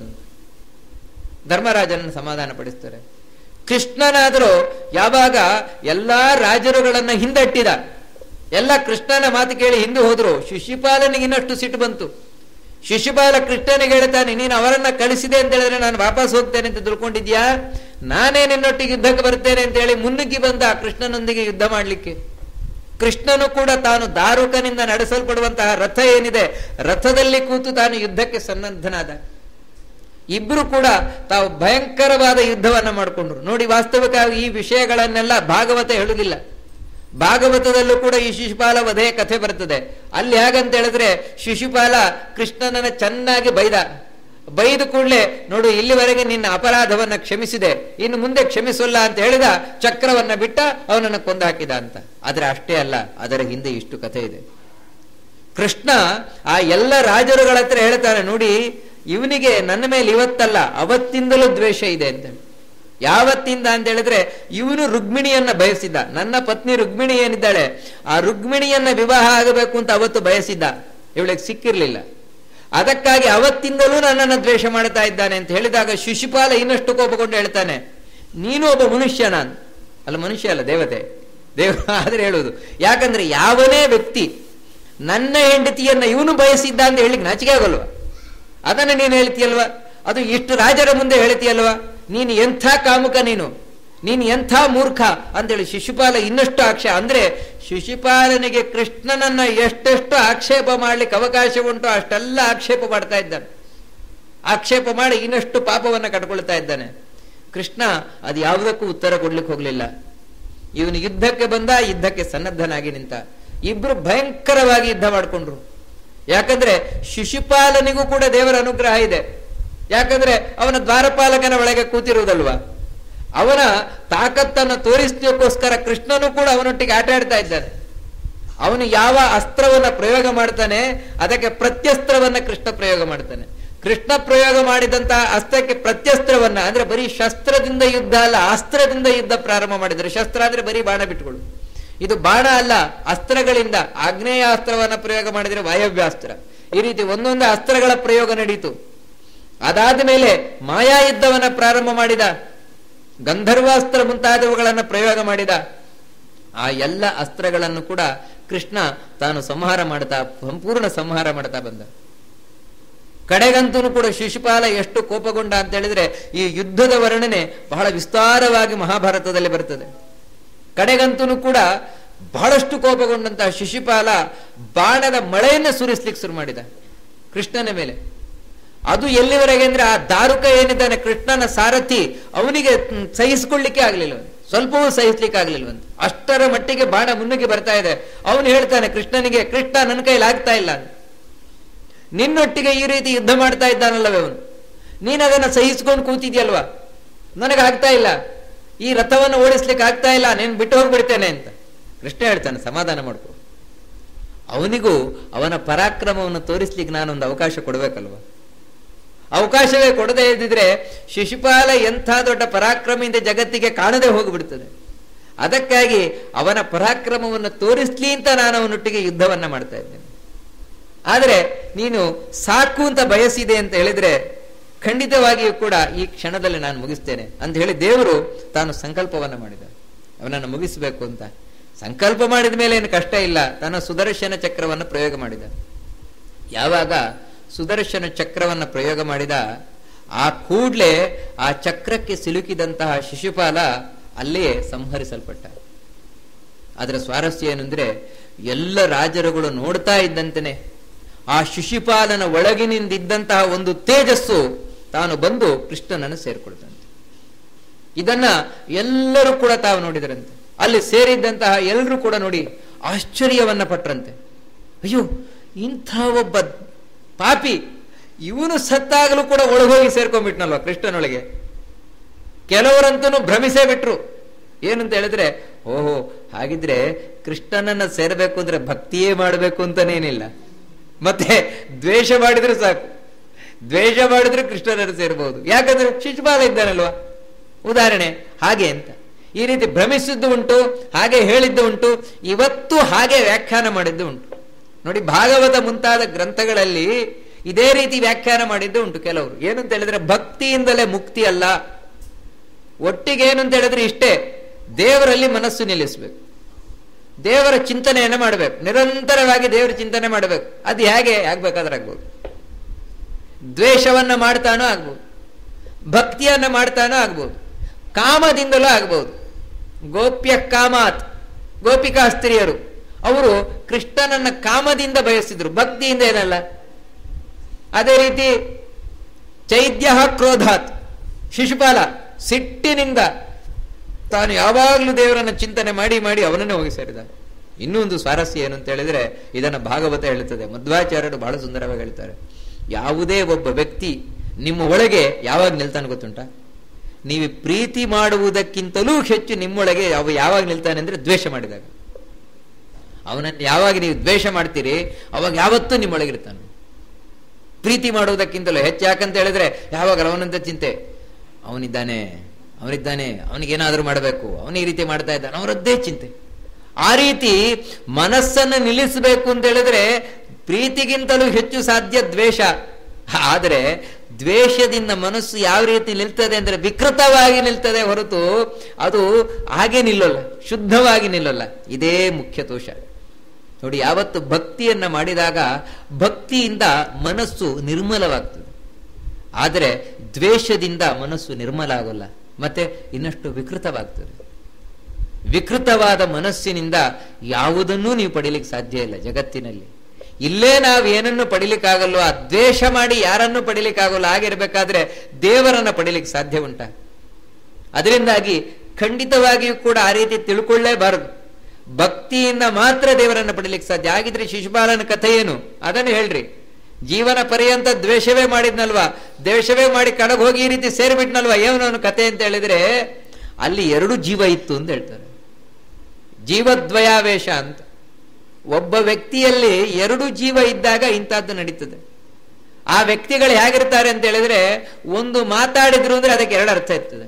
ಧರ್ಮರಾಜನನ್ನು ಸಮಾಧಾನ ಪಡಿಸ್ತಾರೆ ಕೃಷ್ಣನಾದರೂ ಯಾವಾಗ ಎಲ್ಲಾ ರಾಜರುಗಳನ್ನ ಹಿಂದಟ್ಟಿದ ಎಲ್ಲ ಕೃಷ್ಣನ ಮಾತು ಕೇಳಿ ಹಿಂದೆ ಹೋದ್ರು ಶಿಶುಪಾಲನಿಗೆ ಇನ್ನಷ್ಟು ಸಿಟ್ಟು ಬಂತು ಶಿಶುಪಾಲ ಕೃಷ್ಣನಿಗೆ ಹೇಳ್ತಾನೆ ನೀನು ಅವರನ್ನ ಕಳಿಸಿದೆ ಅಂತ ಹೇಳಿದ್ರೆ ನಾನು ವಾಪಸ್ ಹೋಗ್ತೇನೆ ಅಂತ ತಿಳ್ಕೊಂಡಿದ್ಯಾ ನಾನೇ ನಿನ್ನೊಟ್ಟಿಗೆ ಯುದ್ಧಕ್ಕೆ ಬರ್ತೇನೆ ಅಂತ ಹೇಳಿ ಮುನ್ನುಗ್ಗಿ ಬಂದ ಕೃಷ್ಣನೊಂದಿಗೆ ಯುದ್ಧ ಮಾಡ್ಲಿಕ್ಕೆ ಕೃಷ್ಣನು ಕೂಡ ತಾನು ದಾರುಕನಿಂದ ನಡೆಸಲ್ಪಡುವಂತಹ ರಥ ಏನಿದೆ ರಥದಲ್ಲಿ ಕೂತು ತಾನು ಯುದ್ಧಕ್ಕೆ ಸನ್ನದ್ಧನಾದ ಇಬ್ರು ಕೂಡ ತಾವು ಭಯಂಕರವಾದ ಯುದ್ಧವನ್ನ ಮಾಡಿಕೊಂಡ್ರು ನೋಡಿ ವಾಸ್ತವಿಕವಾಗಿ ಈ ವಿಷಯಗಳನ್ನೆಲ್ಲ ಭಾಗವತ ಹೇಳುವುದಿಲ್ಲ ಭಾಗವತದಲ್ಲೂ ಕೂಡ ಈ ಶಿಶುಪಾಲ ವಧೆ ಕಥೆ ಬರ್ತದೆ ಅಲ್ಲಿ ಹೇಗಂತ ಹೇಳಿದ್ರೆ ಶಿಶುಪಾಲ ಕೃಷ್ಣನನ್ನ ಚೆನ್ನಾಗಿ ಬೈದ ಬೈದ ಕೂಡಲೇ ನೋಡು ಇಲ್ಲಿವರೆಗೆ ನಿನ್ನ ಅಪರಾಧವನ್ನ ಕ್ಷಮಿಸಿದೆ ಇನ್ನು ಮುಂದೆ ಕ್ಷಮಿಸಲ್ಲ ಅಂತ ಹೇಳಿದ ಚಕ್ರವನ್ನ ಬಿಟ್ಟ ಅವನನ್ನ ಕೊಂದು ಹಾಕಿದ ಅಂತ ಆದ್ರೆ ಅಷ್ಟೇ ಅಲ್ಲ ಅದರ ಹಿಂದೆ ಇಷ್ಟು ಕಥೆ ಇದೆ ಕೃಷ್ಣ ಆ ಎಲ್ಲ ರಾಜರುಗಳ ಹತ್ರ ಹೇಳ್ತಾನೆ ನೋಡಿ ಇವನಿಗೆ ನನ್ನ ಮೇಲೆ ಇವತ್ತಲ್ಲ ಅವತ್ತಿಂದಲೂ ದ್ವೇಷ ಇದೆ ಅಂತ ಯಾವತ್ತಿಂದ ಅಂತ ಹೇಳಿದ್ರೆ ಇವನು ರುಕ್ಮಿಣಿಯನ್ನ ಬಯಸಿದ್ದ ನನ್ನ ಪತ್ನಿ ರುಕ್ಮಿಣಿ ಏನಿದ್ದಾಳೆ ಆ ರುಕ್ಮಿಣಿಯನ್ನ ವಿವಾಹ ಆಗಬೇಕು ಅಂತ ಅವತ್ತು ಬಯಸಿದ್ದ ಇವಳಿಗೆ ಸಿಕ್ಕಿರ್ಲಿಲ್ಲ ಅದಕ್ಕಾಗಿ ಅವತ್ತಿಂದಲೂ ನನ್ನನ್ನು ದ್ವೇಷ ಮಾಡ್ತಾ ಇದ್ದಾನೆ ಅಂತ ಹೇಳಿದಾಗ ಶಿಶುಪಾಲ ಇನ್ನಷ್ಟು ಕೋಪಗೊಂಡು ಹೇಳ್ತಾನೆ ನೀನು ಒಬ್ಬ ಮನುಷ್ಯ ನಾನು ಅಲ್ಲ ಮನುಷ್ಯ ಅಲ್ಲ ದೇವತೆ ದೇವ ಆದ್ರೆ ಹೇಳುವುದು ಯಾಕಂದ್ರೆ ಯಾವನೇ ವ್ಯಕ್ತಿ ನನ್ನ ಹೆಂಡತಿಯನ್ನ ಇವನು ಬಯಸಿದ್ದ ಅಂತ ಹೇಳಿಕ್ ನಾಚಿಕೆ ಆಗಲ್ವಾ ಅದನ್ನ ನೀನು ಹೇಳ್ತೀಯಲ್ವಾ ಅದು ಇಷ್ಟು ರಾಜರ ಮುಂದೆ ಹೇಳ್ತೀಯಲ್ವಾ ನೀನು ಎಂಥ ಕಾಮುಕ ನೀನು ನೀನು ಎಂಥ ಮೂರ್ಖ ಅಂತೇಳಿ ಶಿಶುಪಾಲ ಇನ್ನಷ್ಟು ಆಕ್ಷೇಪ ಅಂದ್ರೆ ಶಿಶುಪಾಲನಿಗೆ ಕೃಷ್ಣನನ್ನ ಎಷ್ಟೆಷ್ಟು ಆಕ್ಷೇಪ ಮಾಡ್ಲಿಕ್ಕೆ ಅವಕಾಶ ಉಂಟು ಅಷ್ಟೆಲ್ಲ ಆಕ್ಷೇಪ ಮಾಡ್ತಾ ಇದ್ದಾನೆ ಆಕ್ಷೇಪ ಮಾಡಿ ಇನ್ನಷ್ಟು ಪಾಪವನ್ನ ಕಟ್ಕೊಳ್ತಾ ಇದ್ದಾನೆ ಕೃಷ್ಣ ಅದು ಯಾವುದಕ್ಕೂ ಉತ್ತರ ಕೊಡ್ಲಿಕ್ಕೆ ಹೋಗ್ಲಿಲ್ಲ ಇವನು ಯುದ್ಧಕ್ಕೆ ಬಂದ ಯುದ್ಧಕ್ಕೆ ಸನ್ನದ್ಧನಾಗಿ ನಿಂತ ಇಬ್ರು ಭಯಂಕರವಾಗಿ ಯುದ್ಧ ಮಾಡಿಕೊಂಡ್ರು ಯಾಕಂದ್ರೆ ಶಿಶುಪಾಲನಿಗೂ ಕೂಡ ದೇವರ ಅನುಗ್ರಹ ಇದೆ ಯಾಕಂದ್ರೆ ಅವನ ದ್ವಾರಪಾಲಕನ ಒಳಗೆ ಕೂತಿರುವುದಲ್ವಾ ಅವನ ತಾಕತ್ತನ್ನು ತೋರಿಸಲಿಕ್ಕೋಸ್ಕರ ಕೃಷ್ಣನು ಕೂಡ ಅವನೊಟ್ಟಿಗೆ ಆಟ ಆಡ್ತಾ ಇದ್ದಾನೆ ಅವನು ಯಾವ ಅಸ್ತ್ರವನ್ನ ಪ್ರಯೋಗ ಮಾಡ್ತಾನೆ ಅದಕ್ಕೆ ಪ್ರತ್ಯಸ್ತ್ರವನ್ನ ಕೃಷ್ಣ ಪ್ರಯೋಗ ಮಾಡ್ತಾನೆ ಕೃಷ್ಣ ಪ್ರಯೋಗ ಮಾಡಿದಂತಹ ಅಸ್ತ್ರಕ್ಕೆ ಪ್ರತ್ಯಸ್ತ್ರವನ್ನ ಅಂದ್ರೆ ಬರೀ ಶಸ್ತ್ರದಿಂದ ಯುದ್ಧ ಅಲ್ಲ ಅಸ್ತ್ರದಿಂದ ಯುದ್ಧ ಪ್ರಾರಂಭ ಮಾಡಿದ್ರು ಶಸ್ತ್ರ ಅಂದ್ರೆ ಬರೀ ಬಾಣ ಬಿಟ್ಗಳು ಇದು ಬಾಣ ಅಲ್ಲ ಅಸ್ತ್ರಗಳಿಂದ ಆಗ್ನೇಯಾಸ್ತ್ರವನ್ನ ಪ್ರಯೋಗ ಮಾಡಿದ್ರೆ ವಾಯವ್ಯಾಸ್ತ್ರ ಈ ರೀತಿ ಒಂದೊಂದು ಅಸ್ತ್ರಗಳ ಪ್ರಯೋಗ ನಡೀತು ಅದಾದ ಮೇಲೆ ಮಾಯಾ ಯುದ್ಧವನ್ನ ಪ್ರಾರಂಭ ಮಾಡಿದ ಗಂಧರ್ವಾಸ್ತ್ರ ಮುಂತಾದವುಗಳನ್ನ ಪ್ರಯೋಗ ಮಾಡಿದ ಆ ಎಲ್ಲ ಅಸ್ತ್ರಗಳನ್ನು ಕೂಡ ಕೃಷ್ಣ ತಾನು ಸಂಹಾರ ಮಾಡ್ತಾ ಸಂಪೂರ್ಣ ಸಂಹಾರ ಮಾಡ್ತಾ ಬಂದ ಕಡೆಗಂತೂ ಕೂಡ ಶಿಶುಪಾಲ ಎಷ್ಟು ಕೋಪಗೊಂಡ ಅಂತ ಹೇಳಿದ್ರೆ ಈ ಯುದ್ಧದ ವರ್ಣನೆ ಬಹಳ ವಿಸ್ತಾರವಾಗಿ ಮಹಾಭಾರತದಲ್ಲಿ ಬರ್ತದೆ ಕಡೆಗಂತೂ ಕೂಡ ಬಹಳಷ್ಟು ಕೋಪಗೊಂಡಂತಹ ಶಿಶುಪಾಲ ಬಾಣದ ಮಳೆಯನ್ನ ಸುರಿಸ್ಲಿಕ್ಕೆ ಶುರು ಮಾಡಿದ ಕೃಷ್ಣನ ಮೇಲೆ ಅದು ಎಲ್ಲಿವರೆಗೆ ಅಂದ್ರೆ ಆ ದಾರುಕ ಏನಿದ್ದಾನೆ ಕೃಷ್ಣನ ಸಾರಥಿ ಅವನಿಗೆ ಮ್, ಸಹಿಸಿಕೊಳ್ಳಿಕ್ಕೆ ಆಗ್ಲಿಲ್ಲ ಸ್ವಲ್ಪವೂ ಸಹಿಸ್ಲಿಕ್ಕೆ ಆಗ್ಲಿಲ್ವಂತ ಅಷ್ಟರ ಮಟ್ಟಿಗೆ ಬಾಣ ಮುನ್ನುಗ್ಗಿ ಬರ್ತಾ ಇದೆ ಅವನು ಹೇಳ್ತಾನೆ ಕೃಷ್ಣನಿಗೆ ಕೃಷ್ಣ ನನ್ನ ಕೈಲಿ ಆಗ್ತಾ ಇಲ್ಲ ಅಂತ. ನಿನ್ನೊಟ್ಟಿಗೆ ಈ ರೀತಿ ಯುದ್ಧ ಮಾಡ್ತಾ ಇದ್ದಾನಲ್ಲವೇ ಅವನು ನೀನು ಅದನ್ನ ಸಹಿಸ್ಕೊಂಡು ಕೂತಿದ್ಯಲ್ವಾ ನನಗೆ ಆಗ್ತಾ ಇಲ್ಲ ಈ ರಥವನ್ನು ಓಡಿಸ್ಲಿಕ್ಕೆ ಆಗ್ತಾ ಇಲ್ಲ ನೀನು ಬಿಟ್ಟು ಹೋಗ್ಬಿಡ್ತೇನೆ ಅಂತ ಕೃಷ್ಣ ಹೇಳ್ತಾನೆ ಸಮಾಧಾನ ಮಾಡ್ಕೊ ಅವನಿಗೂ ಅವನ ಪರಾಕ್ರಮವನ್ನು ತೋರಿಸ್ಲಿಕ್ಕೆ ನಾನೊಂದು ಅವಕಾಶ ಕೊಡ್ಬೇಕಲ್ವಾ ಅವಕಾಶವೇ ಕೊಡದೇ ಇದ್ದಿದ್ರೆ ಶಿಶುಪಾಲ ಎಂಥ ದೊಡ್ಡ ಪರಾಕ್ರಮದಿಂದ ಜಗತ್ತಿಗೆ ಕಾಣದೆ ಹೋಗಿಬಿಡ್ತದೆ ಅದಕ್ಕಾಗಿ ಅವನ ಪರಾಕ್ರಮವನ್ನು ತೋರಿಸ್ಲಿ ಅಂತ ನಾನು ಅವನೊಟ್ಟಿಗೆ ಯುದ್ಧವನ್ನ ಮಾಡ್ತಾ ಇದ್ದೇನೆ ಆದರೆ ನೀನು ಸಾಕು ಅಂತ ಬಯಸಿದೆ ಅಂತ ಹೇಳಿದ್ರೆ ಖಂಡಿತವಾಗಿಯೂ ಕೂಡ ಈ ಕ್ಷಣದಲ್ಲಿ ನಾನು ಮುಗಿಸ್ತೇನೆ ಅಂತ ಹೇಳಿ ದೇವರು ತಾನು ಸಂಕಲ್ಪವನ್ನ ಮಾಡಿದ ಅವನನ್ನು ಮುಗಿಸಬೇಕು ಅಂತ ಸಂಕಲ್ಪ ಮಾಡಿದ ಮೇಲೆ ಏನು ಕಷ್ಟ ಇಲ್ಲ ತನ್ನ ಸುದರ್ಶನ ಚಕ್ರವನ್ನು ಪ್ರಯೋಗ ಮಾಡಿದ ಯಾವಾಗ ಸುದರ್ಶನ ಚಕ್ರವನ್ನ ಪ್ರಯೋಗ ಮಾಡಿದ ಆ ಕೂಡ್ಲೆ ಆ ಚಕ್ರಕ್ಕೆ ಸಿಲುಕಿದಂತಹ ಶಿಶುಪಾಲ ಅಲ್ಲಿಯೇ ಸಂಹರಿಸಲ್ಪಟ್ಟ ಅದರ ಸ್ವಾರಸ್ಯ ಏನಂದ್ರೆ ಎಲ್ಲ ರಾಜರುಗಳು ನೋಡ್ತಾ ಇದ್ದಂತೆನೆ ಆ ಶಿಶುಪಾಲನ ಒಳಗಿನಿಂದಿದ್ದಂತಹ ಒಂದು ತೇಜಸ್ಸು ತಾನು ಬಂದು ಕೃಷ್ಣನನ್ನು ಸೇರಿಕೊಳ್ತಂತೆ ಇದನ್ನ ಎಲ್ಲರೂ ಕೂಡ ತಾವು ನೋಡಿದರಂತೆ ಅಲ್ಲಿ ಸೇರಿದ್ದಂತಹ ಎಲ್ಲರೂ ಕೂಡ ನೋಡಿ ಆಶ್ಚರ್ಯವನ್ನ ಪಟ್ರಂತೆ ಅಯ್ಯೋ ಇಂಥ ಒಬ್ಬ ಪಾಪಿ ಇವನು ಸತ್ತಾಗಲೂ ಕೂಡ ಒಳಗೋಗಿ ಸೇರ್ಕೊಂಡ್ಬಿಟ್ನಲ್ವ ಕೃಷ್ಣನೊಳಗೆ ಕೆಲವರಂತೂ ಭ್ರಮಿಸೇ ಬಿಟ್ರು ಏನಂತ ಹೇಳಿದ್ರೆ ಓಹೋ ಹಾಗಿದ್ರೆ ಕೃಷ್ಣನನ್ನ ಸೇರಬೇಕು ಅಂದ್ರೆ ಭಕ್ತಿಯೇ ಮಾಡಬೇಕು ಅಂತಾನೇನಿಲ್ಲ ಮತ್ತೆ ದ್ವೇಷ ಮಾಡಿದ್ರೆ ಸಾಕು ದ್ವೇಷ ಮಾಡಿದ್ರೆ ಕೃಷ್ಣನನ್ನು ಸೇರಬಹುದು ಯಾಕಂದ್ರೆ ಶಿಶುಪಾಲ ಇದ್ದಾನಲ್ವಾ ಉದಾಹರಣೆ ಹಾಗೆ ಅಂತ ಈ ರೀತಿ ಭ್ರಮಿಸಿದ್ದು ಉಂಟು ಹಾಗೆ ಹೇಳಿದ್ದು ಉಂಟು ಇವತ್ತು ಹಾಗೆ ವ್ಯಾಖ್ಯಾನ ಮಾಡಿದ್ದು ಉಂಟು ನೋಡಿ ಭಾಗವತ ಮುಂತಾದ ಗ್ರಂಥಗಳಲ್ಲಿ ಇದೇ ರೀತಿ ವ್ಯಾಖ್ಯಾನ ಮಾಡಿದ್ದು ಉಂಟು ಕೆಲವರು ಏನಂತ ಹೇಳಿದ್ರೆ ಭಕ್ತಿಯಿಂದಲೇ ಮುಕ್ತಿ ಅಲ್ಲ ಒಟ್ಟಿಗೆ ಏನು ಅಂತ ಹೇಳಿದ್ರೆ ಇಷ್ಟೇ ದೇವರಲ್ಲಿ ಮನಸ್ಸು ನಿಲ್ಲಿಸಬೇಕು ದೇವರ ಚಿಂತನೆಯನ್ನು ಮಾಡಬೇಕು ನಿರಂತರವಾಗಿ ದೇವರ ಚಿಂತನೆ ಮಾಡಬೇಕು ಅದು ಹೇಗೆ ಆಗ್ಬೇಕಾದ್ರೆ ಆಗ್ಬೋದು ದ್ವೇಷವನ್ನ ಮಾಡ್ತಾನೋ ಆಗ್ಬೋದು ಭಕ್ತಿಯನ್ನ ಮಾಡ್ತಾನೋ ಆಗ್ಬೋದು ಕಾಮದಿಂದಲೂ ಆಗ್ಬೋದು ಗೋಪ್ಯ ಕಾಮಾತ್ ಗೋಪಿಕಾ ಸ್ತ್ರೀಯರು ಅವರು ಕೃಷ್ಣನನ್ನ ಕಾಮದಿಂದ ಬಯಸಿದ್ರು ಭಕ್ತಿಯಿಂದ ಏನಲ್ಲ ಅದೇ ರೀತಿ ಚೈದ್ಯ ಕ್ರೋಧಾತ್ ಶಿಶುಪಾಲ ಸಿಟ್ಟಿನಿಂದ ತಾನು ಯಾವಾಗಲೂ ದೇವರನ್ನ ಚಿಂತನೆ ಮಾಡಿ ಮಾಡಿ ಅವನನ್ನೇ ಹೋಗಿ ಸೇರಿದ ಇನ್ನೊಂದು ಸ್ವಾರಸ್ಯ ಏನು ಅಂತ ಹೇಳಿದ್ರೆ ಇದನ್ನ ಭಾಗವತ ಹೇಳುತ್ತದೆ ಮಧ್ವಾಚಾರ್ಯರು ಬಹಳ ಸುಂದರವಾಗಿ ಹೇಳ್ತಾರೆ ಯಾವುದೇ ಒಬ್ಬ ವ್ಯಕ್ತಿ ನಿಮ್ಮ ಒಳಗೆ ಯಾವಾಗ ನಿಲ್ತಾನೆ ಗೊತ್ತುಂಟ ನೀವು ಪ್ರೀತಿ ಮಾಡುವುದಕ್ಕಿಂತಲೂ ಹೆಚ್ಚು ನಿಮ್ಮೊಳಗೆ ಯಾವ ಯಾವಾಗ ನಿಲ್ತಾನೆ ಅಂದ್ರೆ ದ್ವೇಷ ಮಾಡಿದಾಗ ಅವನನ್ನು ಯಾವಾಗ ನೀವು ದ್ವೇಷ ಮಾಡ್ತೀರಿ ಅವಾಗ ಯಾವತ್ತೂ ನಿಮ್ಮೊಳಗಿರ್ತಾನೆ ಪ್ರೀತಿ ಮಾಡುವುದಕ್ಕಿಂತಲೂ ಹೆಚ್ಚು ಯಾಕಂತ ಹೇಳಿದ್ರೆ ಯಾವಾಗ ಅವನಂತ ಚಿಂತೆ ಅವನಿದ್ದಾನೆ ಅವನಿದ್ದಾನೆ ಅವನಿಗೇನಾದ್ರೂ ಮಾಡಬೇಕು ಅವನು ಈ ರೀತಿ ಮಾಡ್ತಾ ಇದ್ದಾನೆ ಅವರದ್ದೇ ಚಿಂತೆ ಆ ರೀತಿ ಮನಸ್ಸನ್ನು ನಿಲ್ಲಿಸಬೇಕು ಅಂತ ಹೇಳಿದ್ರೆ ಪ್ರೀತಿಗಿಂತಲೂ ಹೆಚ್ಚು ಸಾಧ್ಯ ದ್ವೇಷ ಆದರೆ ದ್ವೇಷದಿಂದ ಮನಸ್ಸು ಯಾವ ರೀತಿ ನಿಲ್ತದೆ ಅಂದ್ರೆ ವಿಕೃತವಾಗಿ ನಿಲ್ತದೆ ಹೊರತು ಅದು ಹಾಗೆ ನಿಲ್ಲಲ್ಲ ಶುದ್ಧವಾಗಿ ನಿಲ್ಲಲ್ಲ ಇದೇ ಮುಖ್ಯ ದೋಷ ನೋಡಿ ಯಾವತ್ತು ಭಕ್ತಿಯನ್ನ ಮಾಡಿದಾಗ ಭಕ್ತಿಯಿಂದ ಮನಸ್ಸು ನಿರ್ಮಲವಾಗ್ತದೆ ಆದರೆ ದ್ವೇಷದಿಂದ ಮನಸ್ಸು ನಿರ್ಮಲ ಆಗೋಲ್ಲ ಮತ್ತೆ ಇನ್ನಷ್ಟು ವಿಕೃತವಾಗ್ತದೆ ವಿಕೃತವಾದ ಮನಸ್ಸಿನಿಂದ ಯಾವುದನ್ನೂ ನೀವು ಪಡಿಲಿಕ್ಕೆ ಸಾಧ್ಯ ಇಲ್ಲ ಜಗತ್ತಿನಲ್ಲಿ ಇಲ್ಲೇ ನಾವು ಏನನ್ನು ಪಡಿಲಿಕ್ಕಾಗಲ್ಲೋ ಆ ದ್ವೇಷ ಮಾಡಿ ಯಾರನ್ನು ಪಡಿಲಿಕ್ಕಾಗಲ್ಲ ಆಗಿರ್ಬೇಕಾದ್ರೆ ದೇವರನ್ನ ಪಡಿಲಿಕ್ಕೆ ಸಾಧ್ಯ ಉಂಟ ಅದರಿಂದಾಗಿ ಖಂಡಿತವಾಗಿಯೂ ಕೂಡ ಆ ರೀತಿ ತಿಳ್ಕೊಳ್ಳೇಬಾರದು ಭಕ್ತಿಯಿಂದ ಮಾತ್ರ ದೇವರನ್ನ ಪಡಿಲಿಕ್ಕೆ ಸಾಧ್ಯ ಆಗಿದ್ರೆ ಶಿಶುಪಾಲನ ಕಥೆ ಏನು ಅದನ್ನು ಹೇಳ್ರಿ ಜೀವನ ಪರ್ಯಂತ ದ್ವೇಷವೇ ಮಾಡಿದ್ನಲ್ವಾ ದ್ವೇಷವೇ ಮಾಡಿ ಕಡಗ್ ಹೋಗಿ ಈ ರೀತಿ ಸೇರಿಬಿಟ್ನಲ್ವಾ ಏನವನು ಕಥೆ ಅಂತ ಹೇಳಿದ್ರೆ ಅಲ್ಲಿ ಎರಡು ಜೀವ ಇತ್ತು ಅಂತ ಹೇಳ್ತಾರೆ ಜೀವದ್ವಯಾವೇಶ ಅಂತ ಒಬ್ಬ ವ್ಯಕ್ತಿಯಲ್ಲಿ ಎರಡು ಜೀವ ಇದ್ದಾಗ ಇಂಥದ್ದು ನಡೀತದೆ ಆ ವ್ಯಕ್ತಿಗಳು ಹೇಗಿರ್ತಾರೆ ಅಂತ ಹೇಳಿದ್ರೆ ಒಂದು ಮಾತಾಡಿದ್ರು ಅಂದ್ರೆ ಅದಕ್ಕೆ ಎರಡು ಅರ್ಥ ಇರ್ತದೆ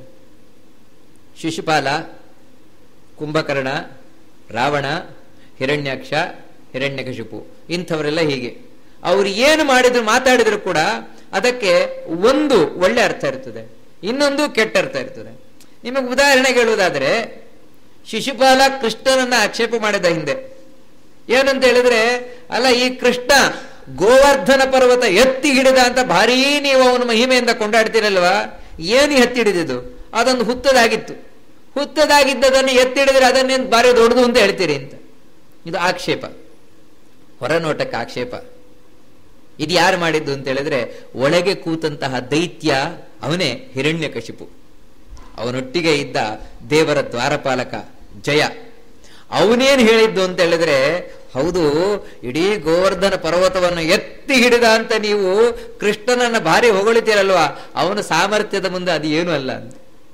ಶಿಶುಪಾಲ ಕುಂಭಕರ್ಣ ರಾವಣ ಹಿರಣ್ಯಾಕ್ಷ ಹಿರಣ್ಯಕಶಿಪು ಇಂಥವರೆಲ್ಲ ಹೀಗೆ ಅವ್ರು ಏನು ಮಾಡಿದ್ರು ಮಾತಾಡಿದ್ರು ಕೂಡ ಅದಕ್ಕೆ ಒಂದು ಒಳ್ಳೆ ಅರ್ಥ ಇರ್ತದೆ ಇನ್ನೊಂದು ಕೆಟ್ಟ ಅರ್ಥ ಇರ್ತದೆ ನಿಮಗೆ ಉದಾಹರಣೆಗೆ ಹೇಳುವುದಾದ್ರೆ ಶಿಶುಪಾಲ ಕೃಷ್ಣನನ್ನ ಆಕ್ಷೇಪ ಮಾಡಿದ ಹಿಂದೆ ಏನಂತ ಹೇಳಿದ್ರೆ ಅಲ್ಲ ಈ ಕೃಷ್ಣ ಗೋವರ್ಧನ ಪರ್ವತ ಎತ್ತಿ ಹಿಡಿದ ಅಂತ ಭಾರೀ ನೀವು ಅವನ ಮಹಿಮೆಯಿಂದ ಕೊಂಡಾಡ್ತಿರಲ್ವಾ ಏನು ಎತ್ತಿ ಹಿಡಿದಿದ್ದು ಅದೊಂದು ಹುತ್ತದಾಗಿತ್ತು ಹುತ್ತದಾಗಿದ್ದದನ್ನು ಎತ್ತಿ ಹಿಡಿದ್ರೆ ಅದನ್ನೇನು ಭಾರಿ ದೊಡ್ಡದು ಅಂತ ಹೇಳ್ತೀರಿ ಅಂತ ಇದು ಆಕ್ಷೇಪ ಹೊರನೋಟಕ್ಕೆ ಆಕ್ಷೇಪ ಇದು ಯಾರು ಮಾಡಿದ್ದು ಅಂತ ಹೇಳಿದ್ರೆ ಒಳಗೆ ಕೂತಂತಹ ದೈತ್ಯ ಅವನೇ ಹಿರಣ್ಯಕಶಿಪು ಅವನೊಟ್ಟಿಗೆ ಇದ್ದ ದೇವರ ದ್ವಾರಪಾಲಕ ಜಯ ಅವನೇನು ಹೇಳಿದ್ದು ಅಂತ ಹೇಳಿದ್ರೆ ಹೌದು ಇಡೀ ಗೋವರ್ಧನ ಪರ್ವತವನ್ನು ಎತ್ತಿ ಹಿಡಿದ ಅಂತ ನೀವು ಕೃಷ್ಣನನ್ನ ಭಾರಿ ಹೊಗಳಿತೀರಲ್ವಾ ಅವನ ಸಾಮರ್ಥ್ಯದ ಮುಂದೆ ಅದು ಏನೂ ಅಲ್ಲ ಅಂತ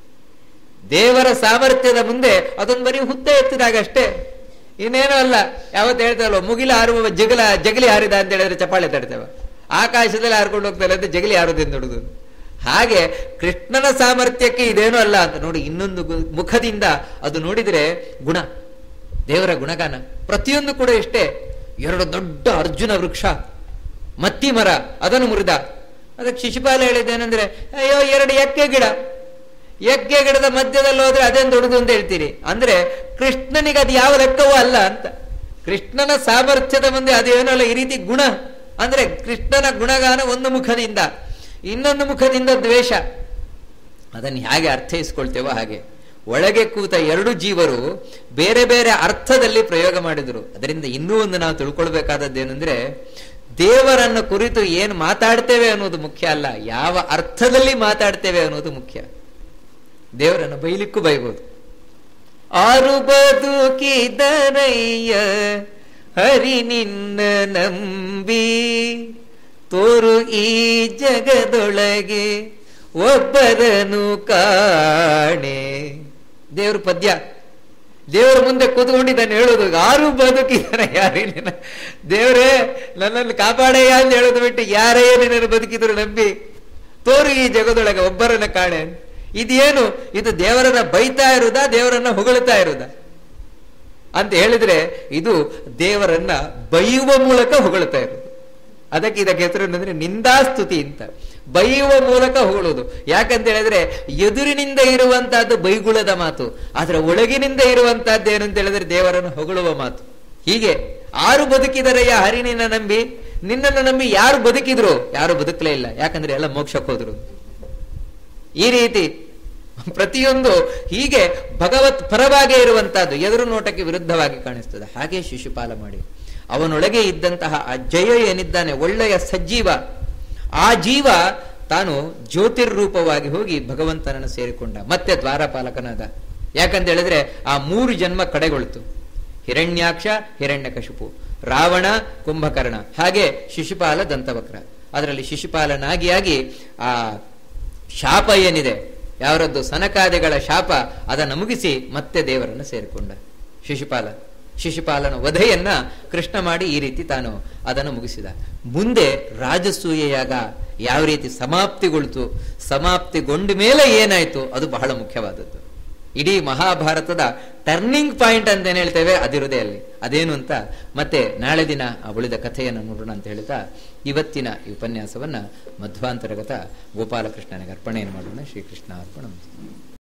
ದೇವರ ಸಾಮರ್ಥ್ಯದ ಮುಂದೆ ಅದೊಂದು ಬರೀ ಹುತ್ತ ಎತ್ತಿದಾಗ ಅಷ್ಟೇ ಇನ್ನೇನೂ ಅಲ್ಲ ಯಾವತ್ತು ಹೇಳ್ತೇವಲ್ವ ಮುಗಿಲ ಹಾರುವ ಜಗಲ ಜಗಲಿ ಹಾರಿದ ಅಂತ ಹೇಳಿದ್ರೆ ಚಪ್ಪಾಳೆ ತಡ್ತೇವೆ ಆಕಾಶದಲ್ಲಿ ಹಾರ್ಕೊಂಡು ಹೋಗ್ತಾರೆ ಅಂತ ಜಗಲಿ ಹಾರೋದಿಂದ ಹುಡುಗು ಹಾಗೆ ಕೃಷ್ಣನ ಸಾಮರ್ಥ್ಯಕ್ಕೆ ಇದೇನೂ ಅಲ್ಲ ಅಂತ ನೋಡಿ ಇನ್ನೊಂದು ಗು- ಮುಖದಿಂದ ಅದು ನೋಡಿದ್ರೆ ಗುಣ ದೇವರ ಗುಣಗಾನ ಪ್ರತಿಯೊಂದು ಕೂಡ ಎಷ್ಟೇ ಎರಡು ದೊಡ್ಡ ಅರ್ಜುನ ವೃಕ್ಷ ಮತ್ತಿ ಮರ ಅದನ್ನು ಮುರಿದ ಅದಕ್ಕೆ ಶಿಶುಪಾಲ ಹೇಳಿದ್ದೇನೆಂದ್ರೆ ಅಯ್ಯೋ ಎರಡು ಎಕ್ಕೆ ಗಿಡ ಎಕ್ಕೆ ಗಿಡದ ಮಧ್ಯದಲ್ಲಿ ಹೋದ್ರೆ ಅದೇನು ದೊಡ್ಡದು ಅಂತ ಹೇಳ್ತೀರಿ ಅಂದ್ರೆ ಕೃಷ್ಣನಿಗೆ ಅದು ಯಾವ ಲೆಕ್ಕವೂ ಅಲ್ಲ ಅಂತ ಕೃಷ್ಣನ ಸಾಮರ್ಥ್ಯದ ಮುಂದೆ ಅದೇನೂ ಅಲ್ಲ ಈ ರೀತಿ ಗುಣ ಅಂದ್ರೆ ಕೃಷ್ಣನ ಗುಣಗಾನ ಒಂದು ಮುಖದಿಂದ ಇನ್ನೊಂದು ಮುಖದಿಂದ ದ್ವೇಷ ಅದನ್ನು ಹೇಗೆ ಅರ್ಥೈಸ್ಕೊಳ್ತೇವೋ ಹಾಗೆ ಒಳಗೆ ಕೂತ ಎರಡು ಜೀವರು ಬೇರೆ ಬೇರೆ ಅರ್ಥದಲ್ಲಿ ಪ್ರಯೋಗ ಮಾಡಿದರು ಅದರಿಂದ ಇನ್ನೂ ಒಂದು ನಾವು ತಿಳ್ಕೊಳ್ಬೇಕಾದದ್ದೇನೆಂದ್ರೆ ದೇವರನ್ನು ಕುರಿತು ಏನು ಮಾತಾಡ್ತೇವೆ ಅನ್ನೋದು ಮುಖ್ಯ ಅಲ್ಲ ಯಾವ ಅರ್ಥದಲ್ಲಿ ಮಾತಾಡ್ತೇವೆ ಅನ್ನೋದು ಮುಖ್ಯ ದೇವರನ್ನು ಬೈಲಿಕ್ಕೂ ಬೈಬೋದು ಆರು ಬದುಕಿದರಯ್ಯ ಹರಿ ನಿನ್ನ ನಂಬಿ ತೋರು ಈ ಜಗದೊಳಗೆ ಒಬ್ಬರನು ಕಾಣೆ ದೇವ್ರ ಪದ್ಯ ದೇವರ ಮುಂದೆ ಕೂತ್ಕೊಂಡಿದ್ದಾನೆ ಹೇಳೋದು ಯಾರು ಬದುಕಿದಾನೆ ಯಾರೇ ನಿನ್ನ ದೇವರೇ ನನ್ನನ್ನು ಕಾಪಾಡೆಯ ಅಂತ ಹೇಳೋದು ಬಿಟ್ಟು ಯಾರೇ ನಿನ್ನನ್ನು ಬದುಕಿದ್ರು ನಂಬಿ ತೋರು ಈ ಜಗದೊಳಗೆ ಒಬ್ಬರನ್ನ ಕಾಣೆ ಇದೇನು ಇದು ದೇವರನ್ನ ಬೈತಾ ಇರುವುದಾ ದೇವರನ್ನ ಹೊಗಳ್ತಾ ಇರುವುದಾ ಅಂತ ಹೇಳಿದ್ರೆ ಇದು ದೇವರನ್ನ ಬೈಯುವ ಮೂಲಕ ಹೊಗಳ್ತಾ ಇರುವುದು ಅದಕ್ಕೆ ಇದಕ್ಕೆ ಹೆಸರು ಏನಂದ್ರೆ ನಿಂದಾಸ್ತುತಿ ಅಂತ ಬೈಯುವ ಮೂಲಕ ಹೊಗಳೋದು ಯಾಕಂತ ಹೇಳಿದ್ರೆ ಎದುರಿನಿಂದ ಇರುವಂತಹದ್ದು ಬೈಗುಳದ ಮಾತು ಆದ್ರೆ ಒಳಗಿನಿಂದ ಇರುವಂತಹದ್ದು ಏನು ಅಂತ ಹೇಳಿದ್ರೆ ದೇವರನ್ನು ಹೊಗಳುವ ಮಾತು ಹೀಗೆ ಆರು ಬದುಕಿದರಯ್ಯ ಹರಿನಿನ ನಂಬಿ ನಿನ್ನನ್ನು ನಂಬಿ ಯಾರು ಬದುಕಿದ್ರು ಯಾರು ಬದುಕಲೇ ಇಲ್ಲ ಯಾಕಂದ್ರೆ ಎಲ್ಲ ಮೋಕ್ಷಕ್ಕೆ ಹೋದ್ರು ಈ ರೀತಿ ಪ್ರತಿಯೊಂದು ಹೀಗೆ ಭಗವತ್ ಪರವಾಗೇ ಇರುವಂತಹದ್ದು ಎದುರು ನೋಟಕ್ಕೆ ವಿರುದ್ಧವಾಗಿ ಕಾಣಿಸ್ತದೆ ಹಾಗೆ ಶಿಶುಪಾಲ ಮಾಡಿ ಅವನೊಳಗೆ ಇದ್ದಂತಹ ಆ ಜಯ ಏನಿದ್ದಾನೆ ಒಳ್ಳೆಯ ಸಜ್ಜೀವ ಆ ಜೀವ ತಾನು ಜ್ಯೋತಿರ್ರೂಪವಾಗಿ ಹೋಗಿ ಭಗವಂತನನ್ನು ಸೇರಿಕೊಂಡ ಮತ್ತೆ ದ್ವಾರಪಾಲಕನಾದ ಯಾಕಂತ ಹೇಳಿದ್ರೆ ಆ ಮೂರು ಜನ್ಮ ಕಡೆಗೊಳ್ತು ಹಿರಣ್ಯಾಕ್ಷ ಹಿರಣ್ಯಕಶಿಪು ರಾವಣ ಕುಂಭಕರ್ಣ ಹಾಗೆ ಶಿಶುಪಾಲ ದಂತವಕ್ರ ಅದರಲ್ಲಿ ಶಿಶುಪಾಲನಾಗಿಯಾಗಿ ಆ ಶಾಪ ಏನಿದೆ ಯಾವರದ್ದು ಸನಕಾದಿಗಳ ಶಾಪ ಅದನ್ನು ಮುಗಿಸಿ ಮತ್ತೆ ದೇವರನ್ನು ಸೇರಿಕೊಂಡ ಶಿಶುಪಾಲ ಶಿಶುಪಾಲನ ವಧೆಯನ್ನ ಕೃಷ್ಣ ಮಾಡಿ ಈ ರೀತಿ ತಾನು ಅದನ್ನು ಮುಗಿಸಿದ ಮುಂದೆ ರಾಜಸೂಯ ಯಾಗ ಯಾವ ರೀತಿ ಸಮಾಪ್ತಿಗೊಳ್ತು ಸಮಾಪ್ತಿಗೊಂಡ ಮೇಲೆ ಏನಾಯ್ತು ಅದು ಬಹಳ ಮುಖ್ಯವಾದದ್ದು ಇಡೀ ಮಹಾಭಾರತದ ಟರ್ನಿಂಗ್ ಪಾಯಿಂಟ್ ಅಂತ ಏನ್ ಹೇಳ್ತೇವೆ ಅದಿರುದೇ ಅಲ್ಲಿ ಅದೇನು ಅಂತ ಮತ್ತೆ ನಾಳೆ ದಿನ ಆ ಉಳಿದ ಕಥೆಯನ್ನು ನೋಡೋಣ ಅಂತ ಹೇಳ್ತಾ ಇವತ್ತಿನ ಈ ಉಪನ್ಯಾಸವನ್ನ ಮಧ್ವಾಂತರ್ಗತ ಗೋಪಾಲಕೃಷ್ಣನಿಗೆ ಅರ್ಪಣೆಯನ್ನು ಮಾಡೋಣ ಶ್ರೀಕೃಷ್ಣ ಅರ್ಪಣ